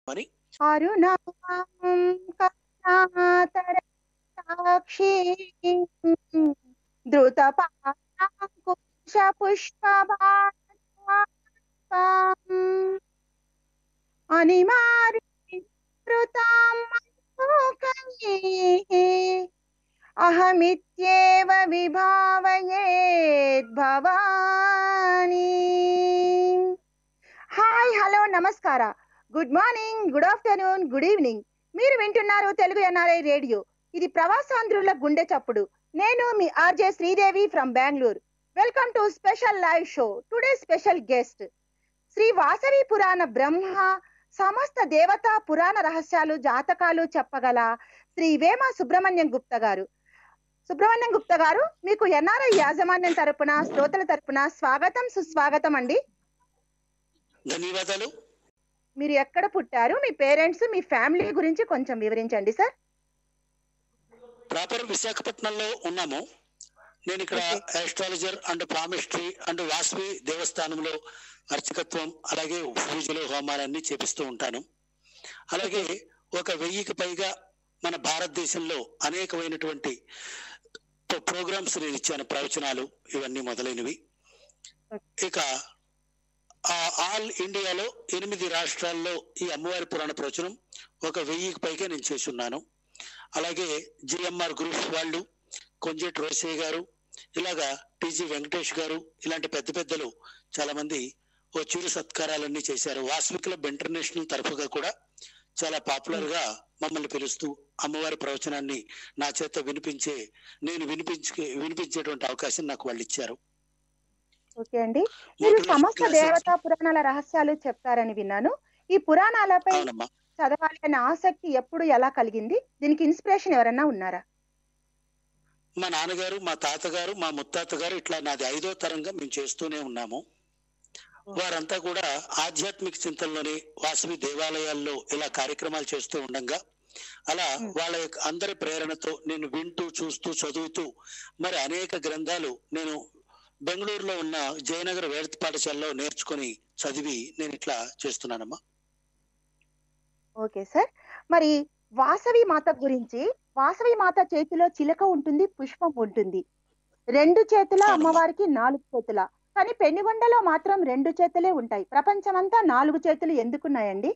అని అరుణాం కరుణాతర సాక్షి ధృత పాశాంకుశ పుష్పభాం అనిమారి కృతాం అహమిత్యేవ విభావయేద్ భవాని హాయ్ హలో నమస్కార good morning good afternoon good evening మీరు వింటున్నారు తెలుగు ఎన్ఆర్ఐ రేడియో ఇది ప్రవాసాంధ్రుల గుండె చప్పుడు నేను మీ RJ Sridevi from Bengaluru welcome to special live show today special guest Shri Vasavi పురాణ బ్రహ్మ సమస్త దేవతా పురాణ రహస్యాలు జాతకాలు చెప్పగల శ్రీ వేమ సుబ్రహ్మణ్యం గుప్త గారు సుబ్రహ్మణ్యం గుప్త గారు మీకు ఎన్ఆర్ఐ యాజమాన్యం తరపున శ్రోతల తరపున స్వాగతం సుస్వాగతం అండి ధన్యవాదాలు మీరు ఎక్కడ పుట్టారు మీ పేరెంట్స్ మీ ఫ్యామిలీ గురించి కొంచెం వివరించండి సార్ ప్రాపర్ విశాఖపట్నంలో ఉన్నాము నేను ఇక్కడ astrologer and palmistry and Vasavi దేవస్థానంలో అర్చకత్వం అలాగే పూజలు హోమాలన్నీ చేపిస్తూ ఉంటాను అలాగే ఒక వెయ్యికి పైగా మన భారతదేశంలో అనేకమైనటువంటి ప్రోగ్రామ్స్ నేను ఇచ్చాను ప్రవచనాలు ఇవన్నీ మొదలైనవి ఇక ఆ ఆల్ ఇండియాలో ఎనిమిది రాష్ట్రాల్లో ఈ అమ్మవారి పురాణ ప్రవచనం ఒక వెయ్యికి పైగా నేను చేసి ఉన్నాను అలాగే జిఎంఆర్ గ్రూప్ వాళ్ళు కొంజేటి రోసయ్య గారు ఇలాగా టిజి వెంకటేష్ గారు ఇలాంటి పెద్ద పెద్దలు చాలా మంది ఓ చిరు సత్కారాలన్నీ చేశారు వాసవి క్లబ్ ఇంటర్నేషనల్ తరఫుగా కూడా చాలా పాపులర్ గా మమ్మల్ని పిలుస్తూ అమ్మవారి ప్రవచనాన్ని నా చేత వినిపించే నేను వినిపించే వినిపించేటువంటి అవకాశం నాకు వాళ్ళు ఇచ్చారు ఓకే అండి మీరు Motivational సమస్త classes. దేవతా పురాణాల రహస్యాలు చెప్తారని విన్నాను ఈ పురాణాలపై అవునమ్మా చదవాలి అనే ఆసక్తి ఎప్పుడు ఎలా కలిగింది దీనికి ఇన్స్పిరేషన్ ఎవరన్నా ఉన్నారా మా నాన్నగారు మా తాతగారు మా ముత్తాత గారు ఇట్లా నాది ఐదో తరంగా మేము చేస్తూనే ఉన్నాము వారంతా కూడా ఆధ్యాత్మిక చింతనలోని వాసవి దేవాలయాల్లో ఇలా కార్యక్రమాలు చేస్తూ ఉండగా అలా Hmm. వాళ్ళ యొక్క అందరి ప్రేరణతో నేను వింటూ చూస్తూ చదువుతూ మరి అనేక గ్రంథాలు నేను బెంగళూరులో ఉన్న జయనగర్ వేద పాఠశాలలో నేర్చుకొని చదివి నేను ఇట్లా చేస్తున్నానమ్మా ఓకే సార్ మరి వాసవి మాత గురించి వాసవి మాత చేతిలో చిలక ఉంటుంది పుష్పం ఉంటుంది రెండు చేతుల అవునమ్మా. అమ్మవారికి నాలుగు చేతుల కానీ పెనుగొండలో మాత్రం రెండు చేతులే ఉంటాయి ప్రపంచమంతా నాలుగు చేతులు ఎందుకున్నాయండి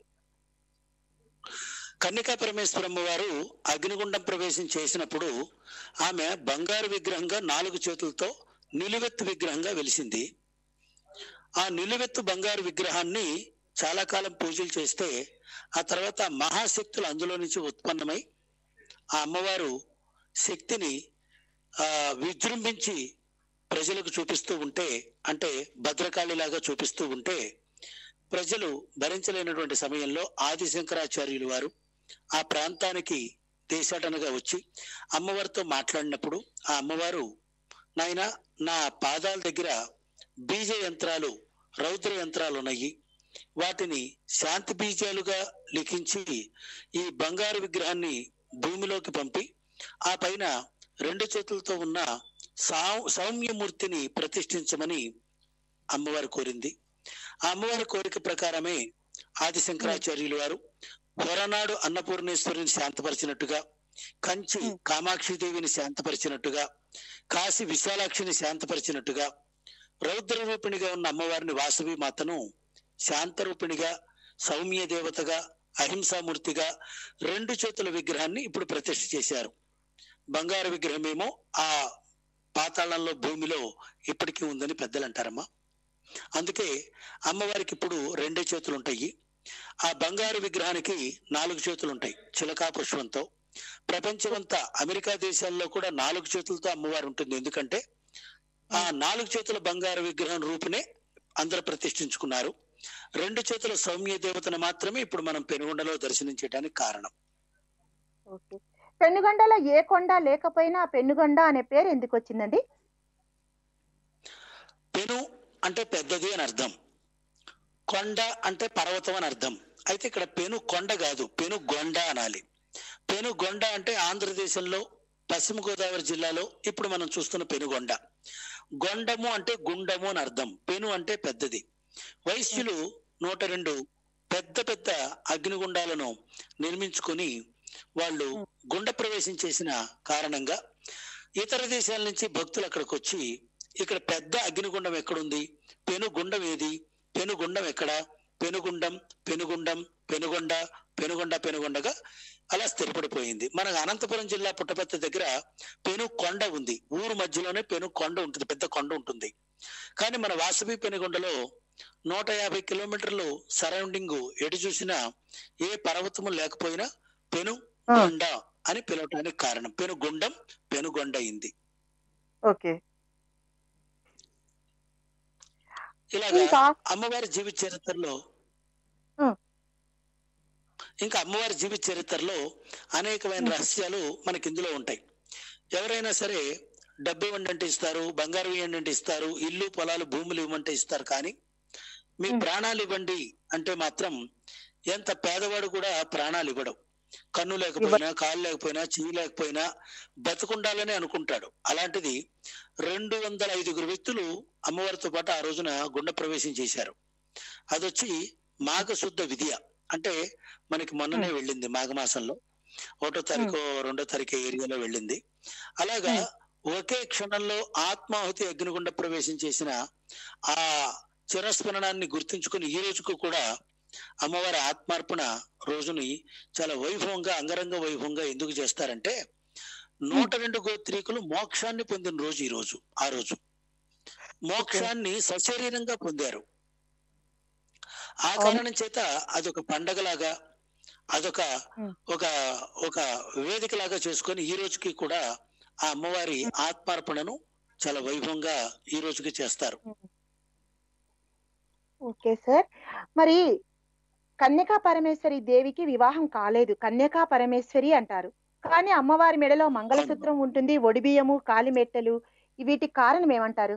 కన్యకా పరమేశ్వరమ్మ వారు అగ్నిగుండం ప్రవేశం చేసినప్పుడు ఆమె బంగారు విగ్రహంగా నాలుగు చేతులతో నిలువెత్తు విగ్రహంగా వెలిసింది ఆ నిలువెత్తు బంగారు విగ్రహాన్ని చాలా కాలం పూజలు చేస్తే ఆ తర్వాత మహాశక్తులు అందులో నుంచి ఉత్పన్నమై ఆ అమ్మవారు శక్తిని ఆ విజృంభించి ప్రజలకు చూపిస్తూ ఉంటే అంటే భద్రకాళిలాగా చూపిస్తూ ఉంటే ప్రజలు భరించలేనటువంటి సమయంలో ఆది శంకరాచార్యులు వారు ఆ ప్రాంతానికి దేశాటనగా వచ్చి అమ్మవారితో మాట్లాడినప్పుడు ఆ అమ్మవారు నాయన నా పాదాల దగ్గర బీజ యంత్రాలు రౌద్ర యంత్రాలు ఉన్నాయి వాటిని శాంతి బీజాలుగా లిఖించి ఈ బంగారు విగ్రహాన్ని భూమిలోకి పంపి ఆ పైన రెండు చేతులతో ఉన్న సౌ- సౌమ్యమూర్తిని ప్రతిష్ఠించమని అమ్మవారు కోరింది ఆ అమ్మవారి కోరిక ప్రకారమే ఆది శంకరాచార్యులు వారు హొరనాడు అన్నపూర్ణేశ్వరిని శాంతపరిచినట్టుగా కంచి Hmm. కామాక్షి దేవిని శాంతపరిచినట్టుగా కాశీ విశాలాక్షిని శాంతపరిచినట్టుగా రౌద్ర రూపిణిగా ఉన్న అమ్మవారిని వాసవి మాతను శాంతరూపిణిగా సౌమ్య దేవతగా అహింసామూర్తిగా రెండు చేతుల విగ్రహాన్ని ఇప్పుడు ప్రతిష్ఠ చేశారు బంగారు విగ్రహమేమో ఆ పాతాళంలో భూమిలో ఇప్పటికీ ఉందని పెద్దలు అంటారమ్మా అందుకే అమ్మవారికి ఇప్పుడు రెండే చేతులు ఉంటాయి ఆ బంగారు విగ్రహానికి నాలుగు చేతులు ఉంటాయి చిలకా పుష్పంతో ప్రపంచమంతా అమెరికా దేశాల్లో కూడా నాలుగు చేతులతో అమ్మవారు ఉంటుంది ఎందుకంటే ఆ నాలుగు చేతుల బంగారు విగ్రహం రూపునే అందరూ ప్రతిష్ఠించుకున్నారు రెండు చేతుల సౌమ్య దేవతను మాత్రమే ఇప్పుడు మనం పెనుగొండలో దర్శనం చేయడానికి కారణం ఓకే పెనుగొండలో ఏ కొండ లేకపోయినా ఆ పెనుగొండ అనే పేరు ఎందుకు వచ్చిందండి పెను అంటే పెద్దది అని అర్థం కొండ అంటే పర్వతం అని అర్థం అయితే ఇక్కడ పెను కొండ కాదు పెను గొండ అనాలి పెను గొండ అంటే ఆంధ్రదేశంలో పశ్చిమ గోదావరి జిల్లాలో ఇప్పుడు మనం చూస్తున్న పెనుగొండ గొండము అంటే గుండము అని అర్థం పెను అంటే పెద్దది వైశ్యులు నూట రెండు పెద్ద పెద్ద అగ్నిగుండాలను నిర్మించుకొని వాళ్ళు గుండ ప్రవేశం చేసిన కారణంగా ఇతర దేశాల నుంచి భక్తులు అక్కడికి వచ్చి ఇక్కడ పెద్ద అగ్నిగుండం ఎక్కడుంది పెనుగుండం ఏది పెనుగుండం ఎక్కడ పెనుగుండం పెనుగుండం పెనుగొండ పెనుగొండ పెనుగొండగా అలా స్థిరపడిపోయింది మన అనంతపురం జిల్లా పుట్టపర్తి దగ్గర పెను కొండ ఉంది ఊరు మధ్యలోనే పెను కొండ ఉంటుంది పెద్ద కొండ ఉంటుంది కానీ మన వాసవి పెనుగొండలో నూట యాభై కిలోమీటర్లు సరౌండింగ్ ఎటు చూసినా ఏ పర్వతము లేకపోయినా పెను ఆ. కొండ అని పిలవటానికి కారణం పెనుగుండం పెనుగొండ అయింది ఓకే ఇలాగా ఇంకా అమ్మవారి జీవిత చరిత్రలో ఆ. ఇంకా అమ్మవారి జీవిత చరిత్రలో అనేకమైన ఉం. రహస్యాలు మనకి ఇందులో ఉంటాయి ఎవరైనా సరే డబ్బు ఇవ్వండి అంటే ఇస్తారు బంగారం ఇవ్వండి అంటే ఇస్తారు ఇల్లు పొలాలు భూములు ఇవ్వమంటే ఇస్తారు కానీ మీ ఉం. ప్రాణాలు ఇవ్వండి అంటే మాత్రం ఎంత పేదవాడు కూడా ప్రాణాలు ఇవ్వడం కన్ను లేకపోయినా కాలు లేకపోయినా చెయ్యి లేకపోయినా బతుకుండాలని అనుకుంటాడు అలాంటిది రెండు వందల ఐదుగురు వ్యక్తులు అమ్మవారితో పాటు ఆ రోజున గుండ ప్రవేశం చేశారు అదొచ్చి మాఘశుద్ధ విద్య అంటే మనకి మొన్ననే వెళ్ళింది మాఘమాసంలో ఒకటో తారీఖు రెండో తారీఖు ఏరియాలో వెళ్ళింది అలాగా ఒకే క్షణంలో ఆత్మాహుతి అగ్నిగుండ ప్రవేశం చేసిన ఆ చిరస్మరణాన్ని గుర్తించుకుని ఈ రోజుకు కూడా అమ్మవారి ఆత్మార్పణ రోజుని చాలా వైభవంగా అంగరంగ వైభవంగా ఎందుకు చేస్తారంటే నూట రెండు గోత్రీకులు మోక్షాన్ని పొందిన రోజు ఈ రోజు ఆ రోజు మోక్షాన్ని సశరీరంగా పొందారు ఆ అవును. కారణం చేత అదొక పండగలాగా అదొక ఉం. ఒక ఒక వేదికలాగా చేసుకొని ఈ రోజుకి కూడా ఆ అమ్మవారి ఆత్మార్పణను చాలా వైభవంగా ఈ రోజుకి చేస్తారు ఓకే సార్ మరి కన్యకా పరమేశ్వరి దేవికి వివాహం కాలేదు కన్యకా పరమేశ్వరి అంటారు కానీ అమ్మవారి మెడలో మంగళసూత్రం ఉంటుంది ఒడిబియ్యము కాలిమెట్టెలు వీటికి కారణం ఏమంటారు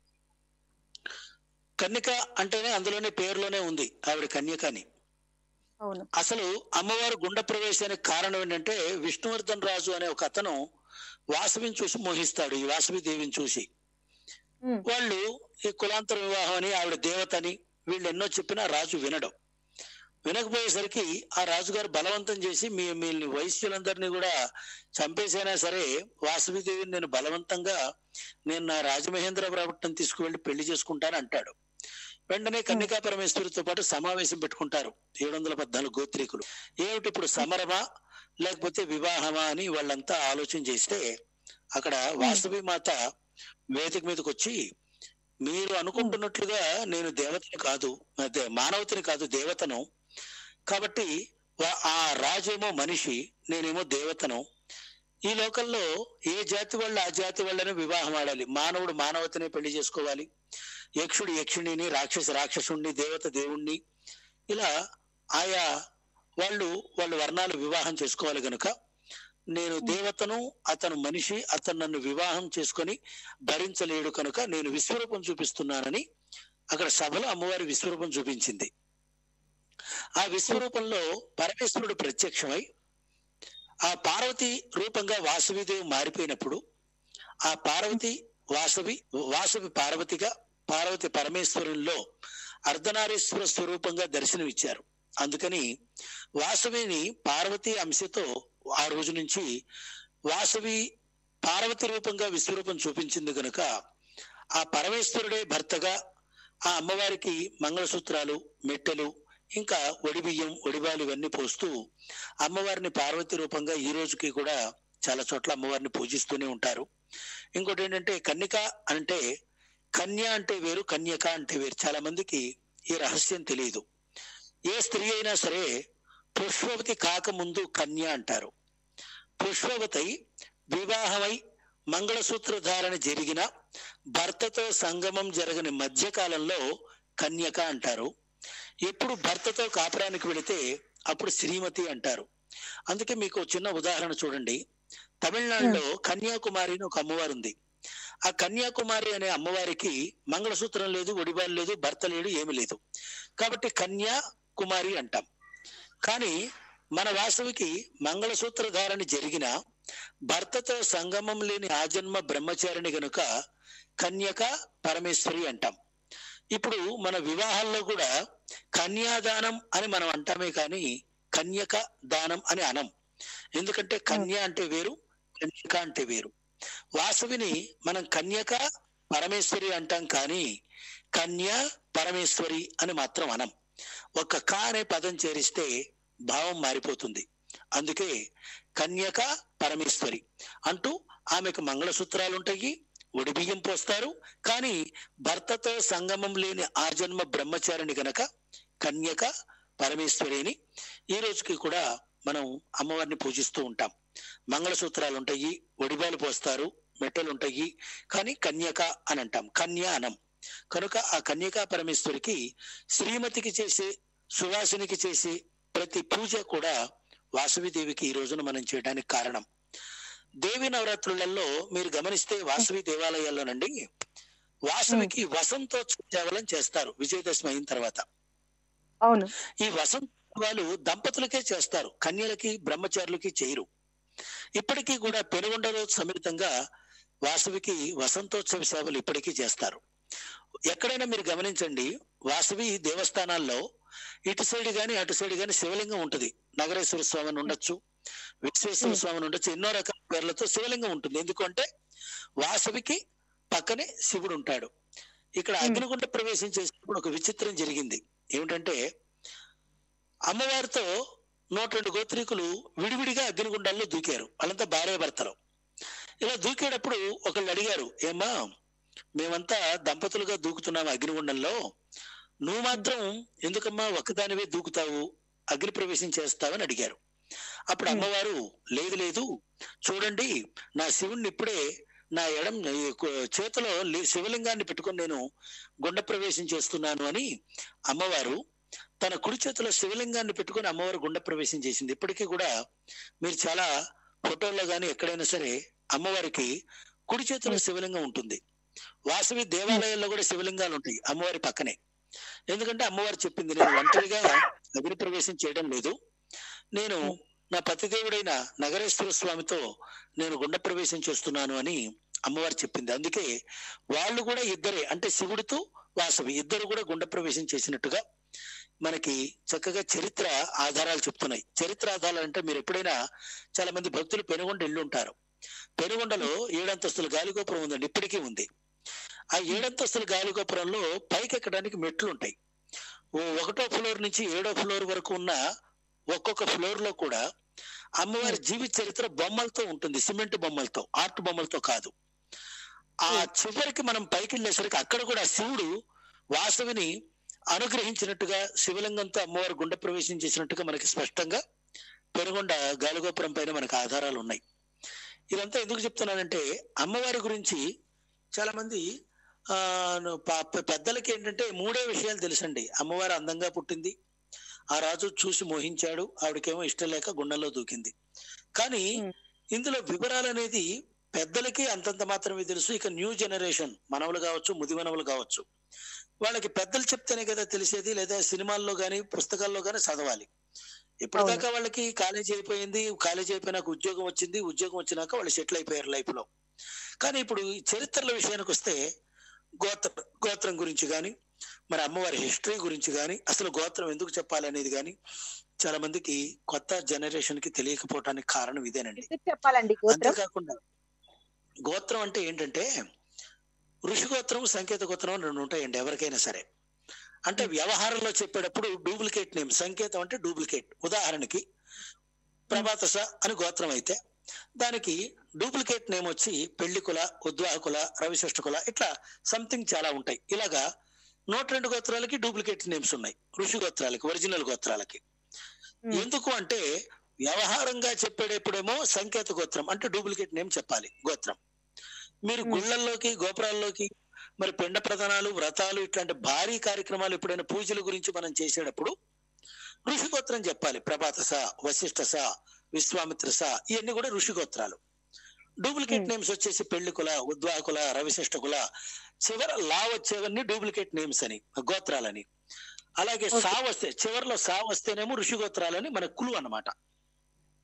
కన్యక అంటేనే అందులోనే పేరులోనే ఉంది ఆవిడ కన్యక అని అవును అసలు అమ్మవారు గుండ ప్రవేశానికి కారణం ఏంటంటే విష్ణువర్ధన్ రాజు అనే ఒక అతను వాసవిని చూసి మోహిస్తాడు ఈ వాసవి దేవిని చూసి ఉమ్, వాళ్ళు ఈ కులాంతర వివాహం అని ఆవిడ దేవతని వీళ్ళు ఎన్నో చెప్పినా రాజు వినడం వినకపోయేసరికి ఆ రాజుగారు బలవంతం చేసి మీ మీ వైశ్యులందరినీ కూడా చంపేసైనా సరే వాసవిదేవిని నేను బలవంతంగా నేను నా రాజమహేంద్రవరం తీసుకువెళ్లి పెళ్లి చేసుకుంటాను అంటాడు వెంటనే కన్యకా పరమేశ్వరితో పాటు సమావేశం పెట్టుకుంటారు ఏడు వందల పద్నాలుగు గోత్రీకులు ఏమిటి ఇప్పుడు సమరమా లేకపోతే వివాహమా అని వాళ్ళంతా ఆలోచన చేస్తే అక్కడ వాసవి మాత వేదిక మీదకి వచ్చి మీరు అనుకుంటున్నట్లుగా నేను దేవతని కాదు అదే మానవతిని కాదు దేవతను కాబట్టి వా- ఆ రాజేమో మనిషి నేనేమో దేవతను ఈ లోకంలో ఏ జాతి వాళ్ళు ఆ జాతి వాళ్ళని వివాహం ఆడాలి మానవుడు మానవతనే పెళ్లి చేసుకోవాలి యక్షుడు యక్షిణిని రాక్షస రాక్షసుణ్ణి దేవత దేవుణ్ణి ఇలా ఆయా వాళ్ళు వాళ్ళ వర్ణాలు వివాహం చేసుకోవాలి గనుక నేను దేవతను అతను మనిషి అతను నన్ను వివాహం చేసుకొని భరించలేడు కనుక నేను విశ్వరూపం చూపిస్తున్నానని అక్కడ సభలో అమ్మవారి విశ్వరూపం చూపించింది ఆ విశ్వరూపంలో పరమేశ్వరుడు ప్రత్యక్షమై ఆ పార్వతి రూపంగా వాసవిదేవి మారిపోయినప్పుడు ఆ పార్వతి వాసవి వాసవి పార్వతిగా పార్వతి పరమేశ్వరుల్లో అర్ధనారీశ్వర స్వరూపంగా దర్శనమిచ్చారు అందుకని వాసవిని పార్వతి అంశతో ఆ రోజు నుంచి వాసవి పార్వతి రూపంగా విశ్వరూపం చూపించింది కనుక ఆ పరమేశ్వరుడే భర్తగా ఆ అమ్మవారికి మంగళసూత్రాలు మెట్టెలు ఇంకా ఒడిబియ్యం ఒడిబాలు ఇవన్నీ పోస్తూ అమ్మవారిని పార్వతి రూపంగా ఈ రోజుకి కూడా చాలా చోట్ల అమ్మవారిని పూజిస్తూనే ఉంటారు ఇంకోటి ఏంటంటే కన్యక అంటే కన్య అంటే వేరు కన్యక అంటే వేరు చాలా మందికి ఈ రహస్యం తెలియదు ఏ స్త్రీ అయినా సరే పుష్పవతి కాకముందు కన్య అంటారు పుష్పవతి వివాహమై మంగళసూత్ర ధారణ జరిగిన భర్తతో సంగమం జరగని మధ్యకాలంలో కన్యక అంటారు ఎప్పుడు భర్తతో కాపురానికి వెళితే అప్పుడు శ్రీమతి అంటారు అందుకే మీకు ఒక చిన్న ఉదాహరణ చూడండి తమిళనాడులో కన్యాకుమారి అని ఒక అమ్మవారు ఉంది ఆ కన్యాకుమారి అనే అమ్మవారికి మంగళసూత్రం లేదు ఒడిబాలు లేదు భర్త లేడు ఏమి లేదు కాబట్టి కన్యా కుమారి అంటాం కానీ మన వాసవికి మంగళసూత్ర ధారణ జరిగిన భర్తతో సంగమం లేని ఆజన్మ బ్రహ్మచారిణి గనుక కన్యక పరమేశ్వరి అంటాం ఇప్పుడు మన వివాహాల్లో కూడా కన్యాదానం అని మనం అంటామే కానీ కన్యక దానం అని అనం ఎందుకంటే కన్య అంటే వేరు కన్యక అంటే వేరు వాసవిని మనం కన్యక పరమేశ్వరి అంటాం కానీ కన్య పరమేశ్వరి అని మాత్రం అనం ఒక క అనే పదం చేరిస్తే భావం మారిపోతుంది అందుకే కన్యక పరమేశ్వరి అంటూ ఆమెకు మంగళసూత్రాలు ఉంటాయి ఒడిబియ్యం పోస్తారు కానీ భర్తతో సంగమం లేని ఆ జన్మ బ్రహ్మచారిని గనక కన్యక పరమేశ్వరి అని ఈ రోజుకి కూడా మనం అమ్మవారిని పూజిస్తూ ఉంటాం మంగళసూత్రాలు ఉంటాయి ఒడిబాలు పోస్తారు మెట్టలు ఉంటాయి కానీ కన్యక అని అంటాం కన్య అనం కనుక ఆ కన్యకా పరమేశ్వరికి శ్రీమతికి చేసే సువాసినికి చేసే ప్రతి పూజ కూడా వాసవిదేవికి ఈ రోజున మనం చేయడానికి కారణం దేవి నవరాత్రులలో మీరు గమనిస్తే వాసవి దేవాలయాల్లోనండి వాసవికి వసంతోత్సవాలను చేస్తారు విజయదశమి అయిన తర్వాత అవును ఈ వసంతాలు దంపతులకే చేస్తారు కన్యలకి బ్రహ్మచారులకి చేయరు ఇప్పటికీ కూడా పెనుగొండలో సమిళితంగా వాసవికి వసంతోత్సవ సేవలు ఇప్పటికీ చేస్తారు ఎక్కడైనా మీరు గమనించండి వాసవి దేవస్థానాల్లో ఇటు సైడ్ గాని అటు సైడ్ గాని శివలింగం ఉంటది నగరేశ్వర స్వామి అని ఉండొచ్చు విశ్వేశ్వర స్వామి అని ఉండొచ్చు ఎన్నో రకాల పేర్లతో శివలింగం ఉంటుంది ఎందుకంటే వాసవికి పక్కనే శివుడు ఉంటాడు ఇక్కడ Hmm. అగ్నిగుండ ప్రవేశం చేసినప్పుడు ఒక విచిత్రం జరిగింది ఏమిటంటే అమ్మవారితో నూట రెండు గోత్రీకులు విడివిడిగా అగ్నిగుండాల్లో దూకారు వాళ్ళంతా భార్య భర్తలు ఇలా దూకేటప్పుడు ఒకళ్ళు అడిగారు ఏమ్మా మేమంతా దంపతులుగా దూకుతున్నాము అగ్నిగుండంలో నువ్వు మాత్రం ఎందుకమ్మా ఒక్కదానివే దూకుతావు అగ్ని ప్రవేశం చేస్తావని అడిగారు అప్పుడు Hmm. అమ్మవారు లేదు లేదు చూడండి నా శివుణ్ణి ఇప్పుడే నా ఎడం ఈ కు- చేతిలో లి- శివలింగాన్ని పెట్టుకొని నేను గుండ ప్రవేశం చేస్తున్నాను అని అమ్మవారు తన కుడి చేతిలో శివలింగాన్ని పెట్టుకొని అమ్మవారు గుండ ప్రవేశం చేసింది ఇప్పటికీ కూడా మీరు చాలా ఫోటోల్లో గాని ఎక్కడైనా సరే అమ్మవారికి కుడి చేతిలో శివలింగం ఉంటుంది వాసవి దేవాలయాల్లో కూడా శివలింగాలు ఉంటాయి అమ్మవారి పక్కనే ఎందుకంటే అమ్మవారు చెప్పింది నేను ఒంటరిగా అగ్ని ప్రవేశం చేయడం లేదు నేను నా పతిదేవుడైన నగరేశ్వర స్వామితో నేను గుండ ప్రవేశం చేస్తున్నాను అని అమ్మవారు చెప్పింది అందుకే వాళ్ళు కూడా ఇద్దరే అంటే శివుడితో వాసవి ఇద్దరు కూడా గుండ ప్రవేశం చేసినట్టుగా మనకి చక్కగా చరిత్ర ఆధారాలు చెప్తున్నాయి చరిత్ర ఆధారాలు అంటే మీరు ఎప్పుడైనా చాలా మంది భక్తులు పెనుగొండ ఇల్లు ఉంటారు పెనుగొండలో ఏడంతస్తుల గాలిగోపురం ఉందండి ఇప్పటికీ ఉంది ఆ ఏడంతస్తుల గాలిగోపురంలో పైకి ఎక్కడానికి మెట్లు ఉంటాయి ఓ ఒకటో ఫ్లోర్ నుంచి ఏడో ఫ్లోర్ వరకు ఉన్న ఒక్కొక్క ఫ్లోర్ లో కూడా అమ్మవారి జీవిత చరిత్ర బొమ్మలతో ఉంటుంది సిమెంట్ బొమ్మలతో ఆర్ట్ బొమ్మలతో కాదు ఆ చివరికి మనం పైకి వెళ్ళేసరికి అక్కడ కూడా శివుడు వాసవిని అనుగ్రహించినట్టుగా శివలింగంతో అమ్మవారి గుండె ప్రవేశం చేసినట్టుగా మనకి స్పష్టంగా పెనుగొండ గాలిగోపురం పైన మనకు ఆధారాలు ఉన్నాయి ఇదంతా ఎందుకు చెప్తున్నానంటే అమ్మవారి గురించి చాలా మంది ఆ ను- ప- పె- పెద్దలకి ఏంటంటే మూడే విషయాలు తెలుసండి అమ్మవారు అందంగా పుట్టింది ఆ రాజు చూసి మోహించాడు ఆవిడకేమో ఇష్టం లేక గుండెల్లో దూకింది కానీ Hmm. ఇందులో వివరాలు అనేది పెద్దలకి అంతంత మాత్రమే తెలుసు ఇక న్యూ జనరేషన్ మనవలు కావచ్చు ముదిమనవలు కావచ్చు వాళ్ళకి పెద్దలు చెప్తేనే కదా తెలిసేది లేదా సినిమాల్లో గానీ పుస్తకాల్లో గానీ చదవాలి ఇప్పటిదాకా వాళ్ళకి కాలేజీ అయిపోయింది కాలేజీ అయిపోయినాక ఉద్యోగం వచ్చింది ఉద్యోగం వచ్చినాక వాళ్ళు సెటిల్ అయిపోయారు లైఫ్ లో కానీ ఇప్పుడు ఈ చరిత్రల విషయానికి వస్తే గోత్ర గోత్రం గురించి గాని మరి అమ్మవారి హిస్టరీ గురించి గాని అసలు గోత్రం ఎందుకు చెప్పాలి అనేది గాని చాలా మందికి కొత్త జనరేషన్ కి తెలియకపోవటానికి కారణం ఇదేనండి ఎందుకు చెప్పాలండి గోత్రం అంతేకాకుండా గోత్రం అంటే ఏంటంటే ఋషి గోత్రం సంకేత గోత్రం అని రెండు ఉంటాయండి ఎవరికైనా సరే అంటే వ్యవహారంలో చెప్పేటప్పుడు డూప్లికేట్ నేమ్ సంకేతం అంటే డూప్లికేట్ ఉదాహరణకి ప్రభాతస అని గోత్రం అయితే దానికి డూప్లికేట్ నేమ్ వచ్చి పెళ్లికుల ఉద్వాహకుల రవిశిష్టకుల ఇట్లా సంథింగ్ చాలా ఉంటాయి ఇలాగా నూట రెండు గోత్రాలకి డూప్లికేట్ నేమ్స్ ఉన్నాయి ఋషి గోత్రాలకి ఒరిజినల్ గోత్రాలకి Hmm. ఎందుకు అంటే వ్యవహారంగా చెప్పేటప్పుడేమో సంకేత గోత్రం అంటే డూప్లికేట్ నేమ్ చెప్పాలి గోత్రం మీరు Hmm. గుళ్ళల్లోకి గోపురాల్లోకి మరి పిండ ప్రధానాలు వ్రతాలు ఇట్లాంటి భారీ కార్యక్రమాలు ఎప్పుడైనా పూజల గురించి మనం చేసేటప్పుడు ఋషి గోత్రం చెప్పాలి ప్రభాతస వశిష్ఠస విశ్వామిత్రస ఇవన్నీ కూడా ఋషి గోత్రాలు డూప్లికేట్ Hmm. నేమ్స్ వచ్చేసి పెళ్లికుల ఉద్వాకుల రవిశిష్టకుల చివర లా వచ్చేవన్నీ డూప్లికేట్ నేమ్స్ అని గోత్రాలని అలాగే Okay. సా వస్తే చివరిలో సా వస్తేనేమో ఋషి గోత్రాలని మన కులు అన్నమాట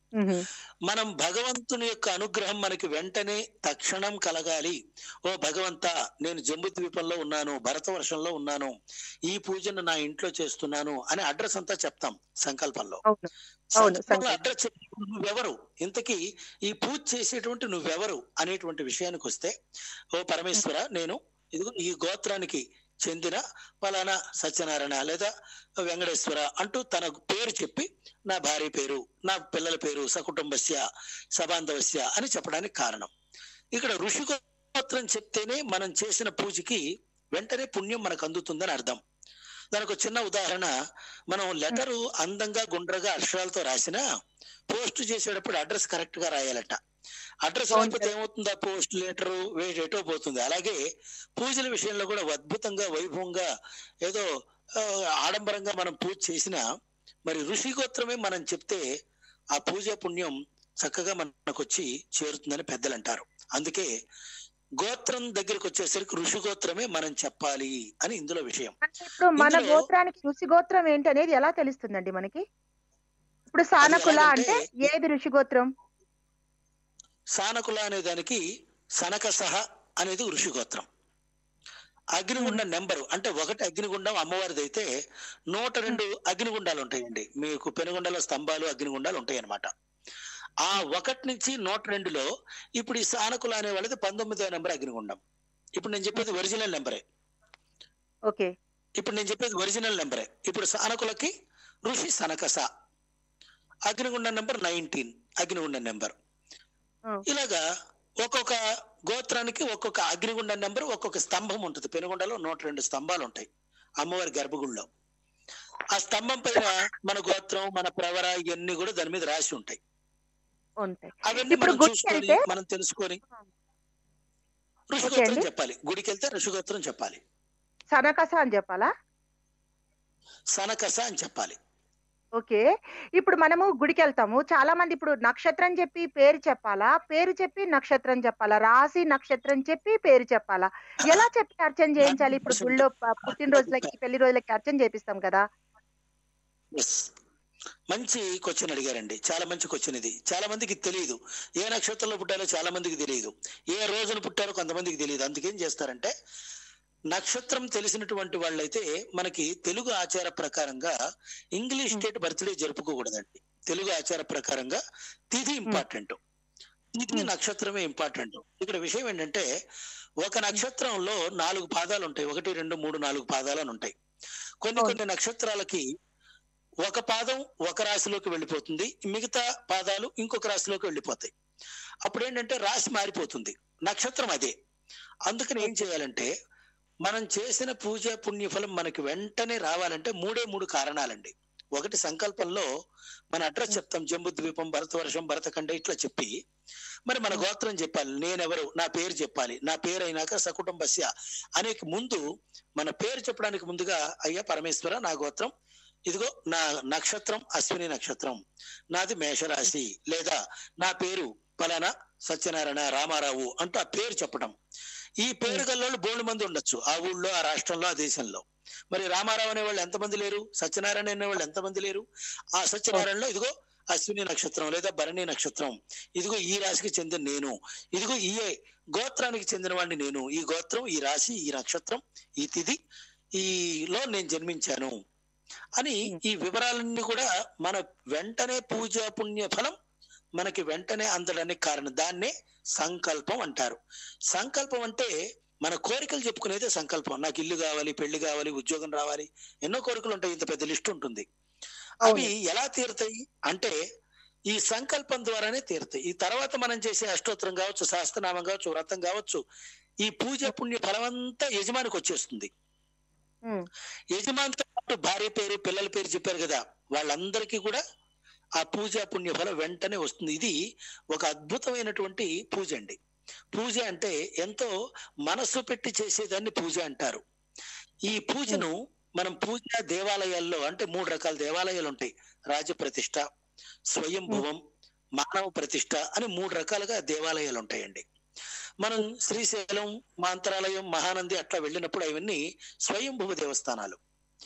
మ్మ్. మనం భగవంతుని యొక్క అనుగ్రహం మనకి వెంటనే తక్షణం కలగాలి ఓ భగవంత నేను జంబు ద్వీపంలో ఉన్నాను భరతవర్షంలో ఉన్నాను ఈ పూజను నా ఇంట్లో చేస్తున్నాను అని అడ్రస్ అంతా చెప్తాం సంకల్పంలో అవును అవును, సంకల్పంలో సంకల్పం. అడ్రస్ చెప్పి నువ్వెవరు ఇంతకీ ఈ పూజ చేసేటువంటి నువ్వెవరు అనేటువంటి విషయానికి వస్తే ఓ పరమేశ్వర నేను ఇదిగో ఈ గోత్రానికి చెందిన పలానా సత్యనారాయణ లేదా వెంకటేశ్వర అంటూ తన పేరు చెప్పి నా భార్య పేరు నా పిల్లల పేరు సకుటుంబస్య సబాంధవస్య అని చెప్పడానికి కారణం ఇక్కడ ఋషి గోత్రం చెప్తేనే మనం చేసిన పూజకి వెంటనే పుణ్యం మనకు అందుతుందని అర్థం దానికి ఒక చిన్న ఉదాహరణ మనం లెటరు అందంగా గుండ్రగా అక్షరాలతో రాసినా పోస్ట్ చేసేటప్పుడు అడ్రస్ కరెక్ట్ గా రాయాలట అడ్రస్ అవును రాకపోతే సార్. ఏమవుతుందా పోస్ట్ లెటర్ ఎటో పోతుంది అలాగే పూజల విషయంలో కూడా అద్భుతంగా వైభవంగా ఏదో ఆ, ఆడంబరంగా మనం పూజ చేసినా మరి ఋషి గోత్రమే మనం చెప్తే ఆ పూజ పుణ్యం చక్కగా మనకు వచ్చి చేరుతుందని పెద్దలు అంటారు అందుకే గోత్రం దగ్గరికి వచ్చేసరికి ఋషి గోత్రమే మనం చెప్పాలి అని ఇందులో విషయం అంటే ఇప్పుడు మన ఇందులో- గోత్రానికి ఋషి గోత్రం ఏంటి అనేది ఎలా తెలుస్తుందండి మనకి ఇప్పుడు సానకుల అంటే ఎలాగంటే- ఏది ఋషి గోత్రం సానకుల అనే దానికి సనకసహ అనేది ఋషి గోత్రం అగ్నిగుండం నెంబరు అంటే ఒకటి అగ్నిగుండం అమ్మవారిది అయితే నూట రెండు అగ్నిగుండాలు ఉంటాయండి మీకు పెనుగొండలో స్తంభాలు అగ్నిగుండాలు ఉంటాయి అన్నమాట ఆ ఒకటి నుంచి నూట రెండులో ఇప్పుడు ఈ సానకుల అనే వాళ్ళది పంతొమ్మిదో నెంబర్ అగ్నిగుండం ఇప్పుడు నేను చెప్పేది ఒరిజినల్ నెంబరే ఓకే ఇప్పుడు నేను చెప్పేది ఒరిజినల్ నెంబరే ఇప్పుడు సానకులకి ఋషి సనకస అగ్నిగుండం నెంబర్ నైన్టీన్ అగ్నిగుండం నెంబర్ ఆ. ఇలాగా ఒక్కొక్క గోత్రానికి ఒక్కొక్క అగ్నిగుండం నెంబర్ ఒక్కొక్క స్తంభం ఉంటుంది పెనుగొండలో నూట రెండు స్తంభాలు ఉంటాయి అమ్మవారి గర్భగుడిలో ఆ స్తంభం పైన మన గోత్రం మన ప్రవర ఇవన్నీ కూడా దాని మీద రాసి ఉంటాయి ఉంటాయి అవన్నీ ఇప్పుడు మనం గుడికి చూసుకొని వెళ్తే- మనం తెలుసుకొని ఓకే ఋషిగోత్రం అండి. చెప్పాలి గుడికి వెళ్తే ఋషిగోత్రం చెప్పాలి సనకస అని చెప్పాలా సనకస అని చెప్పాలి ఓకే ఇప్పుడు మనము గుడికి వెళ్తాము చాలా మంది ఇప్పుడు నక్షత్రం చెప్పి పేరు చెప్పాలా పేరు చెప్పి నక్షత్రం చెప్పాలా రాసి నక్షత్రం చెప్పి పేరు చెప్పాలా ఎలా చెప్పి అర్చన చేయించాలి ఇప్పుడు గుళ్ళో ప- పుట్టినరోజులకి పెళ్లి రోజులకి అర్చన చేపిస్తాం కదా ఎస్ మంచి క్వశ్చన్ అడిగారండి చాలా మంచి క్వశ్చన్ ఇది చాలా మందికి తెలియదు ఏ నక్షత్రంలో పుట్టారో చాలా మందికి తెలియదు ఏ రోజున పుట్టారో కొంతమందికి తెలియదు అందుకేం చేస్తారంటే నక్షత్రం తెలిసినటువంటి వాళ్ళైతే మనకి తెలుగు ఆచార ప్రకారంగా ఇంగ్లీష్ Hmm. డేట్ బర్త్డే జరుపుకోకూడదండి తెలుగు ఆచార ప్రకారంగా తిథి ఇంపార్టెంట్ తిథి Hmm. నక్షత్రమే ఇంపార్టెంట్ ఇక్కడ విషయం ఏంటంటే ఒక నక్షత్రంలో నాలుగు పాదాలు ఉంటాయి ఒకటి రెండు మూడు నాలుగు పాదాలు అని ఉంటాయి కొన్ని అవును. కొన్ని నక్షత్రాలకి ఒక పాదం ఒక రాశిలోకి వెళ్ళిపోతుంది మిగతా పాదాలు ఇంకొక రాశిలోకి వెళ్ళిపోతాయి అప్పుడు ఏంటంటే రాశి మారిపోతుంది నక్షత్రం అదే అందుకని ఏం చేయాలంటే మనం చేసిన పూజ పుణ్యఫలం మనకి వెంటనే రావాలంటే మూడే మూడు కారణాలండి ఒకటి సంకల్పంలో మన అడ్రస్ చెప్తాం జంబు ద్వీపం భరతవర్షం భరతఖండ ఇట్లా చెప్పి మరి మన గోత్రం చెప్పాలి నేనెవరు నా పేరు చెప్పాలి నా పేరు అయినాక సకుటుంబస్య అనేక ముందు మన పేరు చెప్పడానికి ముందుగా అయ్యా పరమేశ్వర నా గోత్రం ఇదిగో నా నక్షత్రం అశ్విని నక్షత్రం నాది మేషరాశి లేదా నా పేరు పలానా సత్యనారాయణ రామారావు అంటూ ఆ పేరు చెప్పడం ఈ పేరు గల్లోళ్ళు బోల్డ్ మంది ఉండొచ్చు ఆ ఊళ్ళో ఆ రాష్ట్రంలో ఆ దేశంలో మరి రామారావు అనే వాళ్ళు ఎంతమంది లేరు సత్యనారాయణ అనే వాళ్ళు ఎంతమంది లేరు ఆ సత్యనారాయణలో ఇదిగో అశ్విని నక్షత్రం లేదా భరణి నక్షత్రం ఇదిగో ఈ రాశికి చెందిన నేను ఇదిగో ఈ గోత్రానికి చెందిన వాడిని నేను ఈ గోత్రం ఈ రాశి ఈ నక్షత్రం ఈ తిథి ఈలో నేను జన్మించాను అని ఈ వివరాలన్నీ కూడా మన వెంటనే పూజ పుణ్య ఫలం మనకి వెంటనే అందడానికి కారణం దాన్నే సంకల్పం అంటారు సంకల్పం అంటే మన కోరికలు చెప్పుకునేదే సంకల్పం నాకు ఇల్లు కావాలి పెళ్లి కావాలి ఉద్యోగం రావాలి ఎన్నో కోరికలు ఉంటాయి ఇంత పెద్ద లిస్ట్ ఉంటుంది అవి ఎలా తీరుతాయి అంటే ఈ సంకల్పం ద్వారానే తీరుతాయి ఈ తర్వాత మనం చేసే అష్టోత్తరం కావచ్చు శాస్త్రనామం కావచ్చు వ్రతం కావచ్చు ఈ పూజ పుణ్య ఫలం అంతా యజమానికి వచ్చేస్తుంది ఉమ్, యజమానితో పాటు భార్య పేరు పిల్లల పేరు చెప్పారు కదా వాళ్ళందరికీ కూడా ఆ పూజ పుణ్య ఫలం వెంటనే వస్తుంది ఇది ఒక అద్భుతమైనటువంటి పూజ అండి పూజ అంటే ఎంతో మనస్సు పెట్టి చేసేదాన్ని పూజ అంటారు ఈ పూజను మనం పూజ దేవాలయాల్లో అంటే మూడు రకాల దేవాలయాలు ఉంటాయి రాజ ప్రతిష్ట స్వయంభువం మానవ ప్రతిష్ట అని మూడు రకాలుగా దేవాలయాలు ఉంటాయండి మనం శ్రీశైలం మాంత్రాలయం మహానంది అట్లా వెళ్ళినప్పుడు అవన్నీ స్వయంభువ దేవస్థానాలు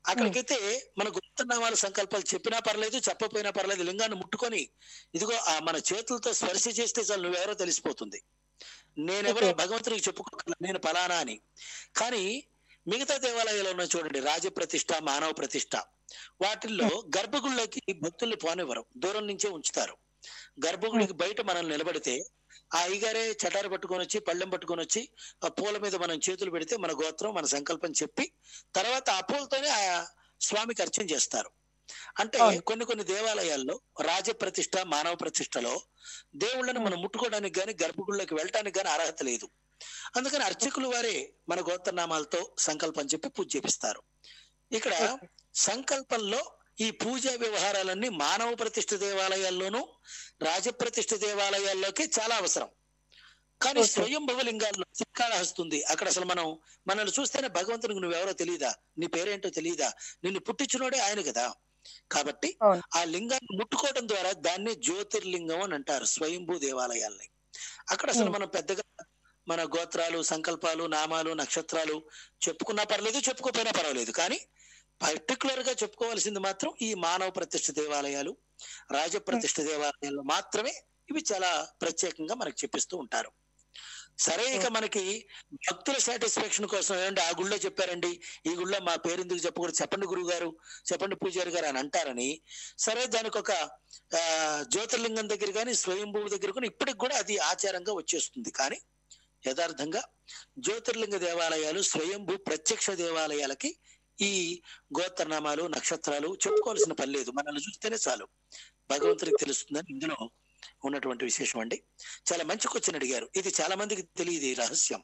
అక్కడికైతే మన గుప్తనామాల సంకల్పాలు చెప్పినా పర్లేదు చెప్పపోయినా పర్లేదు లింగాన్ని ముట్టుకొని ఇదిగో ఆ మన చేతులతో స్పర్శ చేస్తే చాలు నువ్వెవరో తెలిసిపోతుంది నేనెవరో Okay. భగవంతుడికి చెప్పుకోగలను నేను ఫలానా అని కానీ మిగతా దేవాలయాలు ఉన్నాయి చూడండి రాజ ప్రతిష్ట మానవ ప్రతిష్ట వాటిల్లో గర్భగుళ్ళకి భక్తుల్ని పోనివ్వరు దూరం నుంచే ఉంచుతారు గర్భగుడికి బయట మనం నిలబడితే ఆ అయ్యగారే చటారు పట్టుకొని వచ్చి పళ్ళెం పట్టుకొని వచ్చి ఆ పూల మీద మనం చేతులు పెడితే మన గోత్రం మన సంకల్పం చెప్పి తర్వాత ఆ పూలతోనే ఆ స్వామికి అర్చన చేస్తారు అంటే అవును. కొన్ని కొన్ని దేవాలయాల్లో రాజ ప్రతిష్ట మానవ ప్రతిష్టలో దేవుళ్ళని మనం ముట్టుకోవడానికి గాని గర్భగుళ్ళకి వెళ్ళటానికి గాని అర్హత లేదు అందుకని అర్చకులు వారే మన గోత్రనామాలతో సంకల్పం చెప్పి పూజ చేపిస్తారు ఇక్కడ Okay. సంకల్పంలో ఈ పూజా వ్యవహారాలన్నీ మానవ ప్రతిష్ఠ దేవాలయాల్లోనూ రాజప్రతిష్ఠ దేవాలయాల్లోకి చాలా అవసరం కానీ Okay. స్వయంభవ లింగాల్లో శ్రీకాళహస్తుంది అక్కడ అసలు మనం మనల్ని చూస్తేనే భగవంతునికి నువ్వెవరో తెలియదా నీ పేరేంటో తెలియదా నిన్ను పుట్టించినోడే ఆయన కదా కాబట్టి అవును. ఆ లింగాన్ని ముట్టుకోవడం ద్వారా దాన్ని జ్యోతిర్లింగం అని అంటారు స్వయంభూ దేవాలయాల్ని అక్కడ అసలు Hmm. మనం పెద్దగా మన గోత్రాలు సంకల్పాలు నామాలు నక్షత్రాలు చెప్పుకున్నా పర్లేదు చెప్పుకోపోయినా పర్వాలేదు కానీ పర్టికులర్ గా చెప్పుకోవాల్సింది మాత్రం ఈ మానవ ప్రతిష్ఠ దేవాలయాలు రాజ ప్రతిష్ఠ దేవాలయాలు మాత్రమే ఇవి చాలా ప్రత్యేకంగా మనకి చెప్పిస్తూ ఉంటారు సరే ఇక మనకి భక్తుల సాటిస్ఫాక్షన్ కోసం ఏమంటే ఆ గుళ్ళో చెప్పారండి ఈ గుళ్ళో మా పేరు ఎందుకు చెప్పకూడదు చెప్పండి గురువు గారు చెప్పండి పూజారి గారు అని అంటారని సరే దానికి ఒక ఆ, జ్యోతిర్లింగం దగ్గర కానీ స్వయంభూ దగ్గర కానీ ఇప్పటికి కూడా అది ఆచారంగా వచ్చేస్తుంది కానీ యథార్థంగా జ్యోతిర్లింగ దేవాలయాలు స్వయంభూ ప్రత్యక్ష దేవాలయాలకి ఈ గోత్రనామాలు నక్షత్రాలు చెప్పుకోవాల్సిన పని లేదు మనల్ని చూస్తేనే చాలు భగవంతుడికి తెలుస్తుందని ఇందులో ఉన్నటువంటి విశేషం అండి చాలా మంచి క్వశ్చన్ అడిగారు ఇది చాలా మందికి తెలియదు ఈ రహస్యం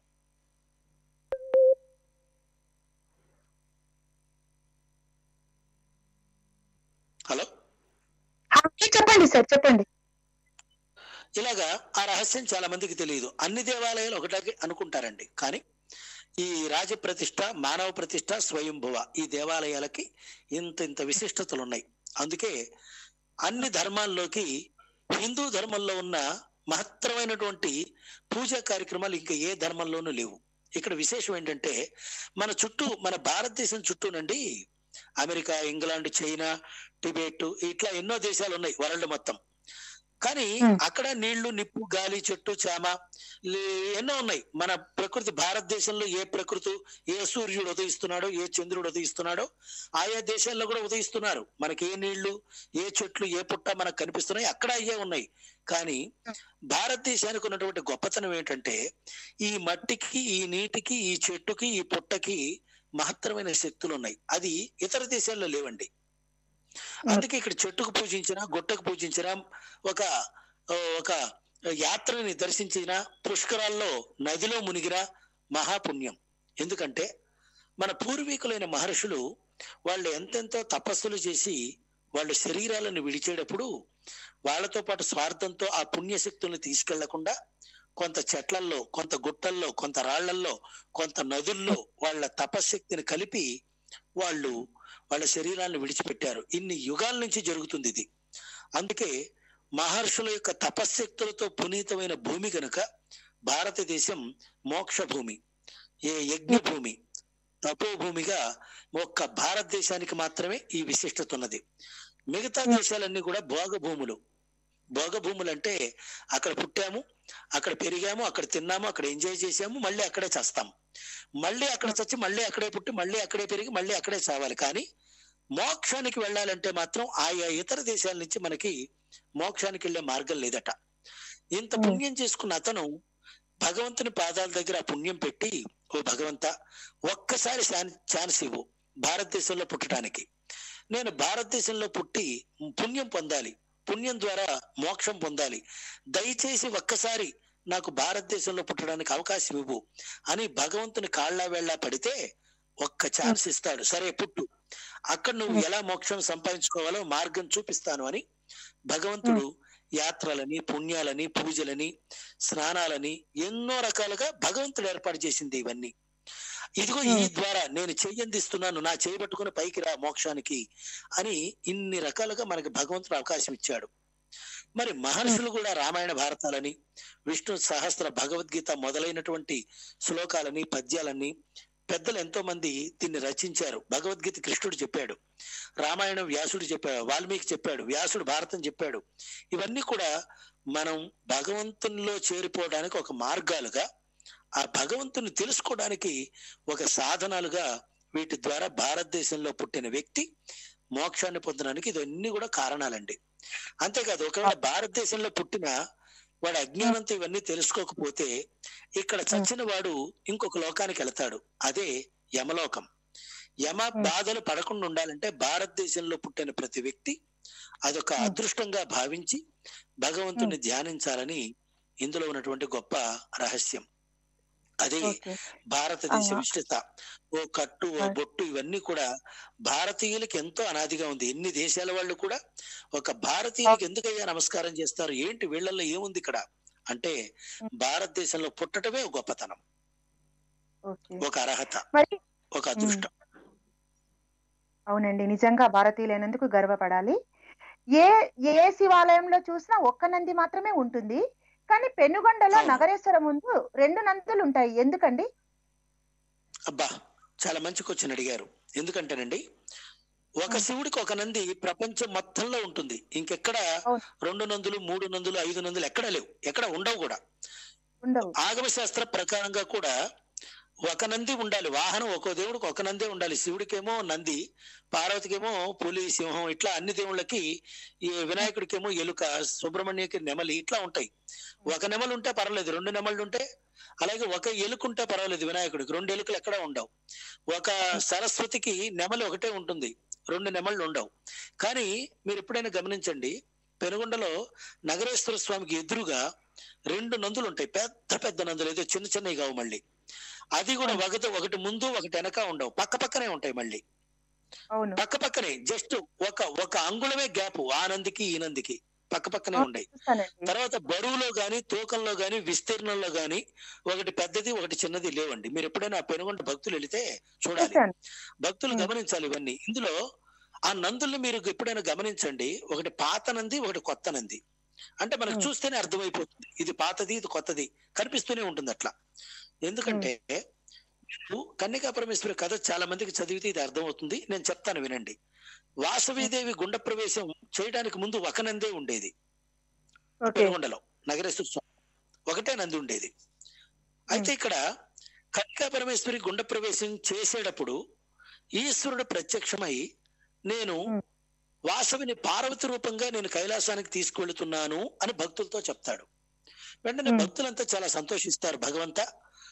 హలో చెప్పండి సార్ చెప్పండి ఇలాగా ఆ రహస్యం చాలా మందికి తెలియదు అన్ని దేవాలయాలు ఒకటాగే అనుకుంటారండి కానీ ఈ రాజ ప్రతిష్ట మానవ ప్రతిష్ట స్వయంభువ ఈ దేవాలయాలకి ఇంత ఇంత విశిష్టతలు ఉన్నాయి అందుకే అన్ని ధర్మాల్లోకి హిందూ ధర్మంలో ఉన్న మహత్తరమైనటువంటి పూజా కార్యక్రమాలు ఇంకా ఏ ధర్మంలోనూ లేవు ఇక్కడ విశేషం ఏంటంటే మన చుట్టూ మన భారతదేశం చుట్టూనండి అమెరికా ఇంగ్లాండ్ చైనా టిబెట్ ఇట్లా ఎన్నో దేశాలు ఉన్నాయి వరల్డ్ మొత్తం కానీ Hmm. అక్కడ నీళ్లు నిప్పు గాలి చెట్టు చేమ లే- ఎన్నో ఉన్నాయి మన ప్రకృతి భారతదేశంలో ఏ ప్రకృతి ఏ సూర్యుడు ఉదయిస్తున్నాడో ఏ చంద్రుడు ఉదయిస్తున్నాడో ఆయా దేశాల్లో కూడా ఉదయిస్తున్నారు మనకి ఏ నీళ్లు ఏ చెట్లు ఏ పుట్ట మనకు కనిపిస్తున్నాయి అక్కడ అయ్యే ఉన్నాయి కానీ భారతదేశానికి ఉన్నటువంటి గొప్పతనం ఏంటంటే ఈ మట్టికి ఈ నీటికి ఈ చెట్టుకి ఈ పుట్టకి మహత్తరమైన శక్తులు ఉన్నాయి అది ఇతర దేశాల్లో లేవండి అందుకే ఇక్కడ చెట్టుకు పూజించిన గుట్టకు పూజించిన ఒక ఒక యాత్రని దర్శించిన పుష్కరాల్లో నదిలో మునిగిన మహాపుణ్యం ఎందుకంటే మన పూర్వీకులైన మహర్షులు వాళ్ళు ఎంతెంతో తపస్సులు చేసి వాళ్ళ శరీరాలను విడిచేటప్పుడు వాళ్ళతో పాటు స్వార్థంతో ఆ పుణ్యశక్తుల్ని తీసుకెళ్లకుండా కొంత చెట్లల్లో కొంత గుట్టల్లో కొంత రాళ్లల్లో కొంత నదుల్లో వాళ్ళ తపశ్శక్తిని కలిపి వాళ్ళు వాళ్ళ శరీరాన్ని విడిచిపెట్టారు ఇన్ని యుగాల నుంచి జరుగుతుంది ఇది అందుకే మహర్షుల యొక్క తపశ్శక్తులతో పునీతమైన భూమి కనుక భారతదేశం మోక్ష భూమి ఏ యజ్ఞ భూమి తపోభూమిగా ఒక్క భారతదేశానికి మాత్రమే ఈ విశిష్టత ఉన్నది మిగతా దేశాలన్నీ కూడా భోగ భూములు భోగ భూములు అంటే అక్కడ పుట్టాము అక్కడ పెరిగాము అక్కడ తిన్నాము అక్కడ ఎంజాయ్ చేసాము మళ్ళీ అక్కడే చేస్తాము మళ్ళీ అక్కడ చచ్చి మళ్ళీ అక్కడే పుట్టి మళ్ళీ అక్కడే పెరిగి మళ్ళీ అక్కడే చావాలి కానీ మోక్షానికి వెళ్ళాలంటే మాత్రం ఆయా ఇతర దేశాల నుంచి మనకి మోక్షానికి వెళ్ళే మార్గం లేదట ఇంత Hmm. పుణ్యం చేసుకున్న అతను భగవంతుని పాదాల దగ్గర ఆ పుణ్యం పెట్టి ఓ భగవంత ఒక్కసారి ఛాన్- ఛాన్స్ ఇవ్వు భారతదేశంలో పుట్టడానికి నేను భారతదేశంలో పుట్టి పుణ్యం పొందాలి పుణ్యం ద్వారా మోక్షం పొందాలి దయచేసి ఒక్కసారి నాకు భారతదేశంలో పుట్టడానికి అవకాశం ఇవ్వు అని భగవంతుని కాళ్ళ వేళ్ళ పడితే ఒక్క ఛాన్స్ ఇస్తాడు సరే పుట్టు అక్కడ నువ్వు ఎలా మోక్షం సంపాదించుకోవాలో మార్గం చూపిస్తాను అని భగవంతుడు యాత్రలని పుణ్యాలని పూజలని స్నానాలని ఎన్నో రకాలుగా భగవంతుడు ఏర్పాటు చేసింది ఇవన్నీ ఇదిగో ఈ ద్వారా నేను చెయ్యందిస్తున్నాను నా చేయబట్టుకుని పైకి రా మోక్షానికి అని ఇన్ని రకాలుగా మనకి భగవంతుడు అవకాశం ఇచ్చాడు మరి మహర్షులు కూడా రామాయణ భారతాలని విష్ణు సహస్ర భగవద్గీత మొదలైనటువంటి శ్లోకాలని పద్యాలని పెద్దలు ఎంతో మంది దీన్ని రచించారు భగవద్గీత కృష్ణుడు చెప్పాడు రామాయణం వ్యాసుడు చెప్పాడు వాల్మీకి చెప్పాడు వ్యాసుడు భారతం చెప్పాడు ఇవన్నీ కూడా మనం భగవంతునిలో చేరిపోవడానికి ఒక మార్గాలుగా ఆ భగవంతుని తెలుసుకోవడానికి ఒక సాధనాలుగా వీటి ద్వారా భారతదేశంలో పుట్టిన వ్యక్తి మోక్షాన్ని పొందడానికి ఇవన్నీ కూడా కారణాలండి అంతేకాదు ఒకవేళ భారతదేశంలో పుట్టిన వాడు అజ్ఞానంతో ఇవన్నీ తెలుసుకోకపోతే ఇక్కడ చచ్చిన వాడు ఇంకొక లోకానికి వెళతాడు అదే యమలోకం యమ బాధలు పడకుండా ఉండాలంటే భారతదేశంలో పుట్టిన ప్రతి వ్యక్తి అదొక అదృష్టంగా భావించి భగవంతుని ధ్యానించాలని ఇందులో ఉన్నటువంటి గొప్ప రహస్యం అదే ఓకే భారతదేశ ఆహా. విశిష్టత ఓ కట్టు ఓ ఆ. బొట్టు ఇవన్నీ కూడా భారతీయులకి ఎంతో అనాదిగా ఉంది ఎన్ని దేశాల వాళ్ళు కూడా ఒక భారతీయులకి ఎందుకయ్యా నమస్కారం చేస్తారు ఏంటి వీళ్ళల్లో ఏముంది ఇక్కడ అంటే భారతదేశంలో పుట్టటమే ఒక గొప్పతనం ఓకే ఒక అర్హత మరి ఒక అదృష్టం అవునండి నిజంగా భారతీయులైనందుకు గర్వపడాలి ఏ ఏ శివాలయంలో చూసినా ఒక్క నంది మాత్రమే ఉంటుంది కానీ పెనుగొండలో అవును. నగరేశ్వరం ముందు రెండు నందులు ఉంటాయి ఎందుకండి అబ్బా చాలా మంచి క్వశ్చన్ అడిగారు ఎందుకంటేనండి ఒక ఉం. శివుడికి ఒక నంది ప్రపంచం మొత్తంలో ఉంటుంది ఇంకెక్కడ అవును. రెండు నందులు మూడు నందులు ఐదు నందులు ఎక్కడ లేవు ఎక్కడ ఉండవు కూడా ఉండవు ఆగమ శాస్త్ర ప్రకారంగా కూడా ఒక నంది ఉండాలి వాహనం ఒక్కో దేవుడికి ఒక నందే ఉండాలి శివుడికేమో నంది పార్వతికేమో పులి సింహం ఇట్లా అన్ని దేవుళ్ళకి ఈ వినాయకుడికేమో ఎలుక సుబ్రహ్మణ్యకి నెమలి ఇట్లా ఉంటాయి ఒక నెమలు ఉంటే పర్వాలేదు రెండు నెమళ్ళు ఉంటే అలాగే ఒక ఎలుక ఉంటే పర్వాలేదు వినాయకుడికి రెండు ఎలుకలు ఎక్కడ ఉండవు ఒక సరస్వతికి నెమలి ఒకటే ఉంటుంది రెండు నెమళ్ళు ఉండవు కానీ మీరు ఎప్పుడైనా గమనించండి పెనుగొండలో నగరేశ్వర స్వామికి ఎదురుగా రెండు నందులు ఉంటాయి పెద్ద పెద్ద నందులు ఏదో చిన్న చిన్నవి కావు మళ్ళీ అది కూడా ఒకటి ఒకటి ముందు ఒకటి వెనక ఉండవు పక్క పక్కనే ఉంటాయి మళ్ళీ అవును పక్క పక్కనే జస్ట్ ఒక ఒక అంగుళమే గ్యాప్ ఆ నందికి ఈ నందికి పక్క పక్కనే ఉండయి చూస్తానండి తర్వాత బరువులో గాని తూకంలో గాని విస్తీర్ణంలో గాని ఒకటి పెద్దది ఒకటి చిన్నది లేవండి మీరు ఎప్పుడైనా పెనుగొండ భక్తులు వెళితే చూడాలి చూస్తాను భక్తులు ఉం. గమనించాలి ఇవన్నీ ఇందులో ఆ నందుల్ని మీరు ఎప్పుడైనా గమనించండి ఒకటి పాత నంది ఒకటి కొత్త నంది అంటే మనకు ఉం. చూస్తేనే అర్థమైపోతుంది ఇది పాతది ఇది కొత్తది కనిపిస్తూనే ఉంటుంది అట్లా ఎందుకంటే మీరు కన్యకా పరమేశ్వరి కథ చాలా మందికి చదివితే ఇది అర్థమవుతుంది నేను చెప్తాను వినండి వాసవీదేవి గుండ ప్రవేశం చేయడానికి ముందు ఒక నందే ఉండేది ఓకే పెనుగొండలో నగరేశ్వర స్వామి ఒకటే నంది ఉండేది అయితే ఇక్కడ కన్యకా పరమేశ్వరి గుండ ప్రవేశం చేసేటప్పుడు ఈశ్వరుడు ప్రత్యక్షమై నేను ఉం. వాసవిని పార్వతి రూపంగా నేను కైలాసానికి తీసుకువెళుతున్నాను అని భక్తులతో చెప్తాడు వెంటనే ఉం. భక్తులంతా చాలా సంతోషిస్తారు భగవంత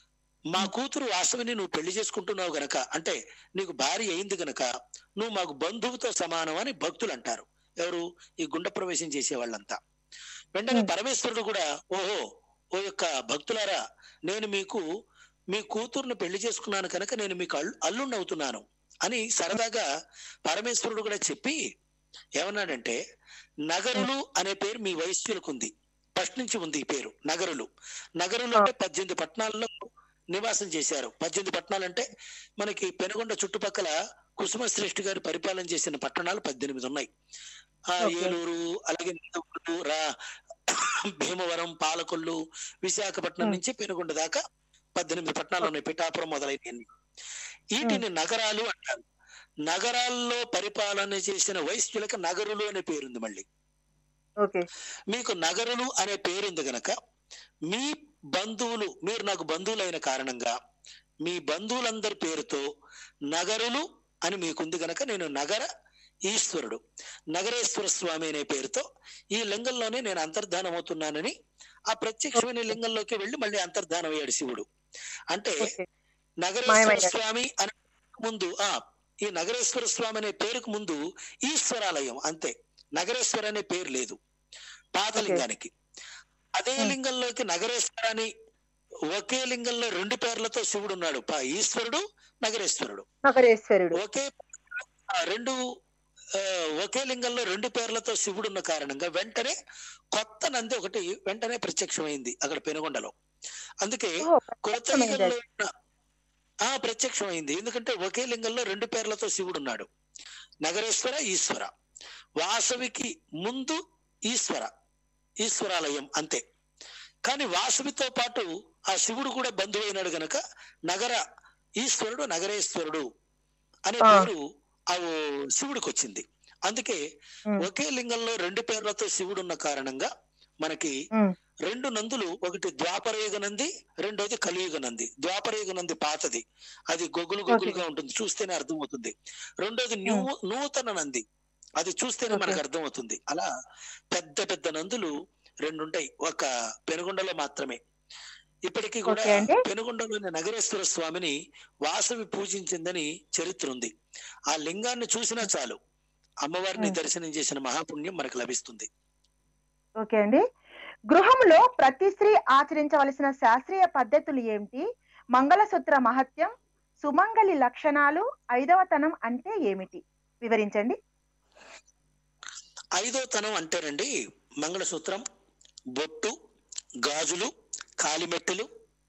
మా కూతురు వాసవిని నువ్వు పెళ్లి చేసుకుంటున్నావు గనక అంటే నీకు భార్య అయింది గనక నువ్వు మాకు బంధువుతో సమానం అని భక్తులు అంటారు ఎవరు ఈ గుండ ప్రవేశం చేసే వాళ్ళంతా వెంటనే ఉం. పరమేశ్వరుడు కూడా ఓహో ఓ యొక్క భక్తులారా నేను మీకు మీ కూతుర్ని పెళ్లి చేసుకున్నాను కనుక నేను మీకు అల్లు అల్లుండి అవుతున్నాను అని సరదాగా పరమేశ్వరుడు కూడా చెప్పి ఏమన్నాడంటే నగరులు అనే పేరు మీ వైశ్యులకు ఉంది ఫస్ట్ నుంచి ఉంది ఈ పేరు నగరులు నగరులు అంటే పద్దెనిమిది పట్టణాల్లో నివాసం చేశారు పద్దెనిమిది పట్టణాలు అంటే మనకి పెనుగొండ చుట్టుపక్కల కుసుమ శ్రేష్ఠి గారు పరిపాలన చేసిన పట్టణాలు పద్దెనిమిది ఉన్నాయి ఆ Okay. ఏలూరు అలాగే నిందూరు, రా భీమవరం పాలకొల్లు విశాఖపట్నం Hmm. నుంచి పెనుగొండ దాకా పద్దెనిమిది పట్టణాలు ఉన్నాయి పిఠాపురం మొదలైనవి వీటిని నగరాలు అంటారు నగరాల్లో పరిపాలన చేసిన వైశ్యులకు నగరులు అనే పేరుంది మళ్ళీ ఓకే మీకు నగరులు అనే పేరుంది గనక మీ బంధువులు మీరు నాకు బంధువులైన కారణంగా మీ బంధువులందరి పేరుతో నగరులు అని మీకుంది గనక నేను నగర ఈశ్వరుడు నగరేశ్వర స్వామి అనే పేరుతో ఈ లింగంలోనే నేను అంతర్ధానం అవుతున్నానని ఆ ప్రత్యక్షమైన లింగంలోకి వెళ్ళి మళ్ళీ అంతర్ధానం అయ్యాడు శివుడు అంటే ఓకే నగరేశ్వర మాయమయ్యాడు. స్వామి అనే ముందు ఆ ఈ నగరేశ్వర స్వామి అనే పేరుకు ముందు ఈశ్వరాలయం అంతే నగరేశ్వర అనే పేరు లేదు పాత Okay. లింగానికి అదే Hmm. లింగంలోకి నగరేశ్వర అని ఒకే లింగంలో రెండు పేర్లతో శివుడు ఉన్నాడు పా- ఈశ్వరుడు నగరేశ్వరుడు నగరేశ్వరుడు ఒకే ఆ, రెండు ఆ, ఒకే లింగంలో రెండు పేర్లతో శివుడు ఉన్న కారణంగా వెంటనే కొత్త నంది ఒకటి వెంటనే ప్రత్యక్షమైంది అక్కడ పెనుగొండలో అందుకే ఓ, కొత్త ప్రత్యక్షమైంది లింగంలో ఉన్న ఆ ప్రత్యక్షమైంది ఎందుకంటే ఒకే లింగంలో రెండు పేర్లతో శివుడు ఉన్నాడు నగరేశ్వర ఈశ్వర వాసవికి ముందు ఈశ్వర ఈశ్వరాలయం అంతే కానీ వాసవితో పాటు ఆ శివుడు కూడా బంధువు అయినాడు గనక నగర ఈశ్వరుడు నగరేశ్వరుడు అనే ఆ. పేరు ఆ శివుడికి వచ్చింది అందుకే ఉమ్, ఒకే లింగంలో రెండు పేర్లతో శివుడు ఉన్న కారణంగా మనకి ఉమ్, రెండు నందులు ఒకటి ద్వాపరయుగ నంది రెండోది కలియుగ నంది ద్వాపరయుగ నంది పాతది అది గొగ్గులు గొగ్గులుగా ఉంటుంది చూస్తేనే అర్థమవుతుంది రెండోది న్యూ నూతన నంది అది చూస్తేనే Okay. మనకు అర్థమవుతుంది అలా పెద్ద పెద్ద నందులు రెండు ఉంటాయి ఒక పెనుగొండలో మాత్రమే ఇప్పటికీ కూడా Okay అండి. పెనుగొండలోని నగరేశ్వర స్వామిని వాసవి పూజించిందని చరిత్ర ఉంది ఆ లింగాన్ని చూసినా చాలు అమ్మవారిని Hmm. దర్శనం చేసిన మహాపుణ్యం మనకు లభిస్తుంది ఓకే అండి గృహంలో ప్రతి స్త్రీ ఆచరించవలసిన శాస్త్రీయ పద్ధతులు ఏమిటి మంగళసూత్ర మహత్యం సుమంగళి లక్షణాలు ఐదవతనం అంటే ఏమిటి వివరించండి ఐదో తనం అంటేనండి మంగళసూత్రం బొట్టు గాజులు కాలిమెట్టెలు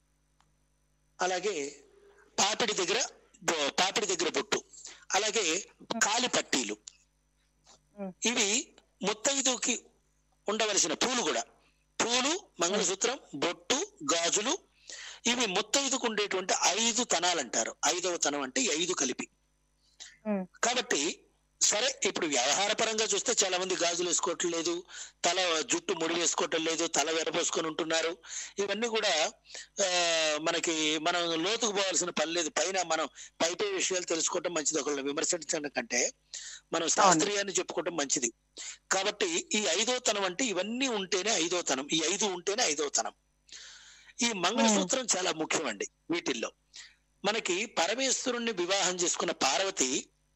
అలాగే పాపిడి దగ్గర బొ- పాపిడి దగ్గర బొట్టు అలాగే కాలి పట్టీలు ఉమ్. ఇవి ముత్తైదుకి ఉండవలసిన పూలు కూడా పూలు మంగళసూత్రం బొట్టు గాజులు ఇవి ముత్తైదుకు ఉండేటువంటి ఐదు తనాలు అంటారు ఐదవ తనం అంటే ఈ ఐదు కలిపి ఉమ్, కాబట్టి సరే ఇప్పుడు వ్యవహార పరంగా చూస్తే చాలా మంది గాజులు వేసుకోవటం లేదు తల జుట్టు ముడి వేసుకోవటం లేదు తల వెరపోసుకొని ఉంటున్నారు ఇవన్నీ కూడా ఆ, మనకి మనం లోతుకు పోవాల్సిన పని లేదు పైన మనం పై పై విషయాలు తెలుసుకోవటం మంచిది ఒకళ్ళని విమర్శించడం కంటే మనం శాస్త్రీయాన్ని చెప్పుకోవటం మంచిది కాబట్టి ఈ ఐదో తనం అంటే ఇవన్నీ ఉంటేనే ఐదో తనం ఈ ఐదు ఉంటేనే ఐదో తనం ఈ మంగళసూత్రం చాలా ముఖ్యమండి వీటిల్లో మనకి పరమేశ్వరుణ్ణి వివాహం చేసుకున్న పార్వతి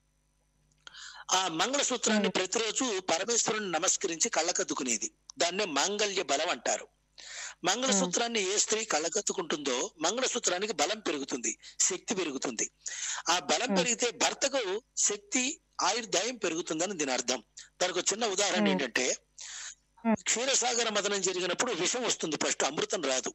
ఆ మంగళసూత్రాన్ని ప్రతిరోజు పరమేశ్వరుని నమస్కరించి కళ్ళకద్దుకునేది దాన్నే మాంగళ్య బలం అంటారు మంగళసూత్రాన్ని ఏ స్త్రీ కళ్ళకత్తుకుంటుందో మంగళసూత్రానికి బలం పెరుగుతుంది శక్తి పెరుగుతుంది ఆ బలం Hmm. పెరిగితే భర్తకు శక్తి ఆయుర్దాయం పెరుగుతుందని దీని అర్థం దానికి ఒక చిన్న ఉదాహరణ Hmm. ఏంటంటే Hmm. క్షీరసాగర మదనం జరిగినప్పుడు విషం వస్తుంది ఫస్ట్ అమృతం రాదు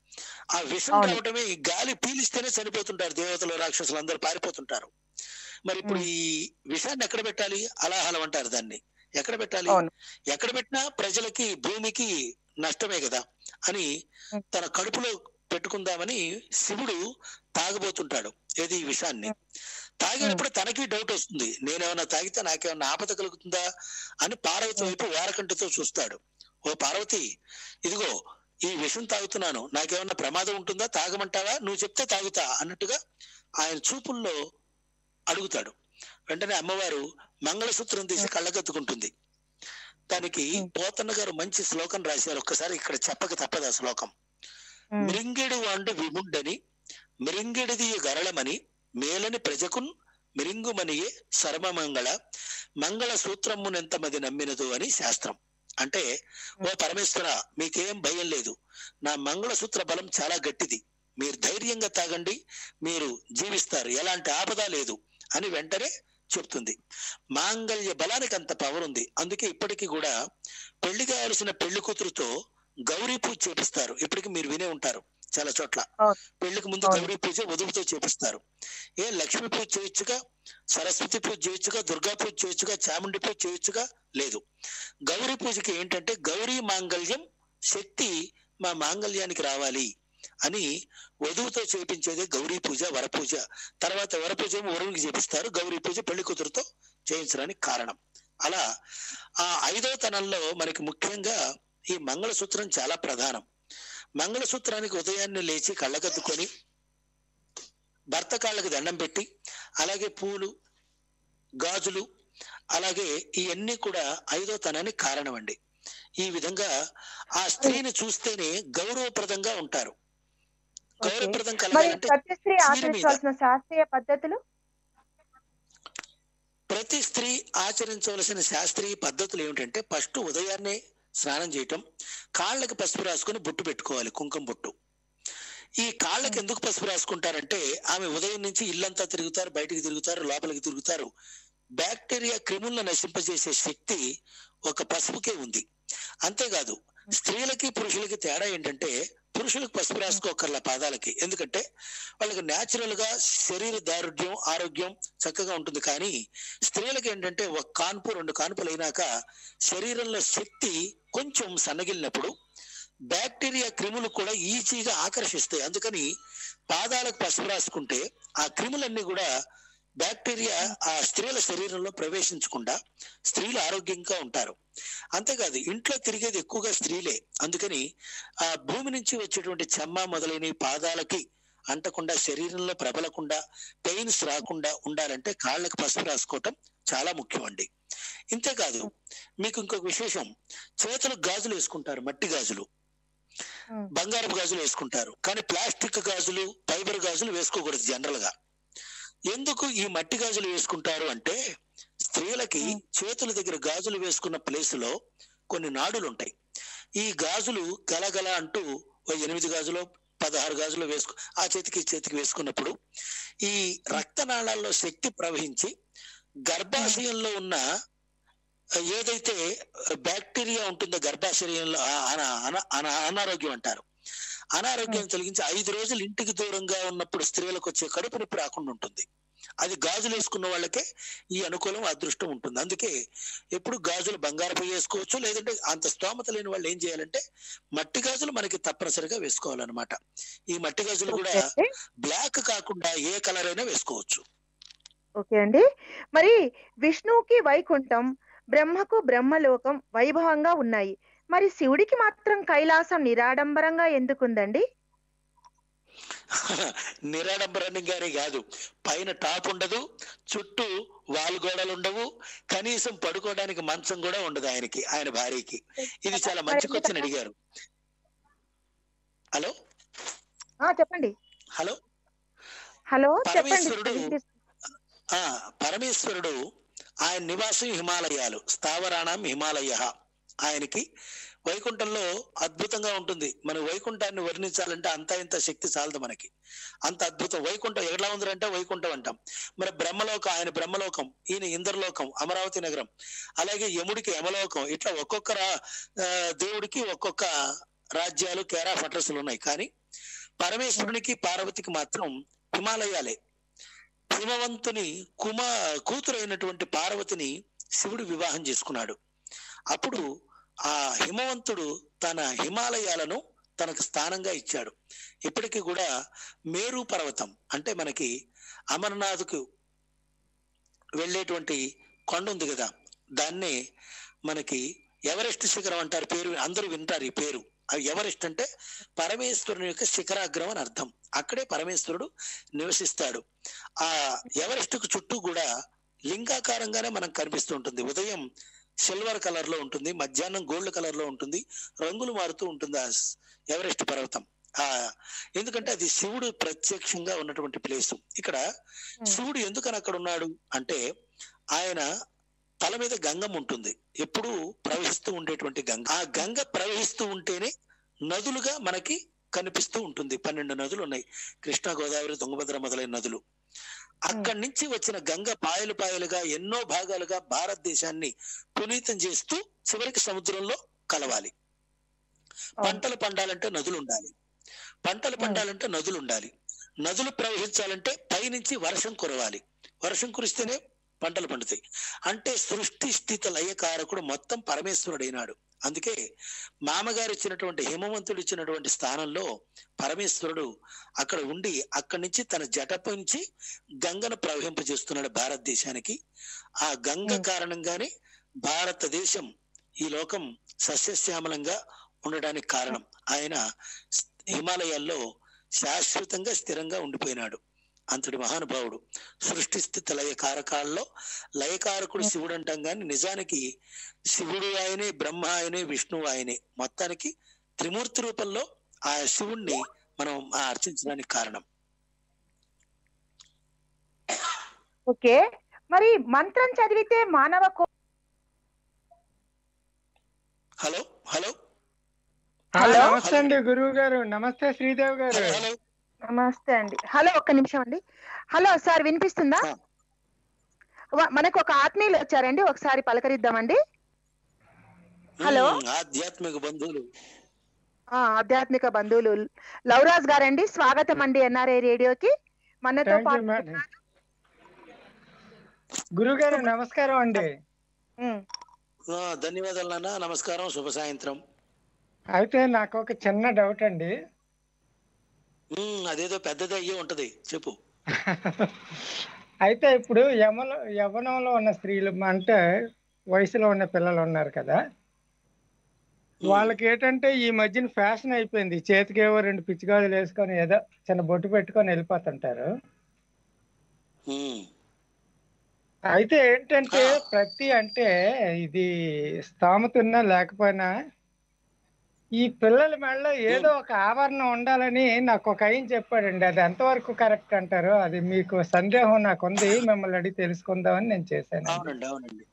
ఆ విషం అవును. రావటమే ఈ గాలి పీలిస్తేనే చనిపోతుంటారు దేవతలు రాక్షసులు అందరూ పారిపోతుంటారు మరి ఇప్పుడు Hmm. ఈ విషాన్ని ఎక్కడ పెట్టాలి అలాహలం అంటారు దాన్ని ఎక్కడ పెట్టాలి అవును ఎక్కడ పెట్టినా ప్రజలకి భూమికి నష్టమే కదా అని Hmm. తన కడుపులో పెట్టుకుందామని శివుడు తాగబోతుంటాడు ఏది ఈ విషాన్ని తాగినప్పుడు తనకి డౌట్ వస్తుంది నేనేమన్నా తాగితే నాకేమన్నా ఆపద కలుగుతుందా అని పార్వతి Hmm. వైపు వారకంటితో చూస్తాడు ఓ పార్వతి ఇదిగో ఈ విషం తాగుతున్నాను నాకేమన్నా ప్రమాదం ఉంటుందా తాగమంటావా నువ్వు చెప్తే తాగుతా అన్నట్టుగా ఆయన చూపుల్లో అడుగుతాడు వెంటనే అమ్మవారు మంగళసూత్రం తీసి కళ్ళగత్తుకుంటుంది దానికి Hmm. పోతన్న గారు మంచి శ్లోకం రాశారు ఒక్కసారి ఇక్కడ చెప్పక తప్పదు ఆ శ్లోకం ఉమ్, మిరింగిడు వాండు విముండని మిరింగిడిది గరళమని మేలని ప్రజకున్ మిరింగుమనియే సర్వమంగళ మంగళ సూత్రమునెంతమది నమ్మినదు అని శాస్త్రం అంటే ఓ పరమేశ్వర మీకేం భయం లేదు నా మంగళసూత్ర బలం చాలా గట్టిది మీరు ధైర్యంగా తాగండి మీరు జీవిస్తారు ఎలాంటి ఆపద లేదు అని వెంటనే చెప్తుంది మాంగళ్య బలానికి అంత పవర్ ఉంది అందుకే ఇప్పటికీ కూడా పెళ్లి కావలసిన పెళ్లి కూతురుతో గౌరీ పూజ చేపిస్తారు ఇప్పటికి మీరు వినే ఉంటారు చాలా చోట్ల అవును. పెళ్లికి ముందు అవును. గౌరీ పూజ వధువుతో చేపిస్తారు ఏ లక్ష్మీ పూజ చేయొచ్చుగా సరస్వతి పూజ చేయొచ్చుగా దుర్గా పూజ చేయొచ్చుగా చాముండి పూజ చేయొచ్చుగా లేదు గౌరీ పూజకి ఏంటంటే గౌరీ మాంగళ్యం శక్తి మా మాంగళ్యానికి రావాలి అని వధువుతో చేపించేదే గౌరీ పూజ వరపూజ తర్వాత వరపూజ ఏమో వరువునికి చేపిస్తారు గౌరీ పూజ పెళ్లి కూతురుతో చేయించడానికి కారణం అలా ఆ ఐదో తనంలో మనకి ముఖ్యంగా ఈ మంగళసూత్రం చాలా ప్రధానం మంగళసూత్రానికి ఉదయాన్నే లేచి కళ్ళగద్దుకొని భర్త కాళ్ళకి దండం పెట్టి అలాగే పూలు గాజులు అలాగే ఇవన్నీ కూడా ఐదో తనానికి కారణం అండి ఈ విధంగా ఆ స్త్రీని చూస్తేనే గౌరవప్రదంగా ఉంటారు ఓకే. గౌరవప్రదం మరి కలగాలంటే ప్రతి స్త్రీ చీర మీద. ఆచరించవలసిన శాస్త్రీయ పద్ధతులు ప్రతి స్త్రీ ఆచరించవలసిన శాస్త్రీయ పద్ధతులు ఏమిటంటే ఫస్ట్ ఉదయాన్నే స్నానం చేయటం కాళ్ళకి పసుపు రాసుకొని బొట్టు పెట్టుకోవాలి కుంకుమ బొట్టు ఈ కాళ్ళకి ఎందుకు పసుపు రాసుకుంటారంటే ఆమె ఉదయం నుంచి ఇల్లంతా తిరుగుతారు బయటికి తిరుగుతారు లోపలికి తిరుగుతారు బ్యాక్టీరియా క్రిములను నశింపజేసే శక్తి ఒక పసుపుకే ఉంది అంతేకాదు స్త్రీలకి పురుషులకి తేడా ఏంటంటే పురుషులకు పసుపు రాసుకోకర్ల పాదాలకి ఎందుకంటే వాళ్ళకి న్యాచురల్ గా శరీర దారుఢ్యం ఆరోగ్యం చక్కగా ఉంటుంది కానీ స్త్రీలకు ఏంటంటే ఒక కాన్పు రెండు కాన్పులు అయినాక శరీరంలో శక్తి కొంచెం సన్నగిలినప్పుడు బ్యాక్టీరియా క్రిములు కూడా ఈజీగా ఆకర్షిస్తాయి అందుకని పాదాలకు పసుపు రాసుకుంటే ఆ క్రిములన్నీ కూడా బ్యాక్టీరియా ఆ స్త్రీల శరీరంలో ప్రవేశించకుండా స్త్రీలు ఆరోగ్యంగా ఉంటారు అంతేకాదు ఇంట్లో తిరిగేది ఎక్కువగా స్త్రీలే అందుకని ఆ భూమి నుంచి వచ్చేటువంటి చెమ్మ మొదలైన పాదాలకి అంటకుండా శరీరంలో ప్రబలకుండా పెయిన్స్ రాకుండా ఉండాలంటే కాళ్ళకి పసుపు రాసుకోవటం చాలా ముఖ్యం అండి ఇంతేకాదు మీకు ఇంకొక విశేషం చేతులకు గాజులు వేసుకుంటారు మట్టి గాజులు ఉమ్. బంగారపు గాజులు వేసుకుంటారు కానీ ప్లాస్టిక్ గాజులు ఫైబర్ గాజులు వేసుకోకూడదు జనరల్ గా ఎందుకు ఈ మట్టి గాజులు వేసుకుంటారు అంటే స్త్రీలకి ఉమ్. చేతుల దగ్గర గాజులు వేసుకున్న ప్లేస్ లో కొన్ని నాడులు ఉంటాయి ఈ గాజులు గలగల అంటూ ఓ ఎనిమిది గాజులు పదహారు గాజులు వేసుకు ఆ చేతికి ఈ చేతికి వేసుకున్నప్పుడు ఈ రక్తనాళాల్లో శక్తి ప్రవహించి గర్భాశయంలో ఉన్న ఏదైతే బ్యాక్టీరియా ఉంటుందో గర్భాశయంలో ఆ- అన- అన- అన- అనారోగ్యం అంటారు అనారోగ్యం తొలగించి ఐదు రోజులు ఇంటికి దూరంగా ఉన్నప్పుడు స్త్రీలకు వచ్చే కడుపు నొప్పి రాకుండా ఉంటుంది అది గాజులు వేసుకున్న వాళ్ళకే ఈ అనుకూలం అదృష్టం ఉంటుంది అందుకే ఎప్పుడు గాజులు బంగారపు వేసుకోవచ్చు లేదంటే అంత స్తోమత లేని వాళ్ళు ఏం చేయాలంటే మట్టి గాజులు మనకి తప్పనిసరిగా వేసుకోవాలన్నమాట ఈ మట్టి గాజులు కూడా ఓకే అండి. బ్లాక్ కాకుండా ఏ కలర్ అయినా వేసుకోవచ్చు ఓకే అండి మరి విష్ణువుకి వైకుంఠం బ్రహ్మకు బ్రహ్మలోకం వైభవంగా ఉన్నాయి మరి శివుడికి మాత్రం కైలాసం నిరాడంబరంగా ఎందుకుందండి నిరాడంబరంగానే కాదు పైన టాప్ ఉండదు చుట్టూ వాల్ గోడలు ఉండవు కనీసం పడుకోవడానికి మంచం కూడా ఉండదు ఆయనకి ఆయన భార్యకి ఇది చాలా మంచి క్వశ్చన్ అడిగారు హలో ఆ చెప్పండి హలో హలో చెప్పండి పరమేశ్వరుడు వినిపిస్తుంది. ఆ పరమేశ్వరుడు ఆయన నివాసం హిమాలయాలు స్థావరాణం హిమాలయ ఆయనకి వైకుంఠంలో అద్భుతంగా ఉంటుంది మన వైకుంఠాన్ని వర్ణించాలంటే అంత ఇంత శక్తి చాలదు మనకి అంత అద్భుతం వైకుంఠం ఎలా ఉందంటే వైకుంఠం అంటాం మరి బ్రహ్మలోకం ఆయన బ్రహ్మలోకం ఈయన ఇంద్రలోకం అమరావతి నగరం అలాగే యముడికి యమలోకం ఇట్లా ఒక్కొక్క రా- ఆ, దేవుడికి ఒక్కొక్క రాజ్యాలు కేరా ఫట్రస్లు ఉన్నాయి కానీ పరమేశ్వరునికి పార్వతికి మాత్రం హిమాలయాలే హిమవంతుని కుమ కూతురు అయినటువంటి పార్వతిని శివుడు వివాహం చేసుకున్నాడు అప్పుడు ఆ హిమవంతుడు తన హిమాలయాలను తనకు స్థానంగా ఇచ్చాడు ఇప్పటికీ కూడా మేరు పర్వతం అంటే మనకి అమర్నాథ్కు వెళ్ళేటువంటి కొండ ఉంది కదా దాన్నే మనకి ఎవరెస్ట్ శిఖరం అంటారు పేరు అందరూ వింటారు ఈ పేరు అవి ఎవరెస్ట్ అంటే పరమేశ్వరుని యొక్క శిఖరాగ్రం అని అర్థం అక్కడే పరమేశ్వరుడు నివసిస్తాడు ఆ ఎవరెస్ట్ కు చుట్టూ కూడా లింగాకారంగానే మనకు కనిపిస్తూ ఉంటుంది ఉదయం సిల్వర్ కలర్ లో ఉంటుంది మధ్యాహ్నం గోల్డ్ కలర్ లో ఉంటుంది రంగులు మారుతూ ఉంటుంది ఆ స్- ఎవరెస్ట్ పర్వతం ఆ ఎందుకంటే అది శివుడు ప్రత్యక్షంగా ఉన్నటువంటి ప్లేస్ ఇక్కడ శివుడు ఎందుకని అక్కడ ఉన్నాడు అంటే ఆయన తల మీద గంగం ఉంటుంది ఎప్పుడూ ప్రవహిస్తూ ఉండేటువంటి గంగ ఆ గంగ ప్రవహిస్తూ ఉంటేనే నదులుగా మనకి కనిపిస్తూ ఉంటుంది పన్నెండు నదులు ఉన్నాయి కృష్ణా గోదావరి తుంగభద్ర మొదలైన నదులు అక్కడి నుంచి వచ్చిన గంగ పాయలు పాయలుగా ఎన్నో భాగాలుగా భారతదేశాన్ని పునీతం చేస్తూ చివరికి సముద్రంలో కలవాలి పంటలు పండాలంటే నదులు ఉండాలి పంటలు పండాలంటే నదులు ఉండాలి నదులు ప్రవహించాలంటే పైనుంచి వర్షం కురవాలి వర్షం కురిస్తేనే పంటలు పండుతాయి అంటే సృష్టి స్థితి లయకారకుడు మొత్తం పరమేశ్వరుడైనాడు అందుకే మామగారు ఇచ్చినటువంటి హిమవంతుడు ఇచ్చినటువంటి స్థానంలో పరమేశ్వరుడు అక్కడ ఉండి అక్కడి నుంచి తన జటపించి గంగను ప్రవహింపజేస్తున్నాడు భారతదేశానికి ఆ గంగ Hmm. కారణంగానే భారతదేశం ఈ లోకం సస్యశ్యామలంగా ఉండడానికి కారణం ఆయన స్- హిమాలయాల్లో శాశ్వతంగా స్థిరంగా ఉండిపోయినాడు అంతటి మహానుభావుడు సృష్టి స్థితి లయ కారకాల్లో లయకారకుడు శివుడు అంటాం కానీ నిజానికి శివుడు ఆయనే బ్రహ్మ ఆయనే విష్ణువు ఆయనే మొత్తానికి త్రిమూర్తి రూపంలో ఆ శివుణ్ణి మనం ఆ అర్చించడానికి కారణం ఓకే మరి మంత్రం చదివితే మానవ కో- హలో హలో ఆ, హలో? నమస్తే అండి గురువు గారు నమస్తే శ్రీదేవ్ గారు హలో హలో నమస్తే అండి హలో ఒక్క నిమిషం అండి హలో సార్ వినిపిస్తుందా ఆ. వ- మనకు ఒక ఆత్మీయులు వచ్చారండి ఒకసారి పలకరిద్దామండి హలో? ఉమ్, ఆధ్యాత్మిక బంధువులు ఆ ఆధ్యాత్మిక బంధువులు లవరాజ్ గారండి స్వాగతం అండి ఎన్ఆర్ఐ రేడియోకి మనతో థ్యాంక్ యూ పాటు మేడం గురువు గారు నమస్కారం అండి ఉమ్, ఆ, ధన్యవాదాలు నాన్న నమస్కారం శుభ సాయంత్రం అయితే నాకు ఒక చిన్న డౌట్ అండి ఉమ్, అదేదో పెద్దది అయ్యే ఉంటది చెప్పు అయితే ఇప్పుడు యమలో యవనంలో ఉన్న స్త్రీలు అంటే వయసులో ఉన్న పిల్లలు ఉన్నారు కదా వాళ్ళకి ఏంటంటే ఈ మధ్యన ఫ్యాషన్ అయిపోయింది చేతికేవో రెండు పిచ్చిగాజులు వేసుకొని ఏదో చిన్న బొట్టు పెట్టుకొని వెళ్ళిపోతుంటారు ఉమ్, అయితే ఏంటంటే ప్రతి అంటే ఇది స్థామత ఉన్నా లేకపోయినా ఈ పిల్లల మెడలో ఏదో ఒక ఆభరణం ఉండాలని నాకు ఒక ఆయన చెప్పాడండి అది ఎంతవరకు కరెక్ట్ అంటారు అది మీకు సందేహం నాకు ఉంది మిమ్మల్ని అడిగి తెలుసుకుందామని నేను చేశాను అవునండి అవునండి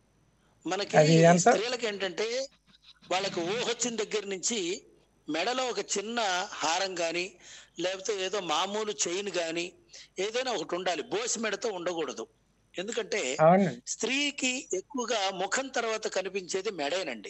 మనకి అది ఎంత- స్త్రీలకు ఏంటంటే వాళ్ళకి ఊహ వచ్చిన దగ్గర నుంచి మెడలో ఒక చిన్న హారం గాని లేకపోతే ఏదో మామూలు చైన్ గాని ఏదైనా ఒకటి ఉండాలి బోసి మెడతో ఉండకూడదు ఎందుకంటే అవునండి స్త్రీకి ఎక్కువగా ముఖం తర్వాత కనిపించేది మెడేనండి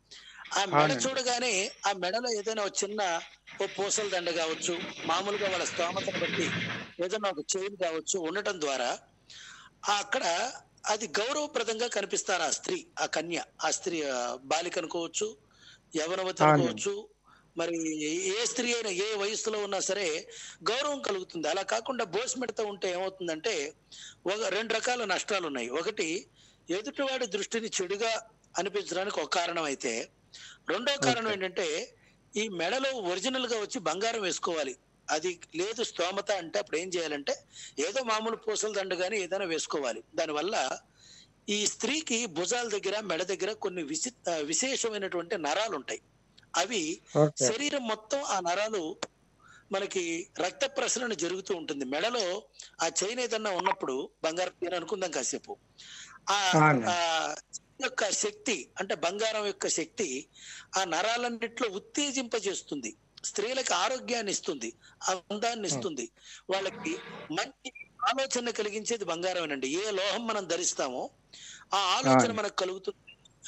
ఆ మెడ అవునండి. చూడగానే ఆ మెడలో ఏదైనా ఒక చిన్న ఓ పూసల దండ కావచ్చు మామూలుగా వాళ్ళ స్తోమతను బట్టి ఏదైనా ఒక చైన్ కావచ్చు ఉండటం ద్వారా ఆ అక్కడ అది గౌరవప్రదంగా కనిపిస్తారు ఆ స్త్రీ ఆ కన్య ఆ స్త్రీ ఆ బాలిక అనుకోవచ్చు యవనవతి అవునండి. అనుకోవచ్చు మరి ఏ స్త్రీ అయినా ఏ వయస్సులో ఉన్నా సరే గౌరవం కలుగుతుంది అలా కాకుండా బోసిమెడతో ఉంటే ఏమవుతుందంటే ఒక రెండు రకాల నష్టాలు ఉన్నాయి ఒకటి ఎదుటివాడి దృష్టిని చెడుగా అనిపించడానికి ఒక కారణం అయితే రెండో కారణం Okay. ఏంటంటే ఈ మెడలో ఒరిజినల్ గా వచ్చి బంగారం వేసుకోవాలి అది లేదు స్తోమత అంటే అప్పుడు ఏం చేయాలంటే ఏదో మామూలు పూసల దండ కానీ ఏదైనా వేసుకోవాలి దానివల్ల ఈ స్త్రీకి భుజాల దగ్గర మెడ దగ్గర కొన్ని విసి ఆ, విశేషమైనటువంటి నరాలు ఉంటాయి అవి ఓకే శరీరం మొత్తం ఆ నరాలు మనకి రక్త ప్రసరణ జరుగుతూ ఉంటుంది మెడలో ఆ చైన్ ఏదన్నా ఉన్నప్పుడు బంగారం చైన్ అనుకుందాం కాసేపు ఆ అవును. ఆ యొక్క శక్తి అంటే బంగారం యొక్క శక్తి ఆ నరాలన్నిట్లో ఉత్తేజింపజేస్తుంది స్త్రీలకు ఆరోగ్యాన్ని ఇస్తుంది అందాన్ని ఇస్తుంది వాళ్ళకి మంచి ఆలోచన కలిగించేది బంగారమేనండి ఏ లోహం మనం ధరిస్తామో ఆ ఆలోచన అవును. మనకు కలుగుతుంది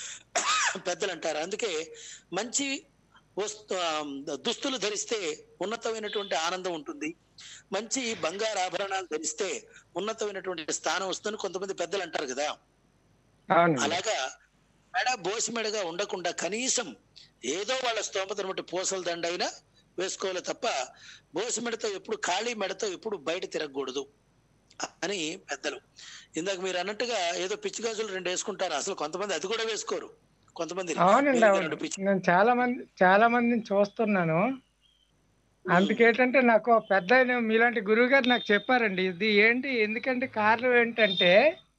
పెద్దలు అంటారు అందుకే మంచి వస్తు ఆ, దుస్తులు ధరిస్తే ఉన్నతమైనటువంటి ఆనందం ఉంటుంది మంచి బంగారు ఆభరణాలు ధరిస్తే ఉన్నతమైనటువంటి స్థానం వస్తుందని కొంతమంది పెద్దలు అంటారు కదా అవునండి అలాగా మెడ బోసి మెడగా ఉండకుండా కనీసం ఏదో వాళ్ళ స్తోమతను బట్టి పూసల దండ అయినా వేసుకోవాలి తప్ప బోసి మెడతో ఎప్పుడు ఖాళీ మెడతో ఎప్పుడు బయట తిరగకూడదు అని పెద్దలు ఇందాక మీరు అన్నట్టుగా ఏదో పిచ్చి గాజులు రెండు వేసుకుంటారు అసలు కొంతమంది అది కూడా వేసుకోరు కొంతమంది అవునండి వేరే అవును రెండు పిచ్చి నేను చాలా మంది చాలా మందిని చూస్తున్నాను అందుకేంటంటే నాకు ఒక పెద్ద ఆయన మీలాంటి గురువు గారు నాకు చెప్పారండి ఇది ఏంటి ఎందుకంటే కారణం ఏంటంటే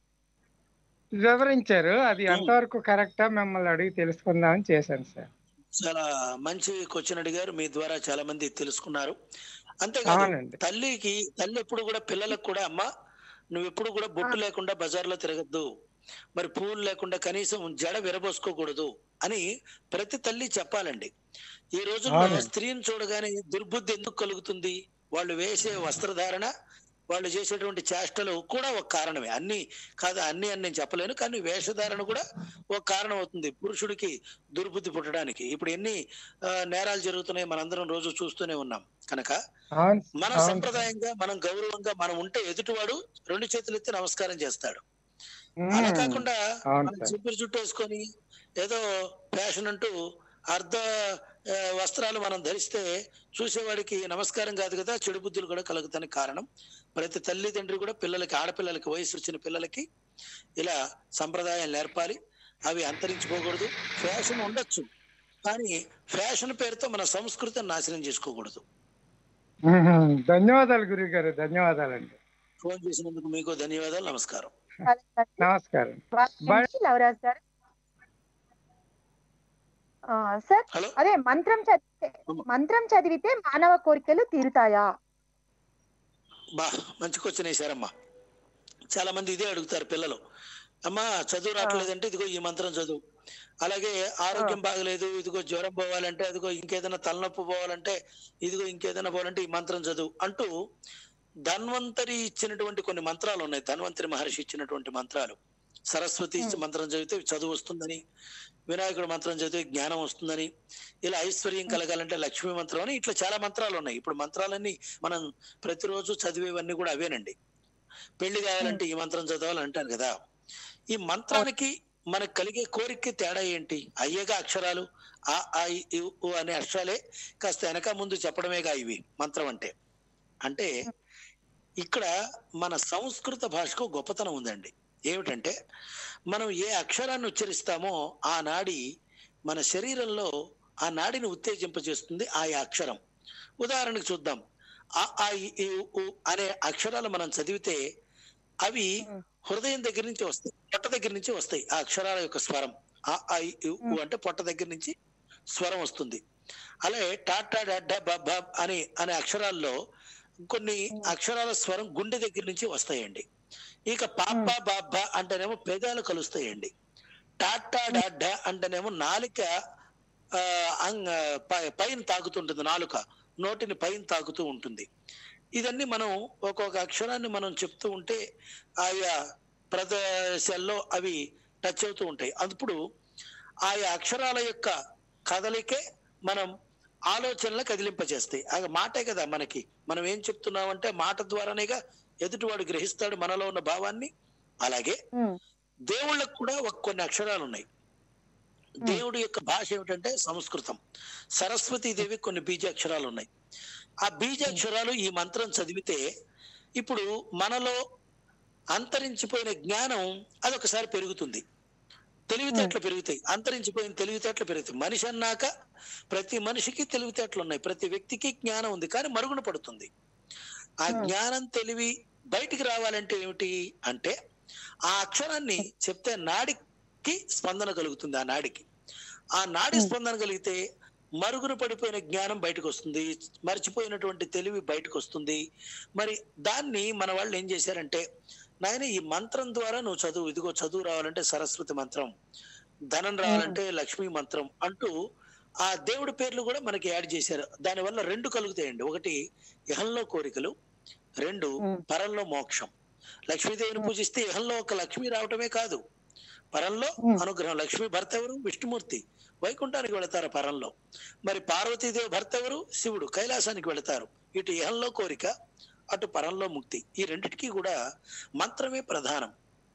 వివరించారు అది ఎంతవరకు కరెక్టా మిమ్మల్ని అడిగి తెలుసుకుందామని చేశాను సార్ చాలా మంచి క్వశ్చన్ అడిగారు మీ ద్వారా చాలా మంది తెలుసుకున్నారు అంతేకాదు అవునండి తల్లికి తల్లి ఎప్పుడు కూడా పిల్లలకు కూడా అమ్మ నువ్వు ఎప్పుడు కూడా బొట్టు లేకుండా బజార్లో తిరగద్దు మరి పూలు లేకుండా కనీసం జడ విరబోసుకోకూడదు అని ప్రతి తల్లి చెప్పాలండి ఈ రోజుల్లో అవునండి. స్త్రీని చూడగానే దుర్బుద్ధి ఎందుకు కలుగుతుంది వాళ్ళు వేసే వస్త్రధారణ వాళ్ళు చేసేటువంటి చేష్టలు కూడా ఒక కారణమే అన్ని కాదు అన్ని అని నేను చెప్పలేను కానీ వేషధారణ కూడా ఒక కారణం అవుతుంది పురుషుడికి దుర్బుద్ధి పుట్టడానికి ఇప్పుడు ఎన్ని ఆ, నేరాలు జరుగుతున్నాయి మనందరం రోజు చూస్తూనే ఉన్నాం కనుక అవును మన అవును సార్. సంప్రదాయంగా మనం గౌరవంగా మనం ఉంటే ఎదుటివాడు రెండు చేతులు ఎత్తి నమస్కారం చేస్తాడు అలా మ్మ్. కాకుండా అవును మనం సార్. చింపిరి చుట్టూ వేసుకొని ఏదో ఫ్యాషన్ అంటూ అర్ధ ఆ, వస్త్రాలు మనం ధరిస్తే చూసేవాడికి నమస్కారం కాదు కదా చెడు బుద్ధులు కూడా కలుగుతానికి కారణం ప్రతి తల్లిదండ్రి కూడా పిల్లలకి ఆడపిల్లలకి వయసు వచ్చిన పిల్లలకి ఇలా సంప్రదాయాలు నేర్పాలి అవి అంతరించిపోకూడదు ఫ్యాషన్ ఉండొచ్చు కానీ ఫ్యాషన్ పేరుతో మన సంస్కృతిని నాశనం చేసుకోకూడదు మ్మ్. ధన్యవాదాలు గురువు గారు ధన్యవాదాలండి ఫోన్ చేసినందుకు మీకు ధన్యవాదాలు నమస్కారం నమస్కారం లవరాజ్ గారు ఆ, సార్ హలో అదే మంత్రం చదివితే మంత్రం చదివితే మానవ కోరికలు తీరుతాయా బా మంచి క్వశ్చన్ వేశారమ్మా చాలా మంది ఇదే అడుగుతారు పిల్లలు అమ్మా చదువు రావట్లేదంటే ఇదిగో ఈ మంత్రం చదువు అలాగే ఆరోగ్యం బాగలేదు ఇదిగో జ్వరం పోవాలంటే అదిగో ఇంకేదైనా తలనొప్పి పోవాలంటే ఇదిగో ఇంకేదైనా పోవాలంటే ఈ మంత్రం చదువు అంటూ ధన్వంతరి ఇచ్చినటువంటి కొన్ని మంత్రాలు ఉన్నాయి ధన్వంతరి మహర్షి ఇచ్చినటువంటి మంత్రాలు సరస్వతి ఇచ్చిన మంత్రం చదివితే చదువు వస్తుందని వినాయకుడు మంత్రం చదివితే జ్ఞానం వస్తుందని ఇలా ఐశ్వర్యం కలగాలంటే లక్ష్మీ మంత్రం అని ఇట్లా చాలా మంత్రాలు ఉన్నాయి ఇప్పుడు మంత్రాలన్నీ మనం ప్రతిరోజు చదివేవన్నీ కూడా అవేనండి పెళ్లి కావాలంటే ఈ మంత్రం చదవాలని అంటారు కదా ఈ మంత్రానికి మనకు కలిగే కోరిక తేడా ఏంటి అయ్యేగా అక్షరాలు ఆ ఆ ఇ, ఈ, ఉ అనే అక్షరాలే కాస్త వెనక ముందు చెప్పడమేగా ఇవి మంత్రం అంటే అంటే ఇక్కడ మన సంస్కృత భాషకు గొప్పతనం ఉందండి ఏమిటంటే మనం ఏ అక్షరాన్ని ఉచ్చరిస్తామో ఆ నాడి మన శరీరంలో ఆ నాడిని ఉత్తేజింపజేస్తుంది ఆ అక్షరం ఉదాహరణకు చూద్దాం ఆ ఆ ఇ, ఈ, ఉ అనే అక్షరాలు మనం చదివితే అవి ఉమ్. హృదయం దగ్గర నుంచి వస్తాయి పొట్ట దగ్గర నుంచి వస్తాయి ఆ అక్షరాల యొక్క స్వరం ఆ ఆ ఇ, ఈ, ఉ అంటే పొట్ట దగ్గర నుంచి స్వరం వస్తుంది అలాగే టాటా డాడ్డా బబ్ బబ్ అని అనే అక్షరాల్లో కొన్ని అక్షరాల స్వరం గుండె దగ్గర నుంచి వస్తాయండి ఇక పాప బాబ్బ అంటేనేమో పెదాలు కలుస్తాయండి టాటా డాడ్డా అంటేనేమో నాలిక ఆ, అంగ్ పై- పైన తాకుతుంటుంది నాలుక నోటిని పైన తాకుతూ ఉంటుంది ఇదన్నీ మనం ఒక్కొక్క అక్షరాన్ని మనం చెప్తూ ఉంటే ఆయా ప్రదేశాల్లో అవి టచ్ అవుతూ ఉంటాయి అప్పుడు ఆయా అక్షరాల యొక్క కదలికే మనం ఆలోచనలు కదిలింపజేస్తాయి ఆ మాటే కదా మనకి మనం ఏం చెప్తున్నామంటే మాట ద్వారానేగా ఎదుటివాడు గ్రహిస్తాడు మనలో ఉన్న భావాన్ని అలాగే ఉమ్, దేవుళ్ళకు కూడా ఒక కొన్ని అక్షరాలు ఉన్నాయి దేవుడి యొక్క భాష ఏమిటంటే సంస్కృతం సరస్వతీదేవి కొన్ని బీజాక్షరాలు ఉన్నాయి ఆ బీజాక్షరాలు ఈ మంత్రం చదివితే ఇప్పుడు మనలో అంతరించిపోయిన జ్ఞానం అదొకసారి పెరుగుతుంది తెలివితేటలు పెరుగుతాయి అంతరించిపోయిన తెలివితేటలు పెరుగుతాయి మనిషి అన్నాక ప్రతి మనిషికి తెలివితేటలు ఉన్నాయి ప్రతి వ్యక్తికి జ్ఞానం ఉంది కానీ మరుగున పడుతుంది ఆ Hmm. జ్ఞానం తెలివి బయటికి రావాలంటే ఏమిటి అంటే ఆ అక్షరాన్ని చెప్తే నాడికి స్పందన కలుగుతుంది ఆ నాడికి ఆ నాడి Hmm. స్పందన కలిగితే మరుగున పడిపోయిన జ్ఞానం బయటకు వస్తుంది మర్చిపోయినటువంటి తెలివి బయటకు వస్తుంది మరి దాన్ని మన వాళ్ళు ఏం చేశారంటే నాయన ఈ మంత్రం ద్వారా నువ్వు చదువు ఇదిగో చదువు రావాలంటే సరస్వతి మంత్రం ధనం రావాలంటే లక్ష్మీ మంత్రం అంటూ ఆ దేవుడి పేర్లు కూడా మనకి యాడ్ చేశారు దానివల్ల రెండు కలుగుతాయండి ఒకటి ఇహంలో కోరికలు రెండు ఉమ్, పరంలో మోక్షం లక్ష్మీదేవిని పూజిస్తే ఇహంలో ఒక లక్ష్మి రావటమే కాదు పరంలో ఉమ్. అనుగ్రహం లక్ష్మి భర్త ఎవరు విష్ణుమూర్తి వైకుంఠానికి వెళతారు పరంలో మరి పార్వతీదేవి భర్త ఎవరు శివుడు కైలాసానికి వెళతారు ఇటు ఇహంలో కోరిక అటు పరంలో ముక్తి ఈ రెండిటికి కూడా మంత్రమే ప్రధానం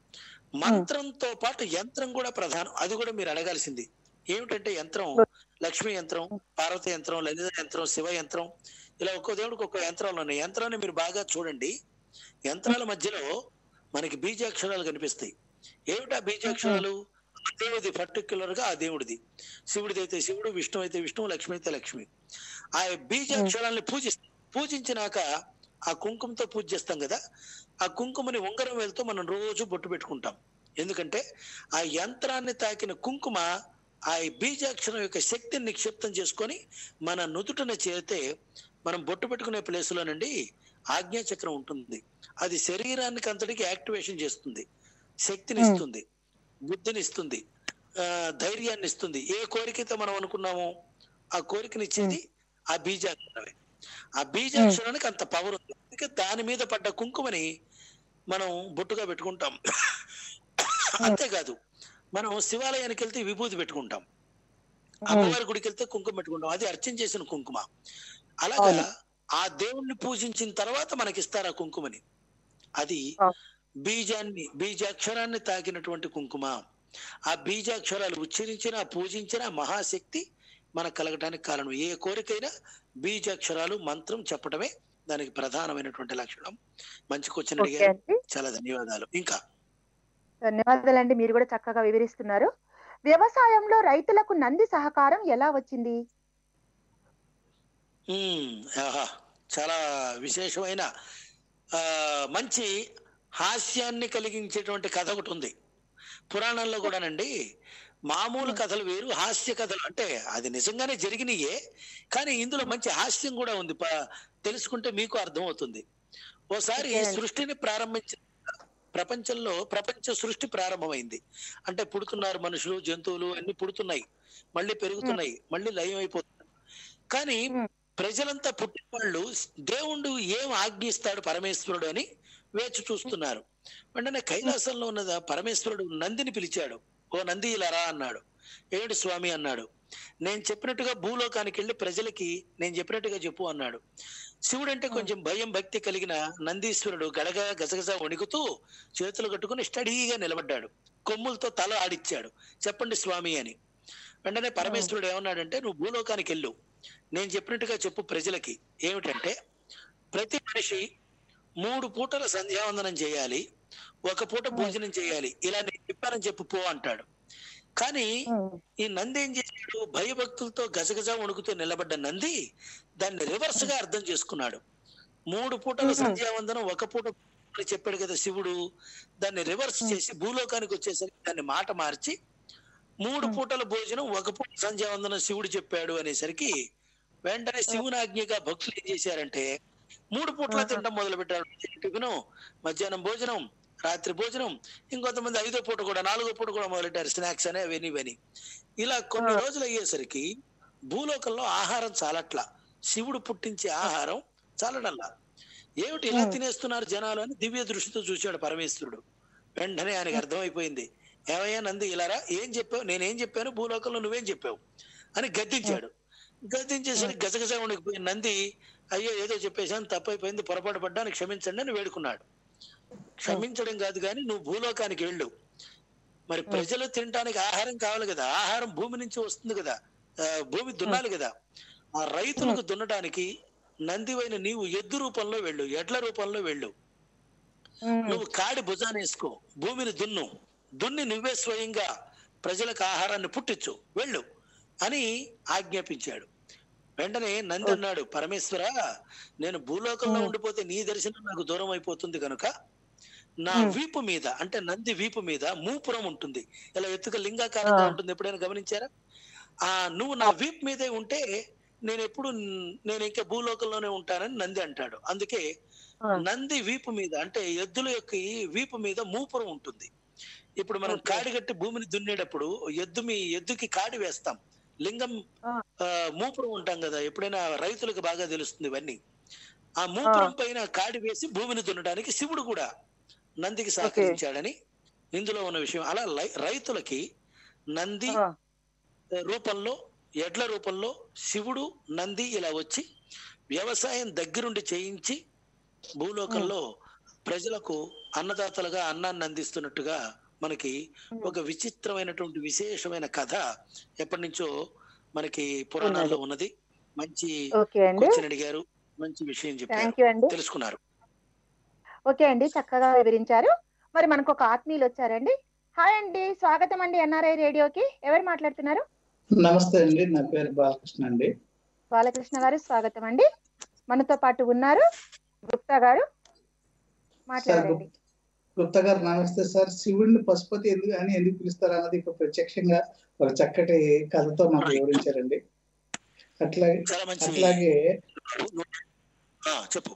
మంత్రంతో పాటు యంత్రం కూడా ప్రధానం అది కూడా మీరు అడగాల్సింది ఏమిటంటే యంత్రం లక్ష్మీ యంత్రం పార్వతి యంత్రం లలిత యంత్రం శివ యంత్రం ఇలా ఒక్కో దేవుడికి ఒక్కో యంత్రాలు ఉన్నాయి యంత్రాన్ని మీరు బాగా చూడండి యంత్రాల మధ్యలో మనకి బీజాక్షరాలు కనిపిస్తాయి ఏమిటా బీజాక్షరాలు ఆ దేవుడిది పర్టిక్యులర్ గా ఆ దేవుడిది శివుడిది అయితే శివుడు విష్ణు అయితే విష్ణువు లక్ష్మి అయితే లక్ష్మి ఆ బీజాక్షరాల్ని పూజి పూజించినాక ఆ కుంకుమతో పూజ చేస్తాం కదా ఆ కుంకుమని ఉంగరం వెళ్తూ మనం రోజు బొట్టు పెట్టుకుంటాం ఎందుకంటే ఆ యంత్రాన్ని తాకిన కుంకుమ ఆ బీజాక్షరం యొక్క శక్తిని నిక్షిప్తం చేసుకొని మన నుదుటన చేరితే మనం బొట్టు పెట్టుకునే ప్లేస్ లోనండి ఆజ్ఞా చక్రం ఉంటుంది అది శరీరానికి అంతటికి యాక్టివేషన్ చేస్తుంది శక్తిని Hmm. ఇస్తుంది బుద్ధిని ఇస్తుంది ఆ, ధైర్యాన్ని ఇస్తుంది ఏ కోరికతో మనం అనుకున్నామో ఆ కోరికని ఇచ్చేది ఆ బీజాక్షరమే ఆ బీజాక్షరానికి అంత పవర్ ఉంది అందుకే దాని మీద పడ్డ కుంకుమని మనం బొట్టుగా పెట్టుకుంటాం అంతేకాదు మనం శివాలయానికి వెళ్తే విభూతి పెట్టుకుంటాం అమ్మవారి గుడికి వెళ్తే కుంకుమ పెట్టుకుంటాం అది అర్చన చేసిన కుంకుమ అలాగా అవును. ఆ దేవుణ్ణి పూజించిన తర్వాత మనకి ఇస్తారు ఆ కుంకుమని అది ఆ. బీజాన్ని బీజాక్షరాన్ని తాకినటువంటి కుంకుమ ఆ బీజాక్షరాలు ఉచ్చరించిన పూజించిన మహాశక్తి మనకు కలగటానికి కారణం ఏ కోరికైనా బీజాక్షరాలు మంత్రం చెప్పడమే దానికి ప్రధానమైనటువంటి లక్షణం మంచి క్వశ్చన్ ఓకే అడిగారు అండి చాలా ధన్యవాదాలు ఇంకా ధన్యవాదాలండి మీరు కూడా చక్కగా వివరిస్తున్నారు వ్యవసాయంలో రైతులకు నంది సహకారం ఎలా వచ్చింది ఉమ్, ఆహా చాలా విశేషమైన ఆ మంచి హాస్యాన్ని కలిగించేటువంటి కథ ఒకటి ఉంది పురాణంలో కూడానండి మామూలు కథలు వేరు హాస్య కథలు అంటే అది నిజంగానే జరిగినాయే కానీ ఇందులో మంచి హాస్యం కూడా ఉంది ప- తెలుసుకుంటే మీకు అర్థం అవుతుంది ఓసారి ఓకేనండి. సృష్టిని ప్రారంభించిన ప్రపంచంలో ప్రపంచ సృష్టి ప్రారంభమైంది అంటే పుడుతున్నారు మనుషులు జంతువులు అన్ని పుడుతున్నాయి మళ్ళీ పెరుగుతున్నాయి మళ్ళీ లయం అయిపోతున్నారు కానీ Hmm. ప్రజలంతా పుట్టిన వాళ్ళు దేవుడు ఏం ఆజ్ఞిస్తాడు పరమేశ్వరుడు అని వేచి చూస్తున్నారు వెంటనే కైలాసంలో ఉన్న పరమేశ్వరుడు నందిని పిలిచాడు ఓ నంది ఇలా రా అన్నాడు ఏమిటి స్వామి అన్నాడు నేను చెప్పినట్టుగా భూలోకానికి వెళ్ళి ప్రజలకి నేను చెప్పినట్టుగా చెప్పు అన్నాడు శివుడు అంటే కొంచెం భయం భక్తి కలిగిన నందీశ్వరుడు గడగ గజగజ వణుకుతూ చేతులు కట్టుకుని స్టడీగా నిలబడ్డాడు కొమ్ములతో తల ఆడిచ్చాడు చెప్పండి స్వామి అని వెంటనే పరమేశ్వరుడు ఏమన్నాడంటే నువ్వు భూలోకానికి వెళ్ళు నేను చెప్పినట్టుగా చెప్పు ప్రజలకి ఏమిటంటే ప్రతి మనిషి మూడు పూటల సంధ్యావందనం చేయాలి ఒక పూట భోజనం చేయాలి ఇలా నేను చెప్పానని చెప్పు పో అంటాడు కానీ ఈ నంది ఏం చేశాడు భయభక్తులతో గజగజ వణుకుతూ నిలబడ్డ నంది దాన్ని రివర్స్ గా అర్థం చేసుకున్నాడు మూడు పూటల Mhm. సంధ్యావందనం ఒక పూట అని చెప్పాడు కదా శివుడు దాన్ని రివర్స్ Mhm. చేసి భూలోకానికి వచ్చేసరికి దాన్ని మాట మార్చి మూడు Mhm. పూటల భోజనం ఒక పూట సంధ్యావందనం శివుడు చెప్పాడు అనేసరికి వెంటనే శివుని ఆజ్ఞగా భక్తులు ఏం చేశారంటే మూడు పూట్ల Mhm. తినడం మొదలు పెట్టారు టిఫిన్ మధ్యాహ్నం భోజనం రాత్రి భోజనం ఇంకొంతమంది ఐదో పూట కూడా నాలుగో పూట కూడా మొదలెట్టారు స్నాక్స్ అనే అవని ఇవని ఇలా కొన్ని ఆ. రోజులు అయ్యేసరికి భూలోకంలో ఆహారం చాలట్లా శివుడు పుట్టించే ఆహారం చాలడల్లా ఏమిటి ఇలా ఆ. తినేస్తున్నారు జనాలు అని దివ్య దృష్టితో చూశాడు పరమేశ్వరుడు వెంటనే ఆయనకి అర్థమైపోయింది ఏమయ్యా నంది ఇలారా ఏం చెప్పావు నేనేం చెప్పాను భూలోకంలో నువ్వేం చెప్పావు అని గద్దించాడు గద్దించేసరికి గజగజ ఉండిపోయిన నంది అయ్యో ఏదో చెప్పేశాను తప్పైపోయింది పొరపాటు పడ్డాను క్షమించండి అని వేడుకున్నాడు క్షమించడం కాదు కానీ నువ్వు భూలోకానికి వెళ్ళు మరి ప్రజలు తినడానికి ఆహారం కావాలి కదా ఆహారం భూమి నుంచి వస్తుంది కదా ఆ, భూమి దున్నాలి కదా ఆ రైతులకు దున్నడానికి నందివైన నీవు ఎద్దు రూపంలో వెళ్ళు ఎడ్ల రూపంలో వెళ్ళు నువ్వు కాడి భుజాన వేసుకో భూమిని దున్ను దున్ని నువ్వే స్వయంగా ప్రజలకు ఆహారాన్ని పుట్టించు వెళ్ళు అని ఆజ్ఞాపించాడు వెంటనే నంది అన్నాడు పరమేశ్వర నేను భూలోకంలో Hmm. ఉండిపోతే నీ దర్శనం నాకు దూరం అయిపోతుంది కనుక నా Hmm. వీపు మీద అంటే నంది వీపు మీద మూపురం ఉంటుంది ఇలా ఎత్తుక లింగాకారంగా Ah. ఉంటుంది ఎప్పుడైనా గమనించారా ఆ నువ్వు నా వీపు మీదే ఉంటే నేను ఎప్పుడు నేను ఇంకా భూలోకంలోనే ఉంటానని నంది అంటాడు అందుకే నంది వీపు మీద అంటే ఎద్దుల యొక్క ఈ వీపు మీద మూపురం ఉంటుంది ఇప్పుడు మనం Okay. కాడి కట్టి భూమిని దున్నేటప్పుడు ఎద్దు మీ ఎద్దుకి కాడి వేస్తాం లింగం Ah. ఆ, మూపురం ఉంటాం కదా ఎప్పుడైనా రైతులకు బాగా తెలుస్తుంది ఇవన్నీ ఆ మూపురం పైన కాడి వేసి భూమిని దున్నడానికి శివుడు కూడా నందికి సహకరించాడని ఇందులో ఉన్న విషయం అలా లై- రైతులకి నంది రూపంలో ఎడ్ల రూపంలో శివుడు నంది ఇలా వచ్చి వ్యవసాయం దగ్గరుండి చేయించి భూలోకంలో ప్రజలకు అన్నదాతలుగా అన్నాన్ని అందిస్తున్నట్టుగా మనకి ఒక విచిత్రమైనటువంటి విశేషమైన కథ ఎప్పటి నుంచో మనకి పురాణాల్లో ఉన్నది మంచి ఓకే అండి క్వశ్చన్ అడిగారు మంచి విషయం చెప్పారు థ్యాంక్ యూ అండి తెలుసుకున్నారు ఓకే అండి చక్కగా వివరించారు మరి మనకు ఒక ఆత్మీయులు వచ్చారండి హాయ్ అండి స్వాగతం అండి ఎన్ఆర్ఐ రేడియోకి ఎవరు మాట్లాడుతున్నారు నమస్తే అండి నా పేరు బాలకృష్ణ అండి బాలకృష్ణ గారు స్వాగతం అండి మనతో పాటు ఉన్నారు గుప్తా గారు మాట్లాడండి గుప్తా గారు నమస్తే సార్ శివుడిని పశుపతి ఎందుకు అని ఎందుకు పిలుస్తారు అన్నది ఇప్పుడు ప్రత్యక్షంగా ఒక చక్కటి కథతో మాకు వివరించారండి అట్లాగే చాలా మంచి అట్లాగే ఆ, చెప్పు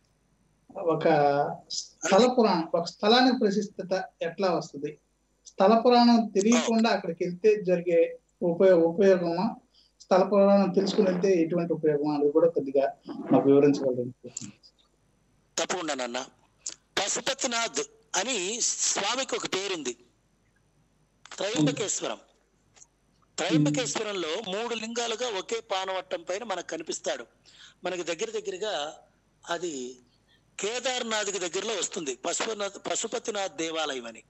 ఒక స్థల పురాణం ఒక స్థలానికి ప్రసిద్ధత ఎట్లా వస్తుంది స్థల పురాణం తెలియకుండా అక్కడికి వెళ్తే జరిగే ఉపయోగ ఉపయోగమా స్థల పురాణం తెలుసుకుని వెళ్తే ఎటువంటి ఉపయోగం అనేది కూడా కొద్దిగా మాకు వివరించగలరు తప్పకుండా నాన్న పశుపతినాథ్ అని స్వామికి ఒక పేరుంది త్రయంబకేశ్వరం త్రయంబకేశ్వరంలో మూడు లింగాలుగా ఒకే పానవట్టం పైన మనకు కనిపిస్తాడు మనకి దగ్గర దగ్గరగా అది కేదార్నాథ్కి దగ్గరలో వస్తుంది పశుపతినాథ్ పశుపతినాథ్ దేవాలయం అని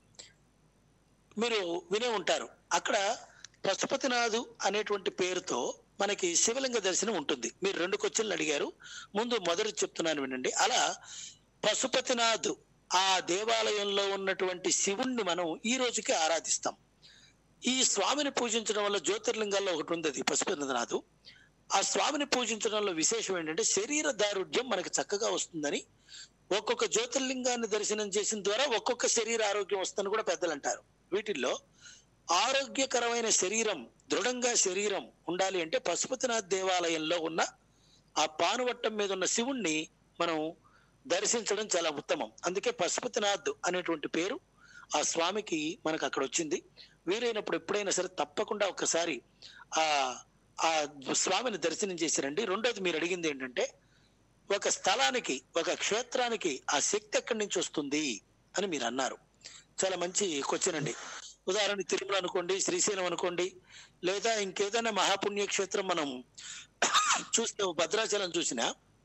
మీరు వినే ఉంటారు అక్కడ పశుపతినాథు అనేటువంటి పేరుతో మనకి శివలింగ దర్శనం ఉంటుంది మీరు రెండు క్వశ్చన్లు అడిగారు ముందు మొదటి చెప్తున్నాను వినండి అలా పశుపతినాథ్ ఆ దేవాలయంలో ఉన్నటువంటి శివుణ్ణి మనం ఈ రోజుకి ఆరాధిస్తాం ఈ స్వామిని పూజించడం వల్ల జ్యోతిర్లింగాల్లో ఒకటి ఉంది అది పశుపతినాథు ఆ స్వామిని పూజించడంలో విశేషం ఏంటంటే శరీర దారుఢ్యం మనకి చక్కగా వస్తుందని ఒక్కొక్క జ్యోతిర్లింగాన్ని దర్శనం చేసిన ద్వారా ఒక్కొక్క శరీర ఆరోగ్యం వస్తుందని కూడా పెద్దలు అంటారు వీటిల్లో ఆరోగ్యకరమైన శరీరం దృఢంగా శరీరం ఉండాలి అంటే పశుపతినాథ్ దేవాలయంలో ఉన్న ఆ పానువట్టం మీద ఉన్న శివుణ్ణి మనం దర్శించడం చాలా ఉత్తమం అందుకే పశుపతినాథ్ అనేటువంటి పేరు ఆ స్వామికి మనకు అక్కడ వచ్చింది వీలైనప్పుడు ఎప్పుడైనా సరే తప్పకుండా ఒకసారి ఆ ఆ స్వామిని దర్శనం చేశారండి రెండోది మీరు అడిగింది ఏంటంటే ఒక స్థలానికి ఒక క్షేత్రానికి ఆ శక్తి ఎక్కడి నుంచి వస్తుంది అని మీరు అన్నారు చాలా మంచి క్వశ్చన్ అండి ఉదాహరణ తిరుమల అనుకోండి శ్రీశైలం అనుకోండి లేదా ఇంకేదైనా మహాపుణ్యక్షేత్రం మనం చూస్తే భద్రాచలం చూసినా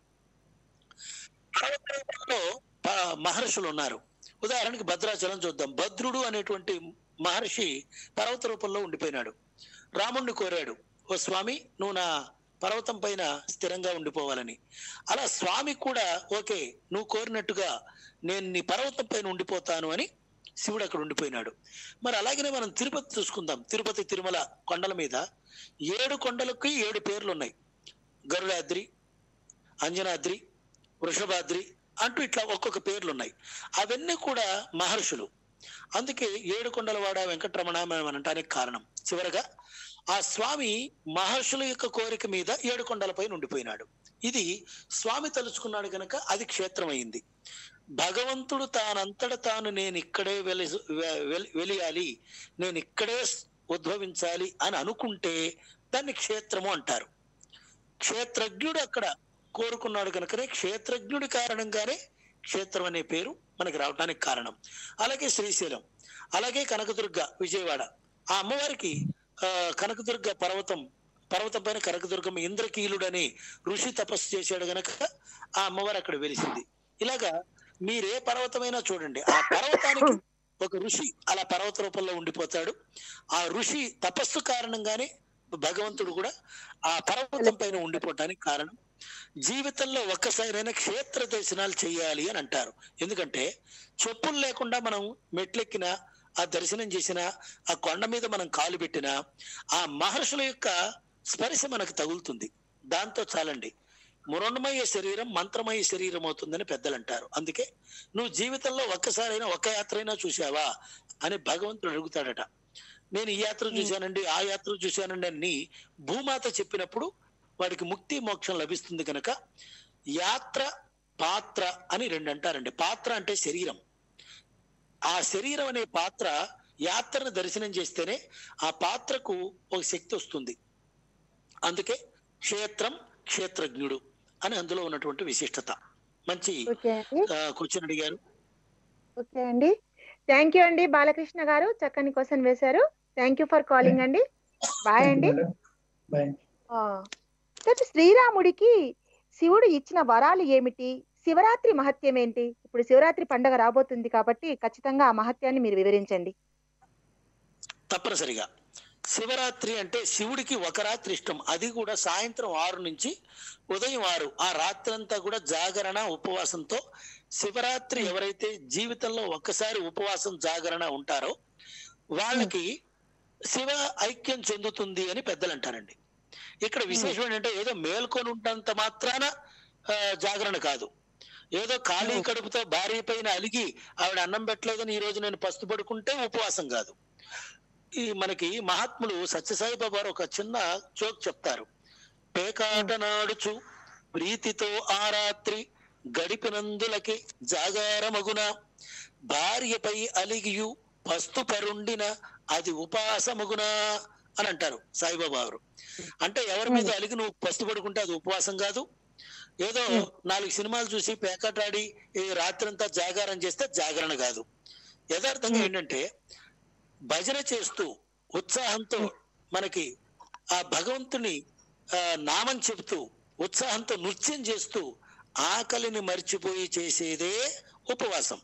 పర్వతాలలో ప- మహర్షులు ఉన్నారు ఉదాహరణకి భద్రాచలం చూద్దాం భద్రుడు అనేటువంటి మహర్షి పర్వత రూపంలో ఉండిపోయినాడు రాముణ్ణి కోరాడు ఓ స్వామి నువ్వు నా పర్వతం పైన స్థిరంగా ఉండిపోవాలని అలా స్వామి కూడా ఓకే నువ్వు కోరినట్టుగా నేను నీ పర్వతం పైన ఉండిపోతాను అని శివుడు అక్కడ ఉండిపోయినాడు మరి అలాగనే మనం తిరుపతి చూసుకుందాం తిరుపతి తిరుమల కొండల మీద ఏడు కొండలకి ఏడు పేర్లు ఉన్నాయి గరుడాద్రి అంజనాద్రి వృషభాద్రి అంటూ ఇట్లా ఒక్కొక్క పేర్లు ఉన్నాయి అవన్నీ కూడా మహర్షులు అందుకే ఏడు కొండల వాడ వెంకటరమణ మనం అనటానికి కారణం చివరగా ఆ స్వామి మహర్షుల యొక్క కోరిక మీద ఏడు కొండలపైన ఉండిపోయినాడు ఇది స్వామి తలుచుకున్నాడు కనుక అది క్షేత్రం అయింది భగవంతుడు తానంతట తాను నేను ఇక్కడే వెలి వె- వెలి- వెలియాలి నేను ఇక్కడే ఉద్భవించాలి అని అనుకుంటే దాన్ని క్షేత్రము అంటారు క్షేత్రజ్ఞుడు అక్కడ కోరుకున్నాడు కనుకనే క్షేత్రజ్ఞుడి కారణంగానే క్షేత్రం అనే పేరు మనకి రావడానికి కారణం అలాగే శ్రీశైలం అలాగే కనకదుర్గ విజయవాడ ఆ అమ్మవారికి ఆ, కనకదుర్గ పర్వతం పర్వతం పైన కనకదుర్గం ఇంద్రకీలుడని ఋషి తపస్సు చేశాడు గనక ఆ అమ్మవారు అక్కడ వెలిసింది ఇలాగా మీరే పర్వతమైనా చూడండి ఆ పర్వతానికి ఒక ఋషి అలా పర్వత రూపంలో ఉండిపోతాడు ఆ ఋషి తపస్సు కారణంగానే భగవంతుడు కూడా ఆ పర్వతం పైన ఉండిపోవటానికి కారణం జీవితంలో ఒక్కసారైనా క్షేత్ర దర్శనాలు చేయాలి అని అంటారు ఎందుకంటే చెప్పులు లేకుండా మనం మెట్లెక్కినా ఆ దర్శనం చేసినా ఆ కొండ మీద మనం కాలు పెట్టినా ఆ మహర్షుల యొక్క స్పర్శ మనకు తగులుతుంది దాంతో చాలండి మురణమయ శరీరం మంత్రమయ శరీరం అవుతుందని పెద్దలు అంటారు అందుకే నువ్వు జీవితంలో ఒక్కసారైనా ఒక్క యాత్ర అయినా చూసావా అని భగవంతుడు అడుగుతాడట నేను ఈ యాత్ర చూశానండి ఆ యాత్ర చూశానండి అని భూమాత చెప్పినప్పుడు వాడికి ముక్తి మోక్షం లభిస్తుంది కనుక యాత్ర పాత్ర అని రెండు అంటారండి పాత్ర అంటే శరీరం ఆ శరీరం అనే పాత్ర యాత్రను దర్శనం చేస్తేనే ఆ పాత్రకు ఒక శక్తి వస్తుంది అందుకే క్షేత్రం క్షేత్రజ్ఞుడు అని అందులో ఉన్నటువంటి విశిష్టత మంచి ఓకే అండి క్వశ్చన్ అడిగారు ఓకే అండి థ్యాంక్ యూ అండి బాలకృష్ణ గారు చక్కని క్వశ్చన్ వేశారు థ్యాంక్ యూ ఫర్ కాలింగ్ అండి బాయ్ అండి బాయ్ ఆ, అయితే శ్రీరాముడికి శివుడు ఇచ్చిన వరాలు ఏమిటి శివరాత్రి మహత్యం ఏంటి ఇప్పుడు శివరాత్రి పండగ రాబోతుంది కాబట్టి ఖచ్చితంగా ఆ మహత్యాన్ని మీరు వివరించండి తప్పనిసరిగా శివరాత్రి అంటే శివుడికి ఒక రాత్రి ఇష్టం అది కూడా సాయంత్రం ఆరు నుంచి ఉదయం ఆరు ఆ రాత్రి అంతా కూడా జాగరణ ఉపవాసంతో శివరాత్రి ఎవరైతే జీవితంలో ఒక్కసారి ఉపవాసం జాగరణ ఉంటారో వాళ్ళకి శివ ఐక్యం చెందుతుంది అని పెద్దలు అంటారండి ఇక్కడ విశేషం ఏంటంటే ఏదో మేల్కొని ఉంటంత మాత్రాన ఆ, జాగరణ కాదు ఏదో ఖాళీ కడుపుతో భార్య పైన అలిగి ఆవిడ అన్నం పెట్టలేదని ఈ రోజు నేను పస్తు పడుకుంటే ఉపవాసం కాదు ఈ మనకి మహాత్ములు సత్యసాయి బాబా వారు ఒక చిన్న జోక్ చెప్తారు పేకాట నాడుచు ప్రీతితో ఆ రాత్రి గడిపినందులకి జాగారమగున భార్యపై అలిగియు పస్తు పరుండిన అది ఉపాసమగునా అని అంటారు సాయిబాబా వారు అంటే ఎవరి మీద అలిగి నువ్వు పస్తు పడుకుంటే అది ఉపవాసం కాదు ఏదో నాలుగు సినిమాలు చూసి పేకాటాడి ఈ రాత్రంతా జాగారం చేస్తే జాగరణ కాదు యథార్థంగా ఏంటంటే భజన చేస్తూ ఉత్సాహంతో మనకి ఆ భగవంతుని ఆ, నామం చెబుతూ ఉత్సాహంతో నృత్యం చేస్తూ ఆకలిని మర్చిపోయి చేసేదే ఉపవాసం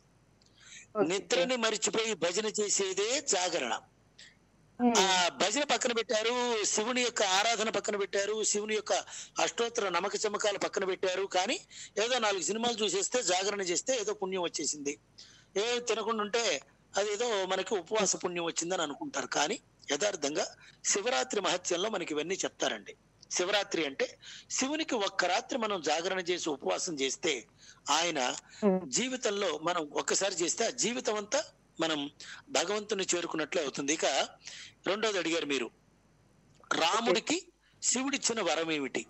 నిద్రని మర్చిపోయి భజన చేసేదే జాగరణ ఉమ్, ఆ భజన పక్కన పెట్టారు శివుని యొక్క ఆరాధన పక్కన పెట్టారు శివుని యొక్క అష్టోత్తర నమక చమకాలు పక్కన పెట్టారు కానీ ఏదో నాలుగు సినిమాలు చూసేస్తే జాగరణ చేస్తే ఏదో పుణ్యం వచ్చేసింది ఏ తినకుండా ఉంటే అదేదో మనకి ఉపవాస పుణ్యం వచ్చిందని అనుకుంటారు కానీ యథార్థంగా శివరాత్రి మహత్యంలో మనకి ఇవన్నీ చెప్తారండి శివరాత్రి అంటే శివునికి ఒక్క రాత్రి మనం జాగరణ చేసి ఉపవాసం చేస్తే ఆయన ఉమ్, జీవితంలో మనం ఒక్కసారి చేస్తే ఆ జీవితం అంతా మనం భగవంతుని చేరుకున్నట్లే అవుతుంది ఇక రెండోది అడిగారు మీరు రాముడికి శివుడిచ్చిన వరం ఏమిటి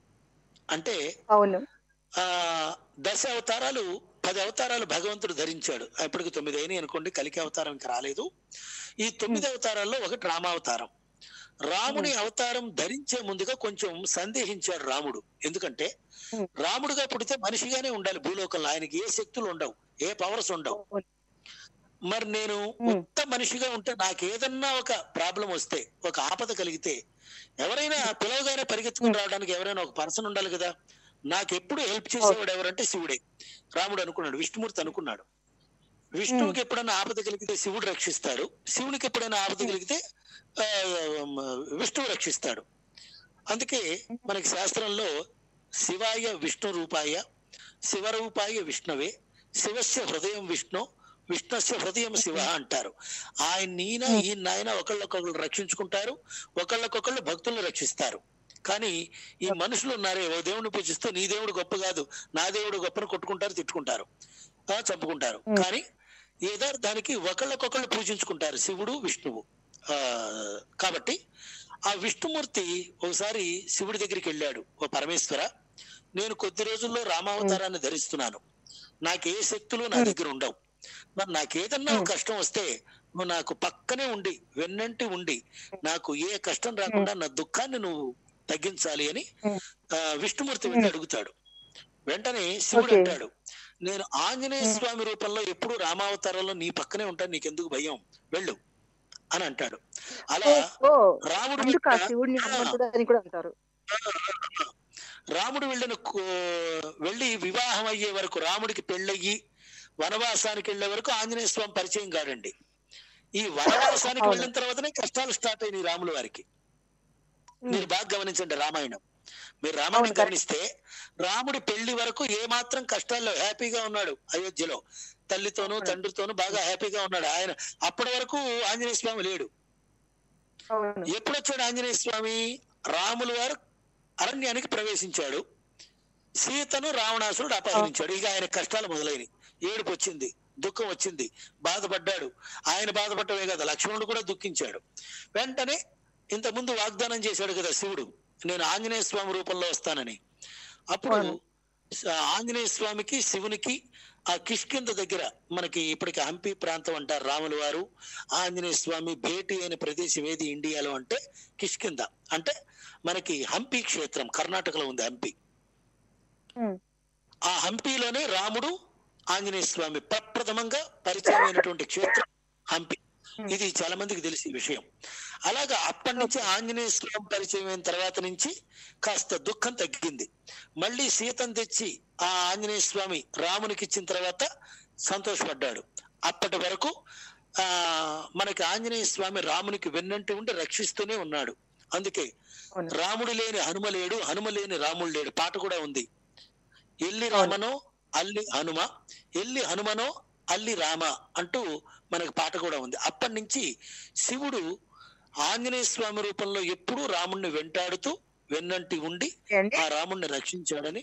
అంటే అవును ఆ దశ అవతారాలు పది అవతారాలు భగవంతుడు ధరించాడు ఇప్పటికి తొమ్మిది అయినాయి అనుకోండి కలికి అవతారం ఇంకా రాలేదు ఈ తొమ్మిది అవతారాల్లో ఒకటి రామావతారం రాముని అవతారం ధరించే ముందుగా కొంచెం సందేహించాడు రాముడు ఎందుకంటే Hmm. రాముడుగా పుడితే మనిషిగానే ఉండాలి భూలోకంలో ఆయనకి ఏ శక్తులు ఉండవు ఏ పవర్స్ ఉండవు అవును. మరి నేను ఉత్త మనిషిగా ఉంటే నాకు ఏదన్నా ఒక ప్రాబ్లం వస్తే ఒక ఆపద కలిగితే ఎవరైనా పిలవగానే పరిగెత్తుకుని రావడానికి ఎవరైనా ఒక పర్సన్ ఉండాలి కదా నాకు ఎప్పుడు హెల్ప్ చేసేవాడు ఎవరంటే శివుడే రాముడు అనుకున్నాడు విష్ణుమూర్తి అనుకున్నాడు విష్ణువుకి ఎప్పుడైనా ఆపద కలిగితే శివుడు రక్షిస్తాడు శివునికి ఎప్పుడైనా ఆపద కలిగితే ఆ, విష్ణువు రక్షిస్తాడు అందుకే మనకి శాస్త్రంలో శివాయ విష్ణు రూపాయ శివరూపాయ విష్ణవే శివస్య హృదయం విష్ణు విష్ణుస్య హృదయం శివ అంటారు ఆయన ఈయన ఈయన నాయన ఒకళ్ళొకళ్ళు రక్షించుకుంటారు ఒకళ్ళకొకళ్ళు భక్తులను రక్షిస్తారు కానీ ఈ మనుషులు ఉన్నారే ఓ దేవుడిని పూజిస్తూ నీ దేవుడు గొప్ప కాదు నా దేవుడు గొప్పను కొట్టుకుంటారు తిట్టుకుంటారు ఆ, చంపుకుంటారు కానీ యథార్థానికి ఒకళ్ళకొకళ్ళు పూజించుకుంటారు శివుడు విష్ణువు ఆ కాబట్టి ఆ విష్ణుమూర్తి ఒకసారి శివుడి దగ్గరికి వెళ్ళాడు ఓ పరమేశ్వర నేను కొద్ది రోజుల్లో రామావతారాన్ని ధరిస్తున్నాను నాకు ఏ శక్తులు నా దగ్గర ఉండవు మరి నాకేదన్నా ఒక కష్టం వస్తే నువ్వు నాకు పక్కనే ఉండి వెన్నంటి ఉండి నాకు ఏ కష్టం రాకుండా నా దుఃఖాన్ని నువ్వు తగ్గించాలి అని ఆ, విష్ణుమూర్తి వెళ్ళి అడుగుతాడు వెంటనే శివుడు Okay. అంటాడు నేను ఆంజనేయ స్వామి రూపంలో ఎప్పుడు రామావతారంలో నీ పక్కనే ఉంటాను నీకెందుకు భయం వెళ్ళు అని అంటాడు అలా ఓ రాముడు అందుక వెళ్ళిన- శివుడిని ఆ, హనుమంతుడు అని కూడా అంటారు రాముడు వెళ్ళిన కో- వెళ్ళి వివాహం అయ్యే వరకు రాముడికి పెళ్ళయ్యి వనవాసానికి వెళ్లే వరకు ఆంజనేయ స్వామి పరిచయం కాడండి ఈ వనవాసానికి అవును. వెళ్ళిన తర్వాతనే కష్టాలు స్టార్ట్ అయినాయి రాముల వారికి మీరు బాగా గమనించండి రామాయణం మీరు రామాయణం అవును, correct. గమనిస్తే రాముడి పెళ్లి వరకు ఏ మాత్రం కష్టాల్లో హ్యాపీగా ఉన్నాడు అయోధ్యలో తల్లితోనూ అవును. తండ్రితోనూ బాగా హ్యాపీగా ఉన్నాడు ఆయన అప్పటి వరకు ఆంజనేయ స్వామి లేడు అవును ఎప్పుడు వచ్చాడు ఆంజనేయ స్వామి రాముల వారు అరణ్యానికి ప్రవేశించాడు సీతను రావణాసురుడు అపహరించాడు ఇక ఆయన కష్టాలు మొదలైనవి ఏడుపు వచ్చింది దుఃఖం వచ్చింది బాధపడ్డాడు ఆయన బాధపడటమే కదా లక్ష్మణుడు కూడా దుఃఖించాడు వెంటనే ఇంత ముందు వాగ్దానం చేశాడు కదా శివుడు నేను ఆంజనేయ స్వామి రూపంలో వస్తానని అప్పుడు అవును. స- ఆంజనేయ స్వామికి శివునికి ఆ కిష్కింద దగ్గర మనకి ఇప్పటికి హంపి ప్రాంతం అంటారు రాముల వారు ఆంజనేయ స్వామి భేటీ అయిన ప్రదేశం ఏది ఇండియాలో అంటే కిష్కింద అంటే మనకి హంపి క్షేత్రం కర్ణాటకలో ఉంది హంపి ఉమ్. ఆ హంపిలోనే రాముడు ఆంజనేయ స్వామి ప్రప్రథమంగా పరిచయం అయినటువంటి క్షేత్రం హంపి ఇది చాలా మందికి తెలిసి విషయం అలాగా అప్పటి నుంచి ఆంజనేయ స్వామి పరిచయం అయిన తర్వాత నుంచి కాస్త దుఃఖం తగ్గింది మళ్ళీ సీతను తెచ్చి ఆ ఆంజనేయ స్వామి రామునికి ఇచ్చిన తర్వాత సంతోషపడ్డాడు అప్పటి వరకు ఆ మనకి ఆంజనేయ స్వామి రామునికి వెన్నంటి ఉండి రక్షిస్తూనే ఉన్నాడు అందుకే అవును. రాముడు లేని హనుమ లేడు హనుమ లేని రాముడు లేడు పాట కూడా ఉంది ఎల్లి రామనో అల్లి హనుమ ఎల్లి హనుమనో అల్లి రామ అంటూ మనకు పాట కూడా ఉంది అప్పటి నుంచి శివుడు ఆంజనేయ స్వామి రూపంలో ఎప్పుడూ రాముణ్ణి వెంటాడుతూ వెన్నంటి ఉండి అండి ఆ రాముణ్ణి రక్షించాడని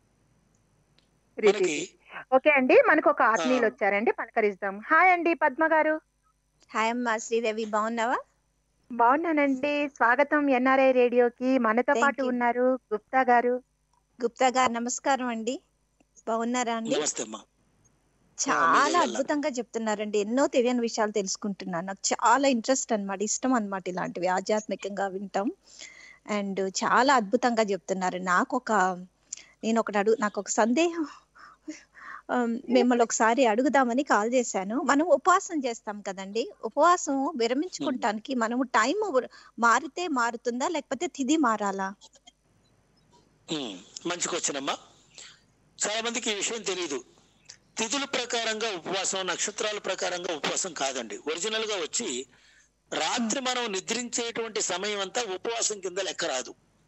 రీతి. మనకి ఓకే అండి మనకు ఒక ఆత్మీయులు ఆ. వచ్చారండి పలకరిస్తాం హాయ్ అండి పద్మ గారు హాయ్ అమ్మా శ్రీదేవి బాగున్నావా బాగున్నానండి స్వాగతం ఎన్ఆర్ఐ రేడియోకి మనతో Thank పాటు you. ఉన్నారు గుప్తా గారు గుప్తా గారు నమస్కారం అండి బాగున్నారా అండి నమస్తే అమ్మా చాలా మీరే అద్భుతంగా చెప్తున్నారండి ఎన్నో తెలియని విషయాలు తెలుసుకుంటున్నాను నాకు చాలా ఇంట్రెస్ట్ అన్నమాట ఇష్టం అన్నమాట ఇలాంటివి ఆధ్యాత్మికంగా వింటాం అండ్ చాలా అద్భుతంగా చెప్తున్నారు నాకు ఒక నేను ఒకటి అడుగు నాకు ఒక సందేహం ఆ, మిమ్మల్ని ఒకసారి అడుగుదామని కాల్ చేశాను మనం ఉపవాసం చేస్తాం కదండి ఉపవాసం విరమించుకుంటానికి మనము టైం మారితే మారుతుందా లేకపోతే తిది మారాలా ఉమ్, మంచి క్వశ్చన్ అమ్మా చాలా మందికి ఈ విషయం తెలియదు తిథుల ప్రకారంగా ఉపవాసం నక్షత్రాల ప్రకారంగా ఉపవాసం కాదండి ఒరిజినల్ గా వచ్చి రాత్రి మనం నిద్రించేటువంటి సమయం అంతా ఉపవాసం కింద లెక్క రాదు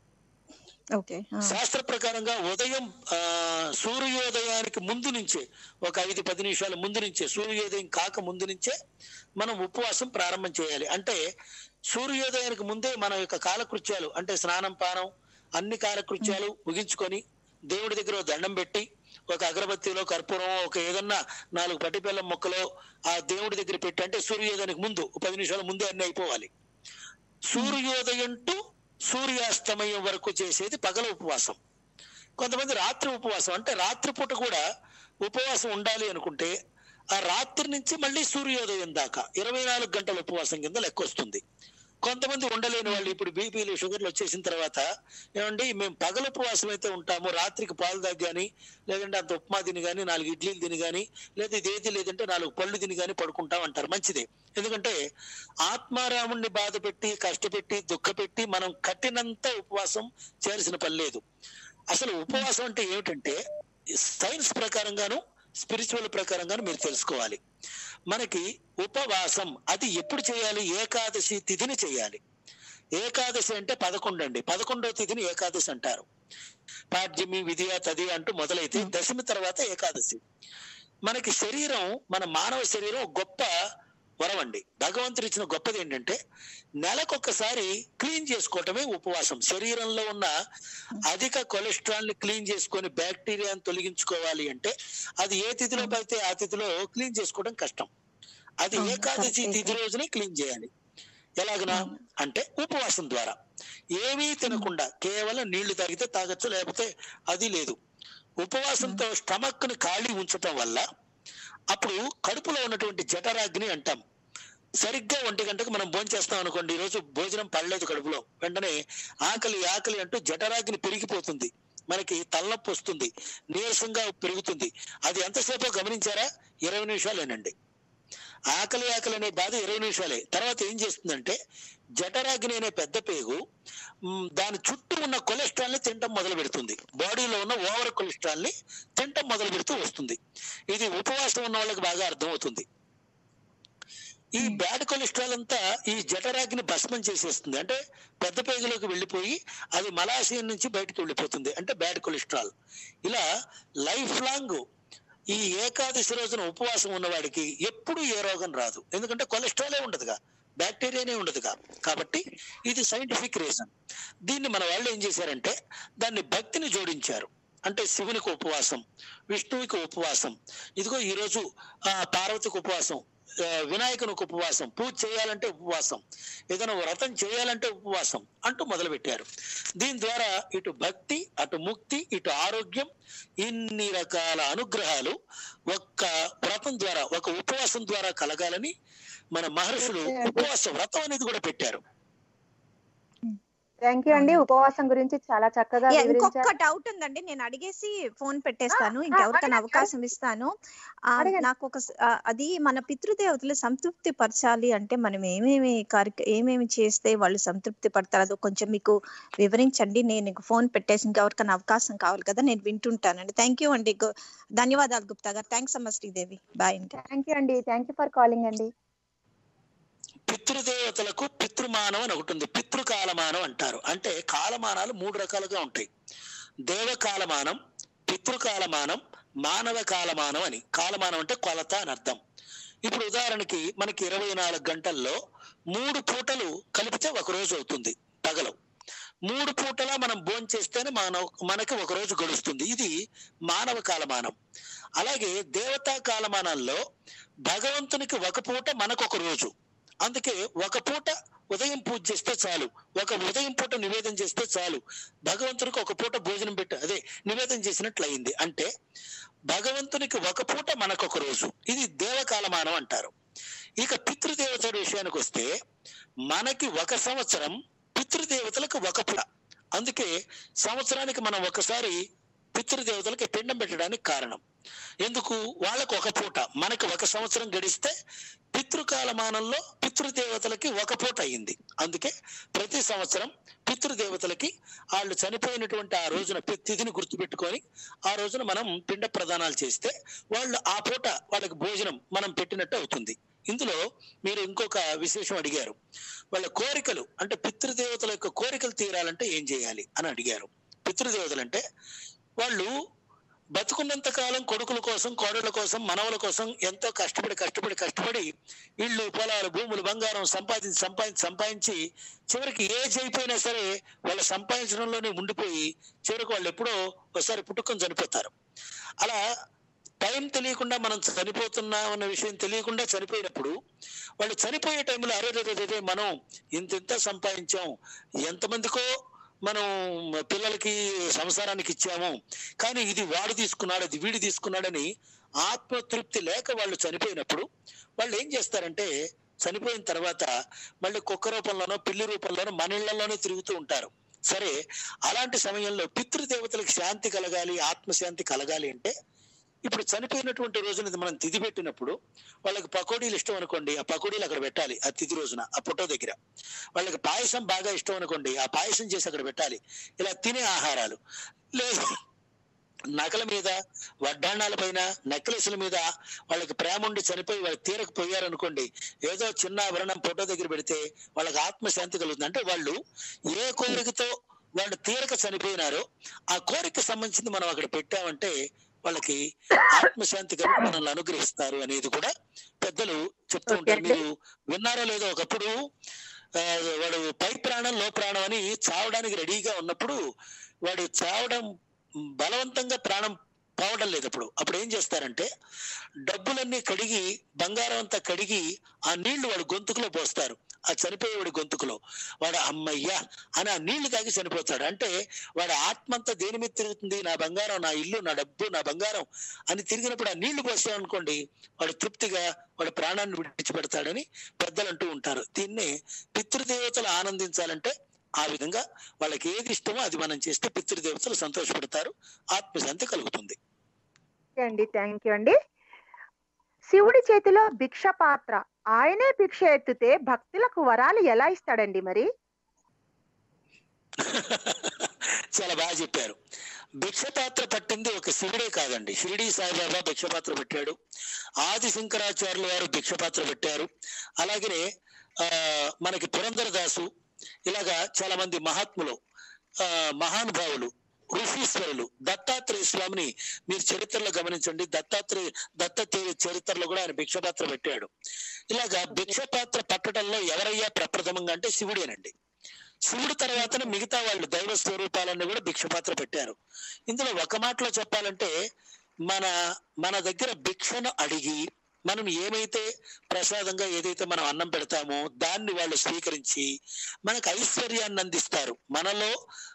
ఓకే శాస్త్ర ప్రకారంగా ఉదయం ఆ, సూర్యోదయానికి ముందు నుంచే ఒక ఐదు పది నిమిషాల ముందు నుంచే సూర్యోదయం కాక ముందు నుంచే మనం ఉపవాసం ప్రారంభం చేయాలి అంటే సూర్యోదయానికి ముందే మన యొక్క కాలకృత్యాలు అంటే స్నానం పానం అన్ని కాలకృత్యాలు ముగించుకొని దేవుడి దగ్గర ఓ దండం పెట్టి ఒక అగరబత్తిలో కర్పూరం ఒక ఏదన్నా నాలుగు పట్టిపెల్లం మొక్కలో ఆ దేవుడి దగ్గర పెట్టి అంటే సూర్యోదయానికి ముందు ఓ పది నిమిషాల ముందే అన్ని అయిపోవాలి సూర్యోదయం టు సూర్యాస్తమయం వరకు చేసేది పగల ఉపవాసం కొంతమంది రాత్రి ఉపవాసం అంటే రాత్రిపూట కూడా ఉపవాసం ఉండాలి అనుకుంటే ఆ రాత్రి నుంచి మళ్ళీ సూర్యోదయం దాకా ఇరవై నాలుగు గంటల ఉపవాసం కింద లెక్క వస్తుంది కొంతమంది ఉండలేని వాళ్ళు ఇప్పుడు బీపీలు షుగర్లు వచ్చేసిన తర్వాత ఏమండి మేము పగల ఉపవాసం అయితే ఉంటాము రాత్రికి పాలు తాగి కానీ లేదంటే అంత ఉప్మా తిని కానీ నాలుగు ఇడ్లీలు తిని కానీ లేదా ఇదేది లేదంటే నాలుగు పళ్ళు తిని కానీ పడుకుంటాం అంటారు మంచిదే ఎందుకంటే ఆత్మారాముణ్ణి బాధ పెట్టి కష్టపెట్టి దుఃఖపెట్టి మనం కట్టినంత ఉపవాసం చేయాల్సిన పని లేదు అసలు ఉపవాసం అంటే ఏమిటంటే సైన్స్ ప్రకారంగాను స్పిరిచువల్ ప్రకారంగాను మీరు తెలుసుకోవాలి మనకి ఉపవాసం అది ఎప్పుడు చేయాలి ఏకాదశి తిథిని చేయాలి ఏకాదశి అంటే పదకొండు అండి పదకొండవ తిథిని ఏకాదశి అంటారు పాడ్యమి విధియ తది అంటూ మొదలైతే దశమి తర్వాత ఏకాదశి మనకి శరీరం మన మానవ శరీరం ఒక గొప్ప వరం అండి భగవంతుడు ఇచ్చిన గొప్పది ఏంటంటే నెలకొకసారి క్లీన్ చేసుకోవటమే ఉపవాసం శరీరంలో ఉన్న అధిక కొలెస్ట్రాల్ ని క్లీన్ చేసుకొని బ్యాక్టీరియాని తొలగించుకోవాలి అంటే అది ఏ తిథిలో పడితే ఆ తిథిలో క్లీన్ చేసుకోవడం కష్టం అది అవును, ఏకాదశి కరెక్టే తిథి రోజునే క్లీన్ చేయాలి ఎలాగనా అంటే ఉపవాసం ద్వారా ఏమీ తినకుండా కేవలం నీళ్లు తాగితే తాగొచ్చు లేకపోతే అది లేదు ఉపవాసంతో స్టమక్ ని ఖాళీ ఉంచటం వల్ల అప్పుడు కడుపులో ఉన్నటువంటి జఠరాగ్ని అంటాం సరిగ్గా ఒంటి గంటకు మనం భోజనం చేస్తాం అనుకోండి ఈ రోజు భోజనం పడలేదు కడుపులో వెంటనే ఆకలి ఆకలి అంటూ జఠరాగ్ని పెరిగిపోతుంది మనకి తలనొప్పి వస్తుంది నీరసంగా పెరుగుతుంది అది ఎంతసేపో గమనించారా ఇరవై నిమిషాలేనండి ఆకలి ఆకలి అనే బాధ ఇరవై నిమిషాలే తర్వాత ఏం చేస్తుందంటే జఠరాగ్ని అనే పెద్ద పేగు మ్, దాని చుట్టూ ఉన్న కొలెస్ట్రాల్ ని తినటం మొదలు పెడుతుంది బాడీలో ఉన్న ఓవర్ కొలెస్ట్రాల్ ని తినటం మొదలు పెడుతూ వస్తుంది ఇది ఉపవాసం ఉన్న వాళ్ళకి బాగా అర్థమవుతుంది ఈ బ్యాడ్ కొలెస్ట్రాల్ అంతా ఈ జఠరాగ్ని భస్మం చేసేస్తుంది అంటే పెద్ద పేగులోకి వెళ్ళిపోయి అది మలాశయం నుంచి బయటకు వెళ్ళిపోతుంది అంటే బ్యాడ్ కొలెస్ట్రాల్ ఇలా లైఫ్ లాంగ్ ఈ ఏకాదశి రోజున ఉపవాసం ఉన్నవాడికి ఎప్పుడు ఏ రోగం రాదు ఎందుకంటే కొలెస్ట్రాలే ఉండదుగా బ్యాక్టీరియానే ఉండదుగా కాబట్టి ఇది సైంటిఫిక్ రీజన్ దీన్ని మన వాళ్ళు ఏం చేశారంటే దాన్ని భక్తిని జోడించారు అంటే శివునికి ఉపవాసం విష్ణువుకి ఉపవాసం ఇదిగో ఈ రోజు ఆ పార్వతికి ఉపవాసం ఆ, వినాయకునికి ఉపవాసం పూజ చేయాలంటే ఉపవాసం ఏదైనా వ్రతం చేయాలంటే ఉపవాసం అంటూ మొదలు పెట్టారు దీని ద్వారా ఇటు భక్తి అటు ముక్తి ఇటు ఆరోగ్యం ఇన్ని రకాల అనుగ్రహాలు ఒక్క వ్రతం ద్వారా ఒక ఉపవాసం ద్వారా కలగాలని మన మహర్షులు ఉపవాస వ్రతం అనేది కూడా పెట్టారు థ్యాంక్ యూ అండి ఉపవాసం గురించి చాలా చక్కగా యా, వివరించారు ఇంకొక డౌట్ ఉందండి నేను అడిగేసి ఫోన్ పెట్టేస్తాను ఆ, ఇంకెవరికైనా అడగండి, అవకాశం ఇస్తాను ఆ, అడగండి. నాకు ఒక స- ఆ, అది మన పితృదేవతలు సంతృప్తి పరచాలి అంటే మనం ఏమేమి కార్య ఏమేమి చేస్తే వాళ్ళు సంతృప్తి పడతారు అదో కొంచెం మీకు వివరించండి నేను ఇంక ఫోన్ పెట్టేసి ఇంకెవరికైనా అవకాశం కావాలి కదా నేను వింటుంటానండి థ్యాంక్ యూ అండి గు- ధన్యవాదాలు గుప్తా గారు థ్యాంక్స్ అమ్మ శ్రీదేవి బాయ్ అండి థ్యాంక్ యూ అండి థ్యాంక్ యూ ఫర్ కాలింగ్ అండి పితృదేవతలకు పితృమానం అని ఒకటి ఉంది పితృకాలమానం అంటారు అంటే కాలమానాలు మూడు రకాలుగా ఉంటాయి దేవకాలమానం పితృకాలమానం మానవ కాలమానం అని కాలమానం అంటే కొలత అని అర్థం ఇప్పుడు ఉదాహరణకి మనకి ఇరవై నాలుగు గంటల్లో మూడు పూటలు కలిపితే ఒక రోజు అవుతుంది పగలు మూడు పూటలా మనం భోజనం చేస్తేనే మన మనకి ఒక రోజు గడుస్తుంది ఇది మానవ కాలమానం అలాగే దేవతా కాలమానాల్లో భగవంతునికి ఒక పూట మనకు ఒక రోజు అందుకే ఒక పూట ఉదయం పూజ చేస్తే చాలు ఒక ఉదయం పూట నివేదన చేస్తే చాలు భగవంతునికి ఒక పూట భోజనం పెట్టి అదే నివేదన చేసినట్లు అయింది అంటే భగవంతునికి ఒక పూట మనకొక రోజు ఇది దేవకాలమానం అంటారు ఇక పితృదేవతల విషయానికి వస్తే మనకి ఒక సంవత్సరం పితృదేవతలకు ఒక పూట అందుకే సంవత్సరానికి మనం ఒకసారి పితృదేవతలకి పిండం పెట్టడానికి కారణం ఎందుకు వాళ్ళకు ఒక పూట మనకి ఒక సంవత్సరం గడిస్తే పితృకాలమానంలో పితృదేవతలకి ఒక పూట అయింది అందుకే ప్రతి సంవత్సరం పితృదేవతలకి వాళ్ళు చనిపోయినటువంటి ఆ రోజున పి- తిథిని గుర్తుపెట్టుకొని ఆ రోజున మనం పిండ ప్రదానాలు చేస్తే వాళ్ళు ఆ పూట వాళ్ళకి భోజనం మనం పెట్టినట్టు అవుతుంది ఇందులో మీరు ఇంకొక విశేషం అడిగారు వాళ్ళ కోరికలు అంటే పితృదేవతల యొక్క కోరికలు తీరాలంటే ఏం చేయాలి అని అడిగారు పితృదేవతలు అంటే వాళ్ళు బతుకున్నంత కాలం కొడుకుల కోసం కోడళ్ళ కోసం మనవల కోసం ఎంతో కష్టపడి కష్టపడి కష్టపడి ఇళ్ళు పొలాలు భూములు బంగారం సంపాదించి సంపాదించి సంపాదించి చివరికి ఏజ్ అయిపోయినా సరే వాళ్ళ సంపాదించడంలోనే ఉండిపోయి చివరికి వాళ్ళు ఎప్పుడో ఒకసారి పుట్టుకొని చనిపోతారు అలా టైం తెలియకుండా మనం చనిపోతున్నాం అన్న విషయం తెలియకుండా చనిపోయినప్పుడు వాళ్ళు చనిపోయే టైంలో అరే రే, రే, రే, రే, మనం ఇంత ఇంత సంపాదించాం ఎంతమందికో మనం పిల్లలకి సంసారానికి ఇచ్చాము కానీ ఇది వాడు తీసుకున్నాడు అది వీడు తీసుకున్నాడని ఆత్మతృప్తి లేక వాళ్ళు చనిపోయినప్పుడు వాళ్ళు ఏం చేస్తారంటే చనిపోయిన తర్వాత మళ్ళీ కుక్క రూపంలోనో పిల్లి రూపంలోనో మన ఇళ్లలోనే తిరుగుతూ ఉంటారు సరే అలాంటి సమయంలో పితృదేవతలకు శాంతి కలగాలి ఆత్మశాంతి కలగాలి అంటే ఇప్పుడు చనిపోయినటువంటి రోజున మనం తిథి పెట్టినప్పుడు వాళ్ళకి పకోడీలు ఇష్టం అనుకోండి ఆ పకోడీలు అక్కడ పెట్టాలి ఆ తిథి రోజున ఆ ఫోటో దగ్గర వాళ్ళకి పాయసం బాగా ఇష్టం అనుకోండి ఆ పాయసం చేసి అక్కడ పెట్టాలి ఇలా తినే ఆహారాలు లేదు నగల మీద వడ్డాణాల పైన నెక్లెస్ల మీద వాళ్ళకి ప్రేమ ఉండి చనిపోయి వాళ్ళు తీరకు పోయారనుకోండి ఏదో చిన్న ఆభరణం ఫోటో దగ్గర పెడితే వాళ్ళకి ఆత్మశాంతి కలుగుతుంది అంటే వాళ్ళు ఏ కోరికతో వాళ్ళు తీరక చనిపోయినారో ఆ కోరిక సంబంధించింది మనం అక్కడ పెట్టామంటే వాళ్ళకి ఆత్మశాంతి కలిగి మనల్ని అనుగ్రహిస్తారు అనేది కూడా పెద్దలు చెప్తూ ఉంటారు Okay. మీరు విన్నారో లేదో ఒకప్పుడు ఆ, వాడు పై ప్రాణం లో ప్రాణం అని చావడానికి రెడీగా ఉన్నప్పుడు వాడు చావడం బలవంతంగా ప్రాణం పోవడం లేదు అప్పుడు అప్పుడు ఏం చేస్తారంటే డబ్బులన్నీ కడిగి బంగారం అంతా కడిగి ఆ నీళ్లు వాడు గొంతుకులో పోస్తారు ఆ చనిపోయేవాడి గొంతుకులో వాడు అమ్మయ్యా అని ఆ నీళ్లు తాగి చనిపోతాడు అంటే వాడి ఆత్మ అంతా దేని మీద తిరుగుతుంది నా బంగారం నా ఇల్లు నా డబ్బు నా బంగారం అని తిరిగినప్పుడు ఆ నీళ్లు పోసామనుకోండి వాడు తృప్తిగా వాడు ప్రాణాన్ని విడిచిపెడతాడని పెద్దలు అంటూ ఉంటారు దీన్ని పితృదేవతలు ఆనందించాలంటే ఆ విధంగా వాళ్ళకి ఏది ఇష్టమో అది మనం చేస్తే పితృదేవతలు సంతోషపడతారు ఆత్మశాంతి కలుగుతుంది ఓకే అండి థ్యాంక్ యూ అండి శివుడి చేతిలో భిక్ష పాత్ర ఆయనే భిక్ష ఎత్తితే భక్తులకు వరాలు ఎలా ఇస్తాడండి మరి చాలా బాగా చెప్పారు భిక్ష పాత్ర పట్టింది ఒక శివుడే కాదండి షిరిడి సాయిబాబా భిక్ష పాత్ర పెట్టాడు ఆది శంకరాచార్యుల వారు భిక్ష పాత్ర పెట్టారు అలాగే ఆ మనకి పురంధరదాసు ఇలాగా చాలా మంది మహాత్ములు ఆ మహానుభావులు ఋషీశ్వరులు దత్తాత్రేయ స్వామిని మీరు చరిత్రలో గమనించండి దత్తాత్రేయ దత్తాత్రేయ చరిత్రలో కూడా ఆయన భిక్ష పాత్ర పెట్టాడు ఇలాగా భిక్ష పాత్ర పట్టడంలో ఎవరయ్యా ప్రప్రథమంగా అంటే శివుడేనండి శివుడు తర్వాతనే మిగతా వాళ్ళు దైవ స్వరూపాలన్నీ కూడా భిక్షపాత్ర పెట్టారు ఇందులో ఒక మాటలో చెప్పాలంటే మన మన దగ్గర భిక్షను అడిగి మనం ఏమైతే ప్రసాదంగా ఏదైతే మనం అన్నం పెడతామో దాన్ని వాళ్ళు స్వీకరించి మనకు ఐశ్వర్యాన్ని అందిస్తారు మనలో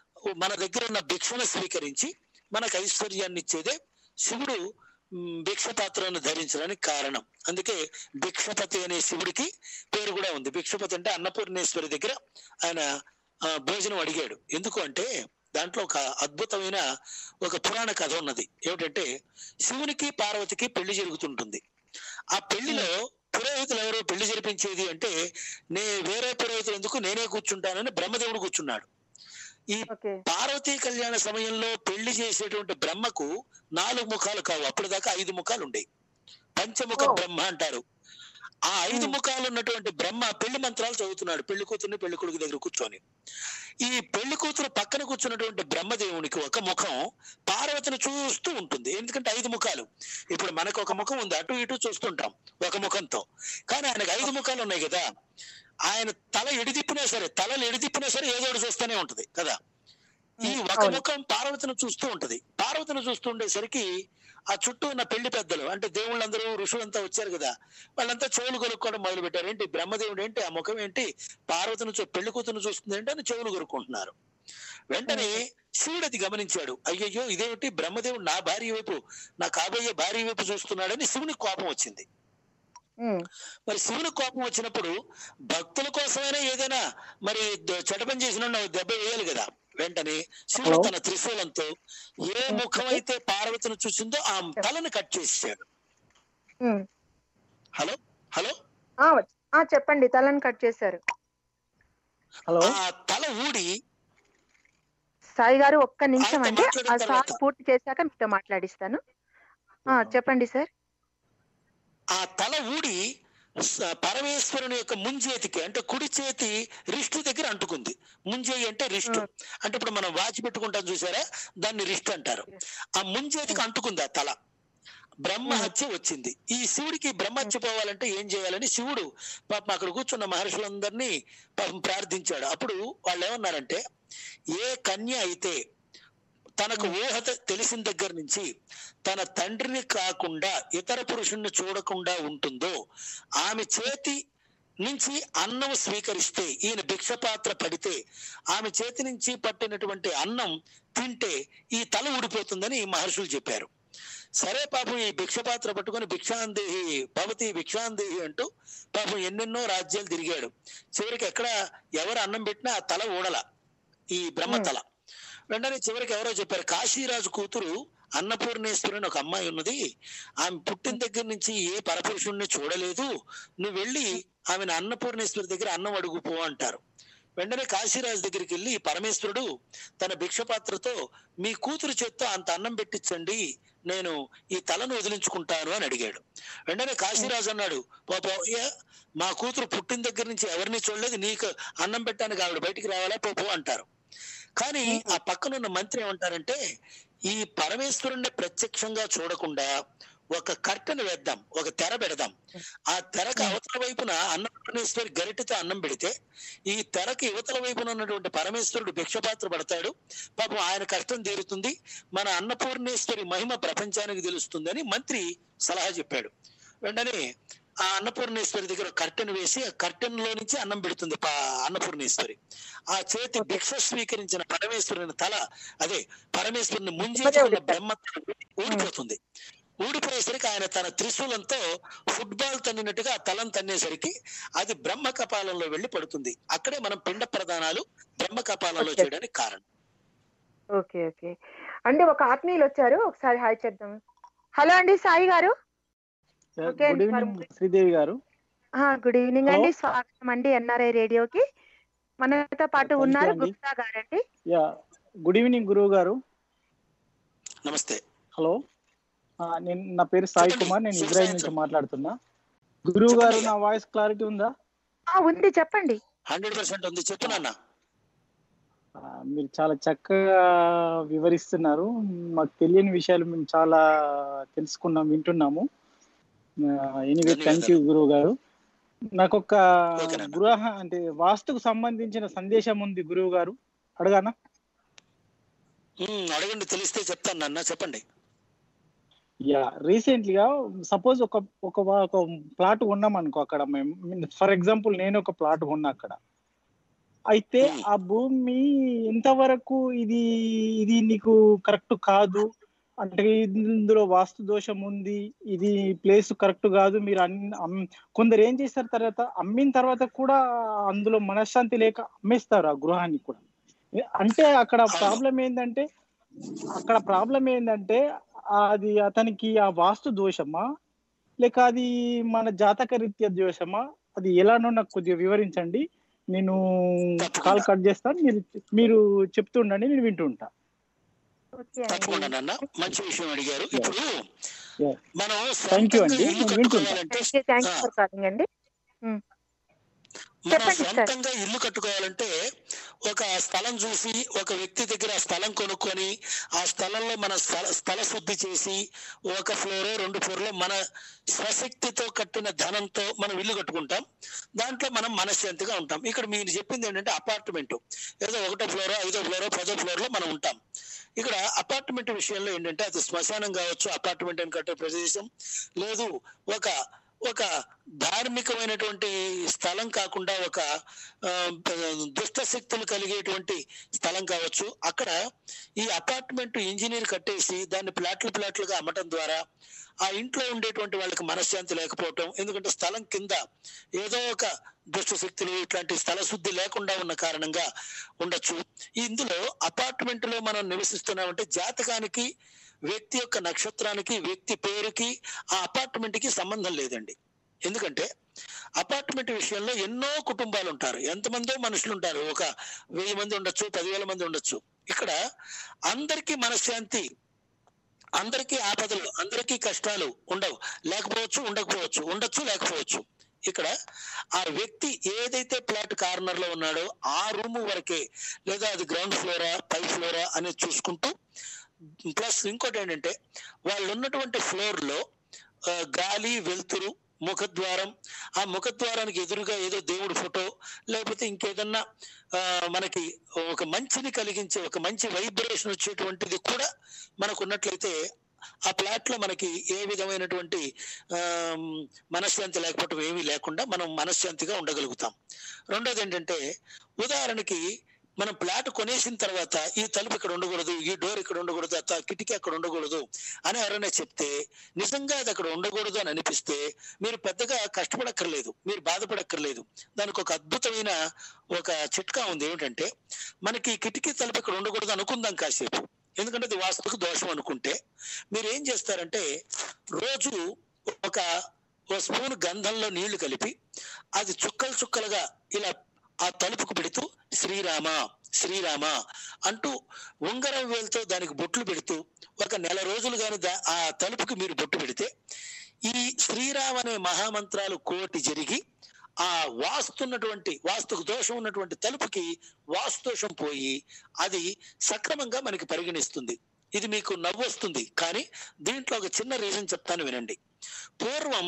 మన దగ్గర ఉన్న భిక్షను స్వీకరించి మనకు ఐశ్వర్యాన్ని ఇచ్చేదే శివుడు మ్, భిక్ష పాత్రను ధరించడానికి కారణం అందుకే భిక్షపతి అనే శివుడికి పేరు కూడా ఉంది భిక్షపతి అంటే అన్నపూర్ణేశ్వరి దగ్గర ఆయన ఆ, భోజనం అడిగాడు ఎందుకు అంటే దాంట్లో ఒక అద్భుతమైన ఒక పురాణ కథ ఉన్నది ఏమిటంటే శివునికి పార్వతికి పెళ్లి జరుగుతుంటుంది ఆ పెళ్లిలో పురోహితులు ఎవరో పెళ్లి జరిపించేది అంటే నే వేరే పురోహితులు ఎందుకు నేనే కూర్చుంటానని బ్రహ్మదేవుడు కూర్చున్నాడు ఈ ఓకే పార్వతీ కళ్యాణ సమయంలో పెళ్లి చేసేటువంటి బ్రహ్మకు నాలుగు ముఖాలు కావు అప్పటిదాకా ఐదు ముఖాలు ఉండేవి పంచముఖ ఓ. బ్రహ్మ అంటారు ఆ ఐదు ఉమ్. ముఖాలు ఉన్నటువంటి బ్రహ్మ పెళ్లి మంత్రాలు చదువుతున్నాడు పెళ్లి కూతుర్ని పెళ్లి కొడుకు దగ్గర కూర్చొని ఈ పెళ్లి కూతురు పక్కన కూర్చున్నటువంటి బ్రహ్మదేవునికి ఒక ముఖం పార్వతిని చూస్తూ ఉంటుంది ఎందుకంటే ఐదు ముఖాలు ఇప్పుడు మనకు ఒక ముఖం ఉంది అటు ఇటు చూస్తుంటాం ఒక ముఖంతో కానీ ఆయనకు ఐదు ముఖాలు ఉన్నాయి కదా ఆయన తల ఎడిదిప్పినా సరే తలలు ఎడిదిప్పినా సరే ఏదో ఒకటి చూస్తూనే ఉంటది కదా ఈ ఒక అవును. ముఖం పార్వతిని చూస్తూ ఉంటది పార్వతిని చూస్తూ ఉండేసరికి ఆ చుట్టూ ఉన్న పెళ్లి పెద్దలు అంటే దేవుళ్ళందరూ ఋషులంతా వచ్చారు కదా వాళ్ళంతా చెవులు కొనుక్కోవడం మొదలు పెట్టారు ఏంటి బ్రహ్మదేవుడు ఏంటి ఆ ముఖం ఏంటి పార్వతిని చూ పెళ్లి కూతురు చూస్తుంది ఏంటి అని చెవులు కొనుక్కుంటున్నారు వెంటనే శివుడు అది గమనించాడు అయ్యయ్యో ఇదేమిటి బ్రహ్మదేవుడు నా భార్య వైపు నా కాబోయే భార్య వైపు చూస్తున్నాడని శివునికి కోపం వచ్చింది ఉమ్, మరి శివుని కోపం వచ్చినప్పుడు భక్తుల కోసమైనా ఏదైనా మరి ద- చెడ్డ పని చేసిన వాడిని దెబ్బ వేయాలి కదా వెంటనే శివుడు హలో. తన త్రిశూలంతో ఏ ముఖం అయితే పార్వతిని చూసిందో ఆ తలని కట్ చేసాడు ఉమ్. హలో హలో ఆ, ఆ, చెప్పండి తలని కట్ చేశారు హలో ఆ తల ఊడి సాయి గారు ఒక్క నిమిషం ఆయనతో అండి మాట్లాడిన ఆ సార్ తర్వాత. పూర్తి చేశాక మీతో మాట్లాడిస్తాను ఆ చెప్పండి సార్ ఆ తల ఊడి స- పరమేశ్వరుని యొక్క ముంజేతికి అంటే కుడి చేతి రిష్టు దగ్గర అంటుకుంది ముంజేయి అంటే రిష్టు ఆ. అంటే ఇప్పుడు మనం వాచి పెట్టుకుంటాం చూసారా దాన్ని రిష్టు అంటారు ఆ ముంజేతికి అంటుకుంది ఆ తల బ్రహ్మహత్య వచ్చింది ఈ శివుడికి బ్రహ్మహత్య పోవాలంటే ఏం చేయాలని శివుడు పాపం అక్కడ కూర్చున్న మహర్షులందరినీ పాపం ప్రార్థించాడు అప్పుడు వాళ్ళు ఏమన్నారంటే ఏ కన్య అయితే తనకు ఊహ తె- తెలిసిన దగ్గర నుంచి తన తండ్రిని కాకుండా ఇతర పురుషుణ్ణి చూడకుండా ఉంటుందో ఆమె చేతి నుంచి అన్నం స్వీకరిస్తే ఈయన భిక్షపాత్ర పడితే ఆమె చేతి నుంచి పట్టినటువంటి అన్నం తింటే ఈ తల ఊడిపోతుందని మహర్షులు చెప్పారు సరే పాపం ఈ భిక్ష పాత్ర పట్టుకొని భిక్షాందేహి భవతి భిక్షాందేహి అంటూ పాపం ఎన్నెన్నో రాజ్యాలు తిరిగాడు చివరికి ఎక్కడ ఎవరు అన్నం పెట్టినా ఆ తల ఊడల ఈ బ్రహ్మ తల వెంటనే చివరికి ఎవరో చెప్పారు కాశీరాజు కూతురు అన్నపూర్ణేశ్వరి అని ఒక అమ్మాయి ఉన్నది ఆమె పుట్టిన దగ్గర నుంచి ఏ పరపురుషుణ్ణి చూడలేదు నువ్వు వెళ్ళి ఆమెను అన్నపూర్ణేశ్వరి దగ్గర అన్నం అడుగు పో అంటారు వెంటనే కాశీరాజు దగ్గరికి వెళ్ళి పరమేశ్వరుడు తన భిక్ష పాత్రతో మీ కూతురు చేత్తో అంత అన్నం పెట్టించండి నేను ఈ తలను వదిలించుకుంటాను అని అడిగాడు వెంటనే కాశీరాజు అన్నాడు పాప మా కూతురు పుట్టిన దగ్గర నుంచి ఎవరిని చూడలేదు నీకు అన్నం పెట్టడానికి ఆవిడ బయటికి రావాలా పోపో అంటారు కానీ ఆ పక్కనున్న మంత్రి ఏమంటారంటే ఈ పరమేశ్వరుణ్ణి ప్రత్యక్షంగా చూడకుండా ఒక కర్టెన్ వేద్దాం ఒక తెర పెడదాం ఆ తెరకు అవతల వైపున అన్నపూర్ణేశ్వరి గరిటెతో అన్నం పెడితే ఈ తెరకి యువతల వైపున ఉన్నటువంటి పరమేశ్వరుడు భిక్షపాత్ర పడతాడు పాపం ఆయన కష్టం తీరుతుంది మన అన్నపూర్ణేశ్వరి మహిమ ప్రపంచానికి తెలుస్తుందని మంత్రి సలహా చెప్పాడు వెంటనే ఆ అన్నపూర్ణేశ్వరి దగ్గర కర్టెన్ వేసి ఆ కర్టెన్ లో నుంచి అన్నం పెడుతుంది పా- అన్నపూర్ణేశ్వరి ఆ చేతి భిక్ష స్వీకరించిన పరమేశ్వరుని తల అదే పరమేశ్వరుని ముంజేసుకున్న బ్రహ్మ తల ఊడిపోతుంది ఊడిపోయేసరికి ఆయన తన త్రిశూలంతో ఫుట్బాల్ తన్నినట్టుగా ఆ తలం తన్నేసరికి అది బ్రహ్మ కపాలంలో వెళ్లి పడుతుంది అక్కడే మనం పిండ ప్రదానాలు బ్రహ్మ కపాలంలో Okay. చేయడానికి కారణం ఓకే ఓకే అండి ఒక ఆత్మీయులు వచ్చారు ఒకసారి హాయ్ చేద్దాం హలో అండి సాయి గారు ఓకే గుడ్ అండి, ఈవినింగ్ శ్రీదేవి గారు గుడ్ ఈవినింగ్ Hello. అండి స్వాగతం అండి ఎన్ఆర్ఐ రేడియోకి మనతో పాటు Thank you ఉన్నారు అండి. గుప్తా గారండి యా గుడ్ ఈవినింగ్ గురువు గారు నమస్తే హలో ఆ, నేను నా పేరు సాయి చెప్పండి. కుమార్ నేను శుభ ఇజ్రాయెల్ నుంచి సాయంత్రం. మాట్లాడుతున్నా గురువు గారు చెప్పండి. నా వాయిస్ క్లారిటీ ఉందా ఆ, ఉంది చెప్పండి హండ్రెడ్ పర్సెంట్ ఉంది చెప్పు నాన్న ఆ, మీరు చాలా చక్కగా వివరిస్తున్నారు మాకు తెలియని విషయాలు మేము చాలా తెలుసుకున్నాం వింటున్నాము ఎనీవే థ్యాంక్ యూ గురువు గారు నాకు ఒక Okay, నాన్న. గృహ అంటే వాస్తుకు సంబంధించిన సందేశం ఉంది గురువు గారు అడగానా ఉమ్, అడగండి తెలిస్తే చెప్తాను నాన్న చెప్పండి యా రీసెంట్లీగా సపోజ్ ఒక ఒక వా- ఒక ప్లాట్ కొన్నాం అనుకో అక్కడ మేము ఫర్ ఎగ్జాంపుల్ నేను ఒక ప్లాట్ కొన్నా అక్కడ అయితే Hmm. ఆ భూమి ఎంతవరకు ఇది ఇది నీకు కరెక్ట్ కాదు అంటే ఇందులో వాస్తు దోషం ఉంది ఇది ప్లేస్ కరెక్ట్ కాదు మీరు అన్ని అమ్- కొందరు ఏం చేస్తారు తర్వాత అమ్మిన తర్వాత కూడా అందులో మనశ్శాంతి లేక అమ్మేస్తారు ఆ గృహాన్ని కూడా అంటే అక్కడ అవును. ప్రాబ్లం ఏంటంటే అక్కడ ప్రాబ్లం ఏంటంటే అది అతనికి ఆ వాస్తు దోషమా లేక అది మన జాతక రీత్యా దోషమా అది ఎలానో నాకు కొద్దిగా వివరించండి నేను తప్పకుండా. కాల్ కట్ చేస్తాను మీరు మీరు చెప్తుండండి నేను వింటూ ఉంటా ఓకే తప్పకుండా అండి నాన్న మంచి విషయం అడిగారు ఇప్పుడు Yeah. మనం Thank you సొంతంగా అండి. ఇల్లు నేను వింటున్నా. కట్టుకోవాలంటే థ్యాంక్ యూ థ్యాంక్ యూ ఆ. ఫర్ కాలింగ్ అండి మనం చెప్పండి సార్. సొంతంగా ఇల్లు కట్టుకోవాలంటే ఒక స్థలం చూసి ఒక వ్యక్తి దగ్గర ఆ స్థలం కొనుక్కొని ఆ స్థలంలో మన స్థల స్థల శుద్ధి చేసి ఒక ఫ్లోర్ రెండు ఫ్లోర్ లో మన స్వశక్తితో కట్టిన ధనంతో మనం ఇల్లు కట్టుకుంటాం దాంట్లో మనం మనశ్శాంతిగా ఉంటాం ఇక్కడ మీరు చెప్పింది ఏంటంటే అపార్ట్మెంట్ ఏదో ఒకటో ఫ్లోర్ ఐదో ఫ్లోర్ పదో ఫ్లోర్ లో మనం ఉంటాం ఇక్కడ అపార్ట్మెంట్ విషయంలో ఏంటంటే అది శ్మశానం కావచ్చు అపార్ట్మెంట్ అని కట్టే ప్రదేశం లేదు ఒక ఒక ధార్మికమైనటువంటి స్థలం కాకుండా ఒక ఆ, దుష్ట శక్తులు కలిగేటువంటి స్థలం కావచ్చు అక్కడ ఈ అపార్ట్మెంట్ ఇంజనీర్ కట్టేసి దాన్ని ప్లాట్లు ప్లాట్లుగా అమ్మటం ద్వారా ఆ ఇంట్లో ఉండేటువంటి వాళ్ళకి మనశ్శాంతి లేకపోవటం ఎందుకంటే స్థలం కింద ఏదో ఒక దుష్ట శక్తులు ఇట్లాంటి స్థల శుద్ధి లేకుండా ఉన్న కారణంగా ఉండొచ్చు ఇందులో అపార్ట్మెంట్ లో మనం నివసిస్తున్నామంటే జాతకానికి వ్యక్తి యొక్క నక్షత్రానికి వ్యక్తి పేరుకి ఆ అపార్ట్మెంట్ కి సంబంధం లేదండి ఎందుకంటే అపార్ట్మెంట్ విషయంలో ఎన్నో కుటుంబాలు ఉంటారు ఎంతమందో మనుషులు ఉంటారు ఒక వెయ్యి మంది ఉండొచ్చు పదివేల మంది ఉండొచ్చు ఇక్కడ అందరికీ మనశ్శాంతి అందరికీ ఆపదలు అందరికీ కష్టాలు ఉండవు లేకపోవచ్చు ఉండకపోవచ్చు ఉండొచ్చు లేకపోవచ్చు ఇక్కడ ఆ వ్యక్తి ఏదైతే ప్లాట్ కార్నర్ లో ఉన్నాడో ఆ రూమ్ వరకే లేదా అది గ్రౌండ్ ఫ్లోరా పై ఫ్లోరా అనేది చూసుకుంటూ ప్లస్ ఇంకోటి ఏంటంటే వాళ్ళు ఉన్నటువంటి ఫ్లోర్ లో ఆ, గాలి వెలుతురు ముఖద్వారం ఆ ముఖద్వారానికి ఎదురుగా ఏదో దేవుడి ఫోటో లేకపోతే ఇంకేదన్నా ఆ, మనకి ఒక మంచిని కలిగించే ఒక మంచి వైబ్రేషన్ వచ్చేటువంటిది కూడా మనకు ఉన్నట్లయితే ఆ ప్లాట్ లో మనకి ఏ విధమైనటువంటి ఆ, మనశ్శాంతి లేకపోవటం ఏమీ లేకుండా మనం మనశ్శాంతిగా ఉండగలుగుతాం రెండోది ఏంటంటే ఉదాహరణకి మనం ప్లాట్ కొనేసిన తర్వాత ఈ తలుపు ఇక్కడ ఉండకూడదు ఈ డోర్ ఇక్కడ ఉండకూడదు ఆ త- కిటికీ అక్కడ ఉండకూడదు అని ఎవరైనా చెప్తే నిజంగా అది అక్కడ ఉండకూడదు అని అనిపిస్తే మీరు పెద్దగా కష్టపడక్కర్లేదు మీరు బాధపడక్కర్లేదు దానికి ఒక అద్భుతమైన ఒక చిట్కా ఉంది ఏమిటంటే మనకి కిటికీ తలుపు ఇక్కడ ఉండకూడదు అనుకుందాం కాసేపు ఎందుకంటే అది వాస్తుకు దోషం అనుకుంటే మీరు ఏం చేస్తారంటే రోజు ఒక ఓ స్పూన్ గంధంలో నీళ్లు కలిపి అది చుక్కలు చుక్కలుగా ఇలా ఆ తలుపుకు పెడుతూ శ్రీరామ శ్రీరామ అంటూ ఉంగరం వేలుతో దానికి బొట్లు పెడుతూ ఒక నెల రోజులు కానీ ఆ తలుపుకి మీరు బొట్టు పెడితే ఈ శ్రీరామ అనే మహామంత్రాలు కోటి జరిగి ఆ వాస్తున్నటువంటి వాస్తుకు దోషం ఉన్నటువంటి తలుపుకి వాస్తు దోషం పోయి అది సక్రమంగా మనకి పరిగణిస్తుంది ఇది మీకు నవ్వు వస్తుంది కానీ దీంట్లో ఒక చిన్న రీజన్ చెప్తాను వినండి పూర్వం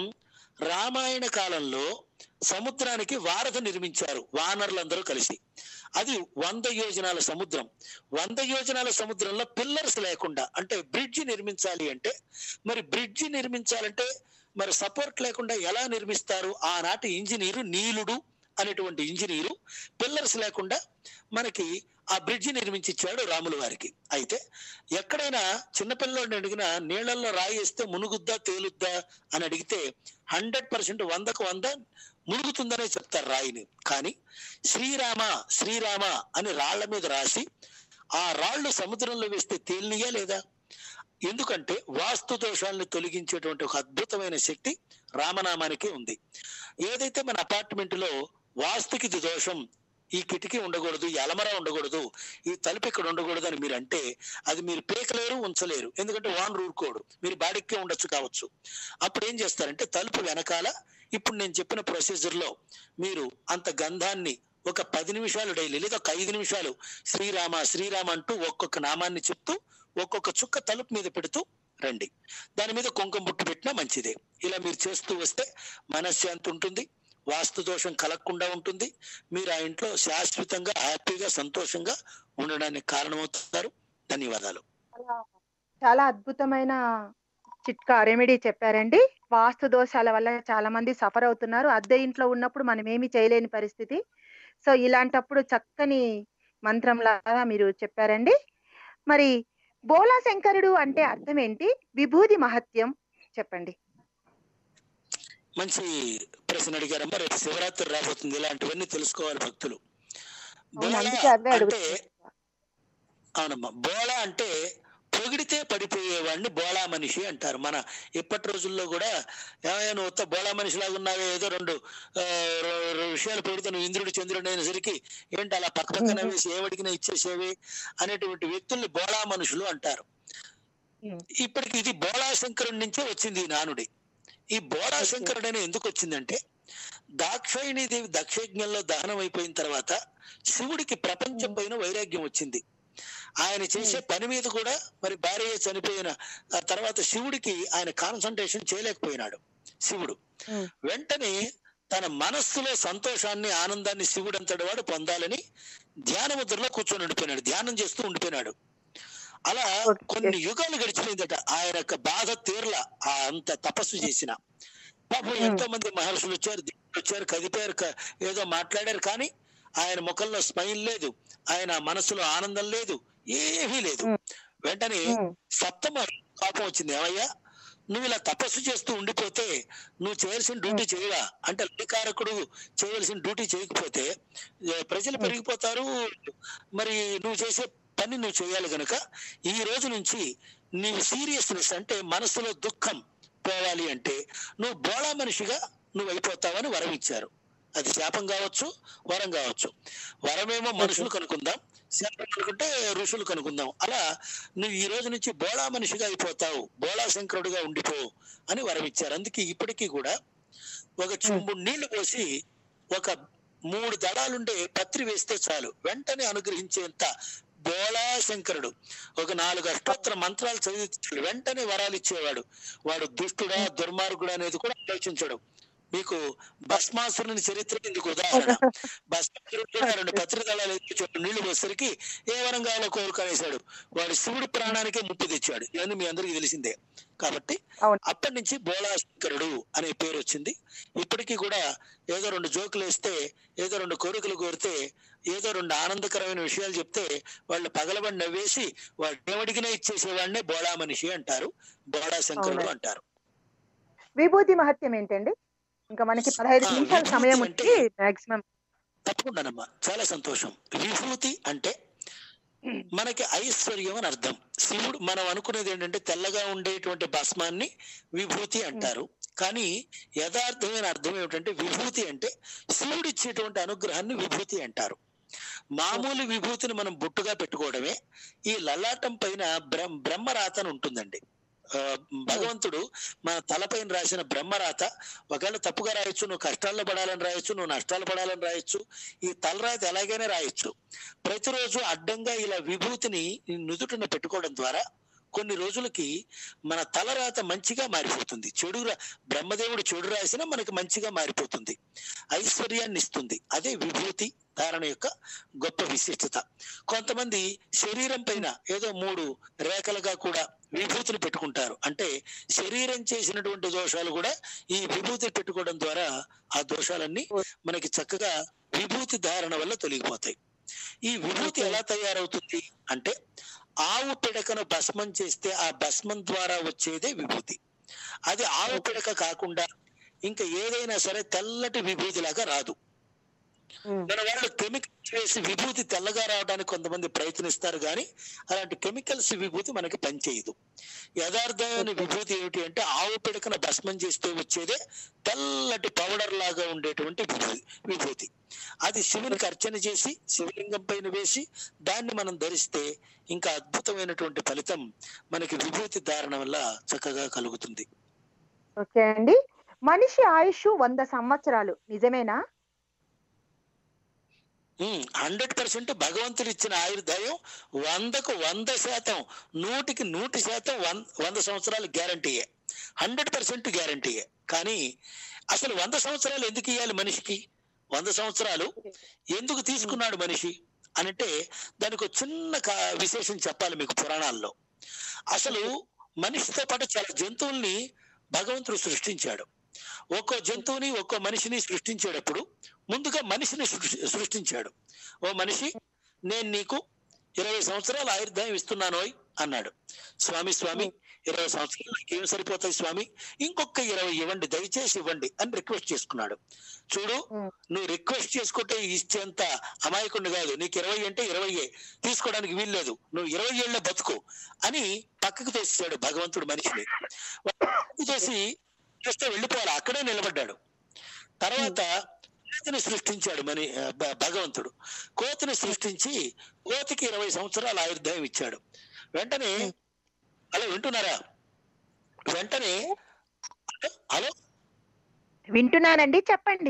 రామాయణ కాలంలో సముద్రానికి వారధి నిర్మించారు వానరులందరూ కలిసి అది వంద యోజనాల సముద్రం వంద యోజనాల సముద్రంలో పిల్లర్స్ లేకుండా అంటే బ్రిడ్జి నిర్మించాలి అంటే మరి బ్రిడ్జి నిర్మించాలంటే మరి సపోర్ట్ లేకుండా ఎలా నిర్మిస్తారు ఆనాటి ఇంజనీరు నీలుడు అనేటువంటి ఇంజనీరు పిల్లర్స్ లేకుండా మనకి ఆ బ్రిడ్జి నిర్మించిచ్చాడు రాముల వారికి అయితే ఎక్కడైనా చిన్నపిల్లని అడిగినా నీళ్లలో రాయి వేస్తే మునుగుద్దా తేలుద్దా అని అడిగితే హండ్రెడ్ పర్సెంట్ వందకు వంద మునుగుతుందనే చెప్తారు రాయిని కానీ శ్రీరామ శ్రీరామ అని రాళ్ల మీద రాసి ఆ రాళ్ళు సముద్రంలో వేస్తే తేలినయా లేదా ఎందుకంటే వాస్తు దోషాలను తొలగించేటువంటి ఒక అద్భుతమైన శక్తి రామనామానికి ఉంది ఏదైతే మన అపార్ట్మెంట్ లో వాస్తుకి ఇది దోషం ఈ కిటికీ ఉండకూడదు ఈ అలమర ఉండకూడదు ఈ తలుపు ఇక్కడ ఉండకూడదు అని మీరు అంటే అది మీరు పీకలేరు ఉంచలేరు ఎందుకంటే వాన్ రూరుకోడు మీరు బాడిక్కే ఉండొచ్చు కావచ్చు అప్పుడు ఏం చేస్తారంటే తలుపు వెనకాల ఇప్పుడు నేను చెప్పిన ప్రొసీజర్ లో మీరు అంత గంధాన్ని ఒక పది నిమిషాలు డైలీ లేదా ఒక ఐదు నిమిషాలు శ్రీరామ శ్రీరామ అంటూ ఒక్కొక్క నామాన్ని చెప్తూ ఒక్కొక్క చుక్క తలుపు మీద పెడుతూ రండి దాని మీద కుంకుమ బుట్టు పెట్టినా మంచిదే ఇలా మీరు చేస్తూ వస్తే మనశ్శాంతి ఉంటుంది వాస్తు దోషం కలగకుండా ఉంటుంది మీరు ఆ ఇంట్లో శాశ్వతంగా హ్యాపీగా సంతోషంగా ఉండడానికి కారణమవుతారు ధన్యవాదాలు చాలా అద్భుతమైన చిట్కా రెమెడీ చెప్పారండి వాస్తు దోషాల వల్ల చాలా మంది సఫర్ అవుతున్నారు అద్దె ఇంట్లో ఉన్నప్పుడు మనం ఏమీ చేయలేని పరిస్థితి సో ఇలాంటప్పుడు చక్కని మంత్రంలాగా మీరు చెప్పారండి మరి బోలా శంకరుడు అంటే అర్థం ఏంటి విభూది మహత్యం చెప్పండి మంచి ప్రశ్న అడిగారమ్మా రేపు శివరాత్రి రాబోతుంది ఇలాంటివన్నీ తెలుసుకోవాలి భక్తులు అవును, బోళ అందుకే అవే అంటే అడుగుతున్నా అవునమ్మా బోళ అంటే పొగిడితే పడిపోయేవాడిని బోళా మనిషి అంటారు మన ఇప్పటి రోజుల్లో కూడా ఏమయ్యా నువ్వు ఉత్త బోళా మనిషిలాగా ఉన్నావే ఏదో రెండు ఆ, రె- రె- విషయాలు పొగిడితే నువ్వు ఇంద్రుడు చంద్రుడు అయినసరికి ఏంటి అలా పక్క పక్కన వేసి ఏవడికినా ఇచ్చేసేవి అనేటువంటి వ్యక్తుల్ని బోళా మనుషులు అంటారు ఉమ్. ఇప్పటికి ఇది బోళా శంకరుడి నుంచే వచ్చింది ఈ నానుడి ఈ బోళా శంకరుడు అని ఎందుకు వచ్చిందంటే దాక్షాయిణి దేవి దక్షయజ్ఞంలో దహనం అయిపోయిన తర్వాత శివుడికి ప్రపంచం పైన వైరాగ్యం వచ్చింది ఆయన చేసే పని మీద కూడా మరి భార్య చనిపోయిన ఆ తర్వాత శివుడికి ఆయన కాన్సన్ట్రేషన్ చేయలేకపోయినాడు శివుడు ఉమ్. వెంటనే తన మనస్సులో సంతోషాన్ని ఆనందాన్ని శివుడు అంతటి వాడు పొందాలని ధ్యాన ముద్రలో కూర్చొని ఉండిపోయినాడు ధ్యానం చేస్తూ ఉండిపోయినాడు అలా Okay. కొన్ని యుగాలు గడిచిపోయిందట ఆయన యొక్క బాధ తీర్ల ఆ అంత తపస్సు చేసిన పాపం ఎంతో మంది మహర్షులు వచ్చారు దేవుళ్ళు వచ్చారు కదిపారు క- ఏదో మాట్లాడారు కానీ ఆయన ముఖంలో స్మైల్ లేదు ఆయన మనసులో ఆనందం లేదు ఏమీ లేదు ఉమ్. వెంటనే ఉమ్. సప్తమ కోపం వచ్చింది ఏమయ్యా నువ్వు ఇలా తపస్సు చేస్తూ ఉండిపోతే నువ్వు చేయాల్సిన డ్యూటీ చేయవా అంటే అధికారకుడు చేయవలసిన డ్యూటీ చేయకపోతే ఏ, ప్రజలు పెరిగిపోతారు మరి నువ్వు చేసే పని నువ్వు చేయాలి గనుక ఈ రోజు నుంచి నీవు సీరియస్నెస్ అంటే మనసులో దుఃఖం పోవాలి అంటే నువ్వు బోళా మనిషిగా నువ్వు అయిపోతావని వరం ఇచ్చారు అది శాపం కావచ్చు వరం కావచ్చు వరమేమో మనుషులు కనుక్కుందాం శాపం అనుకుంటే ఋషులు కనుక్కుందాం అలా నువ్వు ఈ రోజు నుంచి బోళా మనిషిగా అయిపోతావు బోళా శంకరుడుగా ఉండిపో అని వరం ఇచ్చారు అందుకే ఇప్పటికీ కూడా ఒక చెంబు నీళ్లు పోసి ఒక మూడు దళాలుండే పత్రి వేస్తే చాలు వెంటనే అనుగ్రహించేంత బోళా శంకరుడు ఒక నాలుగు అష్టోత్తర మంత్రాలు చదివి వెంటనే వరాలు ఇచ్చేవాడు వాడు దుష్టుడా దుర్మార్గుడా అనేది కూడా ఆలోచించడు మీకు భస్మాసురుని చరిత్ర ఇందుకు ఉదాహరణ భస్మాసురుడు కూడా రెండు పత్రికలు ఎత్తి నీళ్లు పోసరికి ఏ వరం కావాలో కోరుకనేశాడు వాడు శివుడి ప్రాణానికే ముప్పు తెచ్చాడు ఇవన్నీ మీ అందరికీ తెలిసిందే కాబట్టి అవును. అప్పటి నుంచి బోళాశంకరుడు అనే పేరు వచ్చింది ఇప్పటికీ కూడా ఏదో రెండు జోకులు వేస్తే ఏదో రెండు కోరికలు కోరితే ఏదో రెండు ఆనందకరమైన విషయాలు చెప్తే వాళ్ళు పగలబడి నవ్వేసి వాడు ఏమడిగినా ఇచ్చేసేవాడినే బోళా మనిషి అంటారు బోళా శంకరుడు అవునండి. అంటారు విభూతి మహత్యం ఏంటండి ఇంకా మనకి పదహైదు ఆ, నిమిషాల విభూతి సమయం అంటే- వచ్చి మాక్సిమం తప్పకుండానమ్మా చాలా సంతోషం విభూతి అంటే మనకి ఐశ్వర్యం అని అర్థం శివుడు మనం అనుకునేది ఏంటంటే తెల్లగా ఉండేటువంటి భస్మాన్ని విభూతి అంటారు కానీ యథార్థమైన అర్థం ఏమిటంటే విభూతి అంటే శివుడు ఇచ్చేటువంటి అనుగ్రహాన్ని విభూతి అంటారు మామూలు విభూతిని మనం బొట్టుగా పెట్టుకోవడమే ఈ లలాటం పైన బ్రహ్మ బ్రహ్మరాత అని ఉంటుందండి ఆ, భగవంతుడు మన తలపైన రాసిన బ్రహ్మరాత ఒకవేళ తప్పుగా రాయొచ్చు నువ్వు కష్టాల్లో పడాలని రాయొచ్చు నువ్వు నష్టాలు పడాలని రాయొచ్చు ఈ తలరాత ఎలాగైనా రాయొచ్చు ప్రతిరోజు అడ్డంగా ఇలా విభూతిని నుదుటిన పెట్టుకోవడం ద్వారా కొన్ని రోజులకి మన తలరాత మంచిగా మారిపోతుంది చెడు రా- బ్రహ్మదేవుడు చెడు రాసినా మనకి మంచిగా మారిపోతుంది ఐశ్వర్యాన్ని ఇస్తుంది అదే విభూతి ధారణ యొక్క గొప్ప విశిష్టత కొంతమంది శరీరం పైన ఏదో మూడు రేఖలుగా కూడా విభూతిని పెట్టుకుంటారు అంటే శరీరం చేసినటువంటి దోషాలు కూడా ఈ విభూతి పెట్టుకోవడం ద్వారా ఆ దోషాలన్నీ మనకి చక్కగా విభూతి ధారణ వల్ల తొలగిపోతాయి ఈ విభూతి ఎలా తయారవుతుంది అంటే ఆవు పిడకను భస్మం చేస్తే ఆ భస్మం ద్వారా వచ్చేదే విభూతి అది ఆవు పిడక కాకుండా ఇంకా ఏదైనా సరే తెల్లటి విభూతి లాగా రాదు మన వాళ్ళు కెమికల్స్ వేసి విభూతి తెల్లగా రావడానికి కొంతమంది ప్రయత్నిస్తారు కానీ అలాంటి కెమికల్స్ విభూతి మనకి పనిచేయదు యథార్థమైన విభూతి ఏమిటి అంటే ఆవు పిడకన భస్మం చేస్తే వచ్చేదే తెల్లటి పౌడర్ లాగా ఉండేటువంటి విభూతి విభూతి అది శివునికి అర్చన చేసి శివలింగం పైన వేసి దాన్ని మనం ధరిస్తే ఇంకా అద్భుతమైనటువంటి ఫలితం మనకి విభూతి ధారణ వల్ల చక్కగా కలుగుతుంది ఓకే అండి మనిషి ఆయుష్ వంద సంవత్సరాలు నిజమేనా హండ్రెడ్ పర్సెంట్ భగవంతుడు ఇచ్చిన ఆయుర్దాయం వందకు వంద శాతం నూటికి నూటి శాతం వన్- వంద సంవత్సరాలు గ్యారంటీయే హండ్రెడ్ పర్సెంట్ గ్యారంటీయే కానీ అసలు వంద సంవత్సరాలు ఎందుకు ఇవ్వాలి మనిషికి వంద సంవత్సరాలు ఎందుకు తీసుకున్నాడు మనిషి అనంటే దానికి ఒక చిన్న కా- విశేషం చెప్పాలి మీకు పురాణాల్లో అసలు మనిషితో పాటు చాలా జంతువుల్ని భగవంతుడు సృష్టించాడు ఒక్కో జంతువుని ఒక్కో మనిషిని సృష్టించేటప్పుడు ముందుగా మనిషిని సృష్టి- సృష్టించాడు ఓ మనిషి నేను నీకు ఇరవై సంవత్సరాల ఆయుర్దాయం ఇస్తున్నానోయ్ అన్నాడు స్వామి స్వామి ఇరవై సంవత్సరాలు నాకేం సరిపోతాయి స్వామి ఇంకొక ఇరవై ఇవ్వండి దయచేసి ఇవ్వండి అని రిక్వెస్ట్ చేసుకున్నాడు చూడు ఉం. నువ్వు రిక్వెస్ట్ చేసుకుంటే ఇచ్చేంత అమాయకుడిని కాదు నీకు ఇరవై అంటే ఇరవై తీసుకోవడానికి వీల్లేదు నువ్వు ఇరవై ఏళ్ళ బతుకు అని పక్కకు తోసేసాడు భగవంతుడు మనిషిని పక్కకు తోసి చేస్తే వెళ్ళిపోవాలి అక్కడే నిలబడ్డాడు తర్వాత కోతిని సృష్టించాడు మని భ- భగవంతుడు కోతిని సృష్టించి కోతికి ఇరవై సంవత్సరాల ఆయుర్దాయం ఇచ్చాడు వెంటనే హలో వింటున్నారా వెంటనే హలో వింటున్నానండి చెప్పండి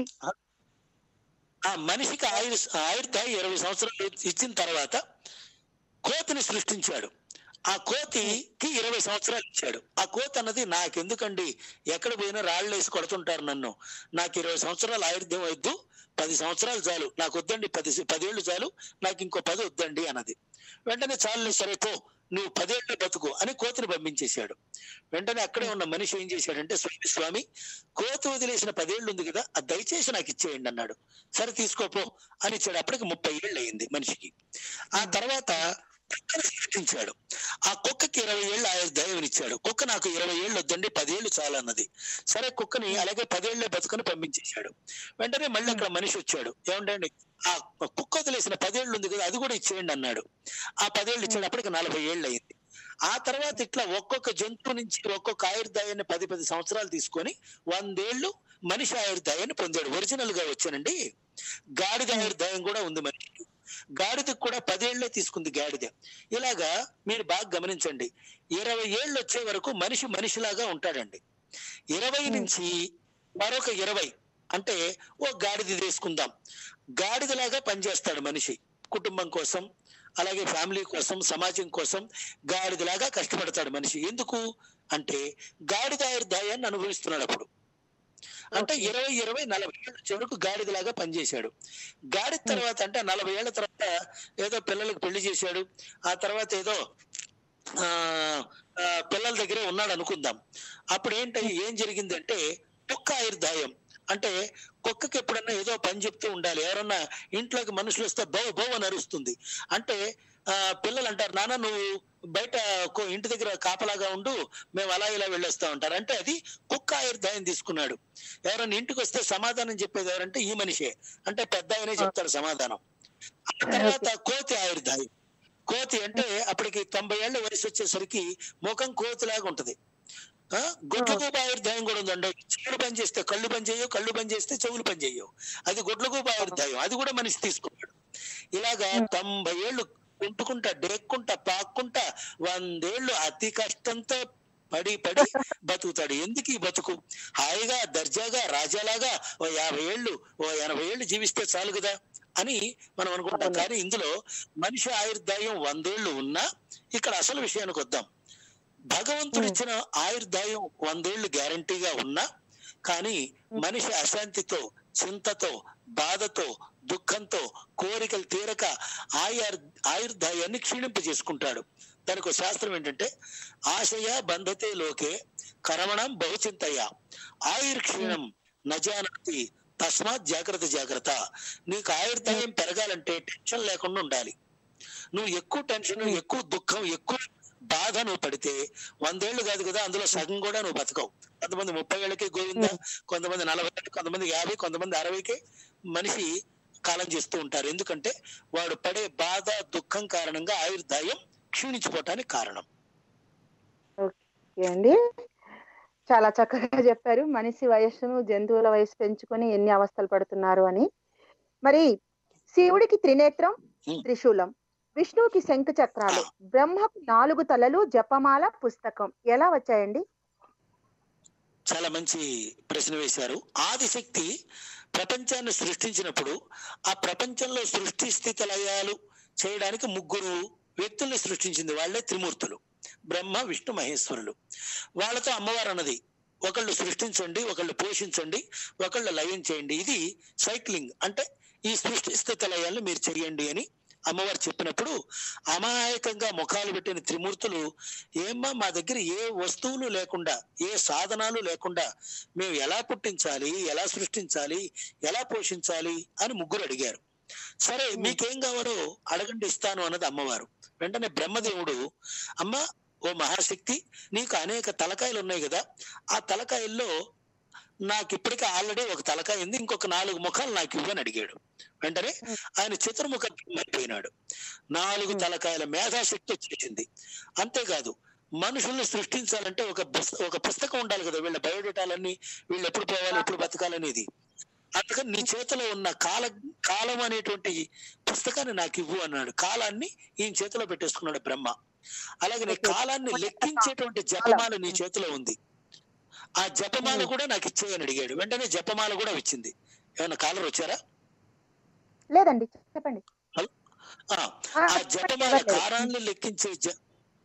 ఆ మనిషికి ఆయుర్ ఆయుర్దాయం ఇరవై సంవత్సరాలు ఇచ్చిన తర్వాత కోతిని సృష్టించాడు ఆ కోతికి ఇరవై సంవత్సరాలు ఇచ్చాడు ఆ కోతి అన్నది నాకెందుకండి ఎక్కడ పోయినా రాళ్ళు వేసి కొడుతుంటారు నన్ను నాకు ఇరవై సంవత్సరాలు ఆయుర్దాయం వద్దు పది సంవత్సరాలు చాలు నాకు వద్దండి పది పదేళ్ళు చాలు నాకు ఇంకో పది వద్దండి అన్నది వెంటనే చాలు సరే పో నువ్వు పదేళ్ళు బతుకు అని కోతిని పంపించేశాడు వెంటనే అక్కడే ఉన్న మనిషి ఏం చేశాడంటే స్వామి స్వామి కోతి వదిలేసిన పదేళ్ళు ఉంది కదా అది దయచేసి నాకు ఇచ్చేయండి అన్నాడు సరే తీసుకోపో అని ఇచ్చాడు అప్పటికి ముప్పై ఏళ్ళు అయింది మనిషికి ఆ తర్వాత కుక్కను సృష్టించాడు ఆ కుక్కకి ఇరవై ఏళ్ళు ఆయన దైవం ఇచ్చాడు కుక్క నాకు ఇరవై ఏళ్ళు వద్దండి పదేళ్ళు చాలు అన్నది సరే కుక్కని అలాగే పదేళ్లే బతుకుని పంపించేశాడు వెంటనే మళ్ళీ అక్కడ మనిషి వచ్చాడు ఏమంటే ఆ కుక్క వదిలేసిన పదేళ్ళు ఉంది కదా అది కూడా ఇచ్చేయండి అన్నాడు ఆ పదేళ్ళు ఇచ్చాడు అప్పటికి నలభై ఏళ్ళు అయింది ఆ తర్వాత ఇట్లా ఒక్కొక్క జంతువు నుంచి ఒక్కొక్క ఆయుర్దాయాన్ని పది పది సంవత్సరాలు తీసుకొని వందేళ్లు మనిషి ఆయుర్దాయాన్ని పొందాడు ఒరిజినల్ గా వచ్చానండి గాడిద ఆయుర్దాయం కూడా ఉంది మనిషికి గాడిదకు కూడా పదేళ్లే తీసుకుంది గాడిద ఇలాగా మీరు బాగా గమనించండి ఇరవై ఏళ్ళు వచ్చే వరకు మనిషి మనిషిలాగా ఉంటాడండి ఇరవై నుంచి మరొక ఇరవై అంటే ఓ గాడిద తీసుకుందాం గాడిదలాగా పనిచేస్తాడు మనిషి కుటుంబం కోసం అలాగే ఫ్యామిలీ కోసం సమాజం కోసం గాడిదలాగా కష్టపడతాడు మనిషి ఎందుకు అంటే గాడిద ఆయుర్దాయాన్ని అనుభవిస్తున్నాడు అప్పుడు అంటే ఇరవై ఇరవై నలభై ఏళ్ళ చివరకు గాడిదలాగా పనిచేశాడు గాడిద తర్వాత అంటే నలభై ఏళ్ల తర్వాత ఏదో పిల్లలకు పెళ్లి చేశాడు ఆ తర్వాత ఏదో ఆ ఆ, పిల్లల దగ్గరే ఉన్నాడు అనుకుందాం అప్పుడు ఏంటి ఏం జరిగిందంటే కుక్క ఆయుర్దాయం అంటే కుక్కకి ఎప్పుడన్నా ఏదో పని చెప్తూ ఉండాలి ఎవరన్నా ఇంట్లోకి మనుషులు వస్తే బౌ బౌ అని అరుస్తుంది అంటే ఆ పిల్లలు అంటారు నాన్న నువ్వు బయట కో- ఇంటి దగ్గర కాపలాగా ఉండు మేము అలా ఇలా వెళ్ళొస్తా ఉంటారు అంటే అది కుక్క ఆయుర్దాయం తీసుకున్నాడు ఎవరైనా ఇంటికి వస్తే సమాధానం చెప్పేది ఎవరంటే ఈ మనిషే అంటే పెద్ద ఆయనే చెప్తాడు సమాధానం ఆ తర్వాత కోతి ఆయుర్దాయం కోతి అంటే అప్పటికి తొంభై ఏళ్ల వయసు వచ్చేసరికి ముఖం కోతిలాగా ఉంటది ఆ గొడ్లగూబ ఆయుర్దాయం కూడా ఉందండి చెవులు పని చేస్తే కళ్ళు పని చేయవు కళ్ళు పని చేస్తే చెవులు పని చేయవు అది గొడ్లగూబ ఆయుర్దాయం అది కూడా మనిషి తీసుకున్నాడు ఇలాగా తొంభై ఏళ్ళు కుంటుకుంటా డేక్కుంటా పాక్కుంటా వందేళ్లు అతి కష్టంతో పడి పడి బతుకుతాడు ఎందుకు ఈ బతుకు హాయిగా దర్జాగా రాజాలాగా ఓ యాభై ఏళ్ళు ఓ ఎనభై ఏళ్ళు జీవిస్తే చాలు కదా అని మనం అనుకుంటాం అవును. కానీ ఇందులో మనిషి ఆయుర్దాయం వందేళ్లు ఉన్నా ఇక్కడ అసలు విషయానికి వద్దాం భగవంతుడు ఇచ్చిన ఆయుర్దాయం వందేళ్లు గ్యారంటీగా ఉన్నా కానీ మనిషి అశాంతితో చింతతో బాధతో దుఃఖంతో కోరికలు తీరక ఆయుర్ ఆయుర్దాయాన్ని క్షీణింపజేసుకుంటాడు దానికి ఒక శాస్త్రం ఏంటంటే ఆశయ బంధతే లోకే కరమణం బహుచింతయ ఆయుర్క్షీణం నజానతి తస్మాత్ జాగ్రత్త జాగ్రత్త నీకు ఆయుర్దాయం పెరగాలంటే టెన్షన్ లేకుండా ఉండాలి నువ్వు ఎక్కువ టెన్షన్ ఎక్కువ దుఃఖం ఎక్కువ బాధ నువ్వు పడితే వందేళ్లు కాదు కదా అందులో సగం కూడా నువ్వు బతకవు కొంతమంది ముప్పై ఏళ్ళకి గోవింద కొంతమంది నలభై కొంతమంది యాభై కొంతమంది అరవైకి మనిషి కాలం చేస్తూ ఉంటారు ఎందుకంటే వాడు పడే బాధ దుఃఖం కారణంగా ఆయుర్దాయం క్షీణించిపోవటానికి కారణం ఓకే అండి చాలా చక్కగా చెప్పారు మనిషి వయస్సును జంతువుల వయసు పెంచుకొని ఎన్ని అవస్థలు పడుతున్నారు అని మరి శివుడికి త్రినేత్రం Hmm. త్రిశూలం విష్ణువుకి శంఖ చక్రాలు బ్రహ్మకు నాలుగు తలలు జపమాల పుస్తకం ఎలా వచ్చాయండి చాలా మంచి ప్రశ్న వేశారు ఆదిశక్తి ప్రపంచాన్ని సృష్టించినప్పుడు ఆ ప్రపంచంలో సృష్టి స్థితి లయాలు చేయడానికి ముగ్గురు వ్యక్తుల్ని సృష్టించింది వాళ్ళే త్రిమూర్తులు బ్రహ్మ విష్ణు మహేశ్వరులు వాళ్ళతో అమ్మవారు అన్నది ఒకళ్ళు సృష్టించండి ఒకళ్ళు పోషించండి ఒకళ్ళు లయం చేయండి ఇది సైక్లింగ్ అంటే ఈ సృష్టి స్థితి లయాలను మీరు చేయండి అని అమ్మవారు చెప్పినప్పుడు అమాయకంగా ముఖాలు పెట్టిన త్రిమూర్తులు ఏమ్మా మా దగ్గర ఏ వస్తువులు లేకుండా ఏ సాధనాలు లేకుండా మేము ఎలా పుట్టించాలి ఎలా సృష్టించాలి ఎలా పోషించాలి అని ముగ్గురు అడిగారు సరే మీకేం కావాలో అడగండి ఇస్తాను అన్నది అమ్మవారు వెంటనే బ్రహ్మదేవుడు అమ్మ ఓ మహాశక్తి నీకు అనేక తలకాయలు ఉన్నాయి కదా ఆ తలకాయల్లో నాకు ఇప్పటికే ఆల్రెడీ ఒక తలకాయ ఉంది ఇంకొక నాలుగు ముఖాలు నాకు ఇవ్వని అడిగాడు వెంటనే ఆయన చతుర్ముఖ అయిపోయినాడు నాలుగు తలకాయల మేధాశక్తి వచ్చేసింది అంతేకాదు మనుషుల్ని సృష్టించాలంటే ఒక పుస్త- ఒక పుస్తకం ఉండాలి కదా వీళ్ళ బయోడేటాలన్నీ వీళ్ళు ఎప్పుడు పోవాలి ఎప్పుడు బతకాలనేది అందుకని నీ చేతిలో ఉన్న కాల కాలం అనేటువంటి పుస్తకాన్ని నాకు ఇవ్వు అన్నాడు కాలాన్ని ఈయన చేతిలో పెట్టేసుకున్నాడు బ్రహ్మ అలాగే నీ కాలాన్ని లెక్కించేటువంటి జపమాల నీ చేతిలో ఉంది ఆ జపమాల కూడా నాకు ఇచ్చేయని అడిగాడు వెంటనే జపమాల కూడా వచ్చింది ఏమన్నా కాలర్ వచ్చారా లేదండి చెప్పండి ఆ, ఆ, ఆ జపమాల చెప్పండి. కారాన్ని లెక్కించే జ-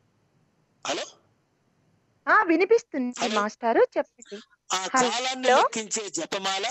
హలో ఆ వినిపిస్తుంది హలో. మాస్టారు చెప్పండి ఆ హలో. కాలాన్ని లెక్కించే జపమాల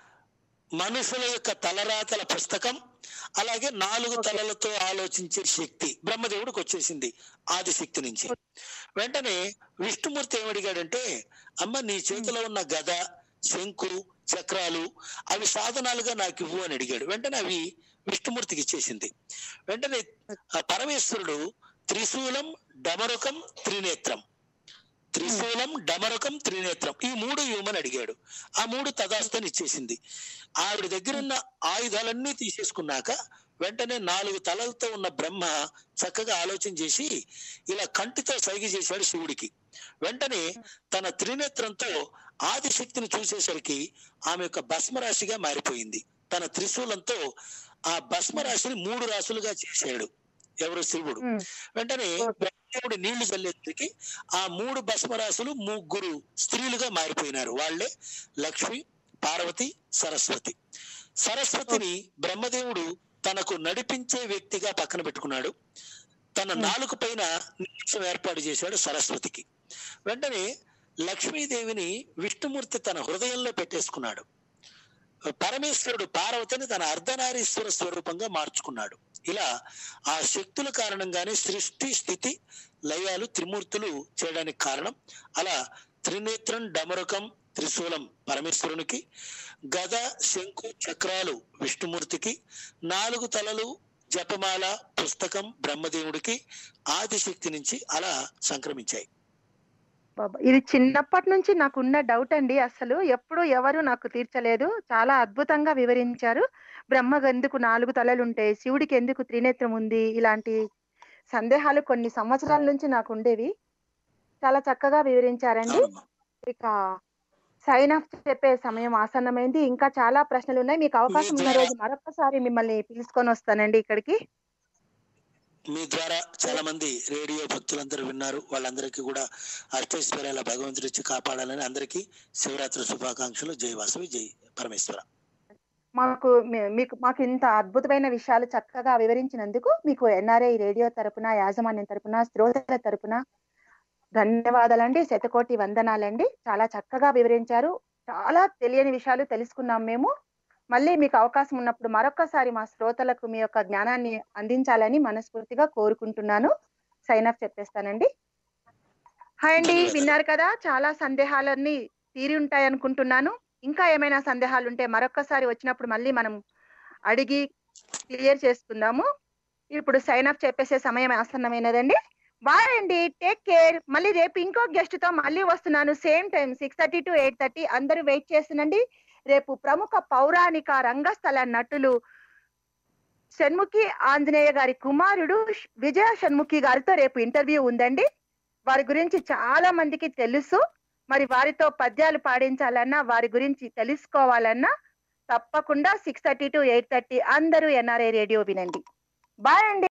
మనుషుల యొక్క తలరాతల పుస్తకం అలాగే నాలుగు ఓకే. తలలతో ఆలోచించే శక్తి బ్రహ్మదేవుడికి వచ్చేసింది ఆదిశక్తి నుంచి వెంటనే విష్ణుమూర్తి ఏమడిగాడంటే అమ్మ నీ చేతిలో ఉన్న గద శంకు చక్రాలు అవి సాధనాలుగా నాకు ఇవ్వు అని అడిగాడు వెంటనే అవి విష్ణుమూర్తికి ఇచ్చేసింది వెంటనే ఆ పరమేశ్వరుడు త్రిశూలం డమరుకం త్రినేత్రం త్రిశూలం డమరకం త్రినేత్రం ఈ మూడు ఇవ్వమని అడిగాడు ఆ మూడు తదాస్తని ఇచ్చేసింది ఆవిడ దగ్గర ఉన్న ఆయుధాలన్నీ తీసేసుకున్నాక వెంటనే నాలుగు తలలతో ఉన్న బ్రహ్మ చక్కగా ఆలోచన చేసి ఇలా కంటితో సైగ చేశాడు శివుడికి వెంటనే తన త్రినేత్రంతో ఆదిశక్తిని చూసేసరికి ఆమె యొక్క భస్మరాశిగా మారిపోయింది తన త్రిశూలంతో ఆ భస్మరాశిని మూడు రాశులుగా చేశాడు ఎవరు శివుడు ఉమ్, వెంటనే బ్రహ్మదేవుడు నీళ్లు చల్లేసరికి ఆ మూడు భస్మరాశులు ముగ్గురు స్త్రీలుగా మారిపోయినారు వాళ్ళే లక్ష్మి పార్వతి సరస్వతి సరస్వతిని బ్రహ్మదేవుడు తనకు నడిపించే వ్యక్తిగా పక్కన పెట్టుకున్నాడు తన నాలుక పైన నిమిషం ఏర్పాటు చేశాడు సరస్వతికి వెంటనే లక్ష్మీదేవిని విష్ణుమూర్తి తన హృదయంలో పెట్టేసుకున్నాడు పరమేశ్వరుడు పార్వతిని తన అర్ధనారీశ్వర స్వరూపంగా మార్చుకున్నాడు ఇలా ఆ శక్తుల కారణంగానే సృష్టి స్థితి లయాలు త్రిమూర్తులు చేయడానికి కారణం అలా త్రినేత్రం డమరుకం త్రిశూలం పరమేశ్వరునికి గద శంకు చక్రాలు విష్ణుమూర్తికి నాలుగు తలలు జపమాల పుస్తకం బ్రహ్మదేవుడికి ఆదిశక్తి నుంచి అలా సంక్రమించాయి బాబా, ఇది చిన్నప్పటి నుంచి నాకున్న డౌట్ అండి అసలు ఎప్పుడు ఎవరు నాకు తీర్చలేదు చాలా అద్భుతంగా వివరించారు బ్రహ్మకు ఎందుకు నాలుగు తలలు ఉంటాయి శివుడికి ఎందుకు త్రినేత్రం ఉంది ఇలాంటి సందేహాలు కొన్ని సంవత్సరాల నుంచి నాకు ఉండేవి చాలా చక్కగా వివరించారండి అవునమ్మా ఇక సైన్ ఆఫ్ చెప్పే సమయం ఆసన్నమైంది ఇంకా చాలా ప్రశ్నలు ఉన్నాయి మీకు అవకాశం ఉన్న రోజు మరొకసారి మిమ్మల్ని పిలుచుకొని వస్తానండి ఇక్కడికి మీ ద్వారా చాలా మంది రేడియో భక్తులందరూ విన్నారు వాళ్ళందరికీ కూడా అష్టైశ్వర్యాల భగవంతుడి ఇచ్చి కాపాడాలని అందరికీ శివరాత్రి శుభాకాంక్షలు జై వాసవి జై పరమేశ్వర మాకు మీ- మీకు మాకు ఇంత అద్భుతమైన విషయాలు చక్కగా వివరించినందుకు మీకు ఎన్ఆర్ఐ రేడియో తరపున యాజమాన్యం తరపున శ్రోతల తరపున ధన్యవాదాలండి శతకోటి వందనాలండి చాలా చక్కగా వివరించారు చాలా తెలియని విషయాలు తెలుసుకున్నాం మేము మళ్ళీ మీకు అవకాశం ఉన్నప్పుడు మరొకసారి మా శ్రోతలకు మీ యొక్క జ్ఞానాన్ని అందించాలని మనస్ఫూర్తిగా కోరుకుంటున్నాను సైన్ అప్ చెప్పేస్తానండి హాయ్ అండి ధన్యవాదాలు. విన్నారు కదా చాలా సందేహాలన్నీ తీరి ఉంటాయి అనుకుంటున్నాను ఇంకా ఏమైనా సందేహాలు ఉంటే మరొకసారి వచ్చినప్పుడు మళ్ళీ మనం అడిగి క్లియర్ చేసుకుందాము ఇప్పుడు సైన్ అప్ చెప్పేసే సమయం ఆసన్నమైనదండి బాయ్ అండి టేక్ కేర్ మళ్ళీ రేపు ఇంకో గెస్ట్ తో మళ్ళీ వస్తున్నాను same time six thirty to eight thirty అందరూ వెయిట్ చేస్తుండండి రేపు ప్రముఖ పౌరాణిక రంగస్థల నటులు షణ్ముఖి ఆంజనేయ గారి కుమారుడు ష్- విజయ షణ్ముఖి గారితో రేపు ఇంటర్వ్యూ ఉందండి వారి గురించి చాలా మందికి తెలుసు మరి వారితో పద్యాలు పాడించాలన్నా వారి గురించి తెలుసుకోవాలన్నా తప్పకుండా six thirty to eight thirty అందరూ ఎన్ఆర్ఐ రేడియో వినండి బాయ్ అండి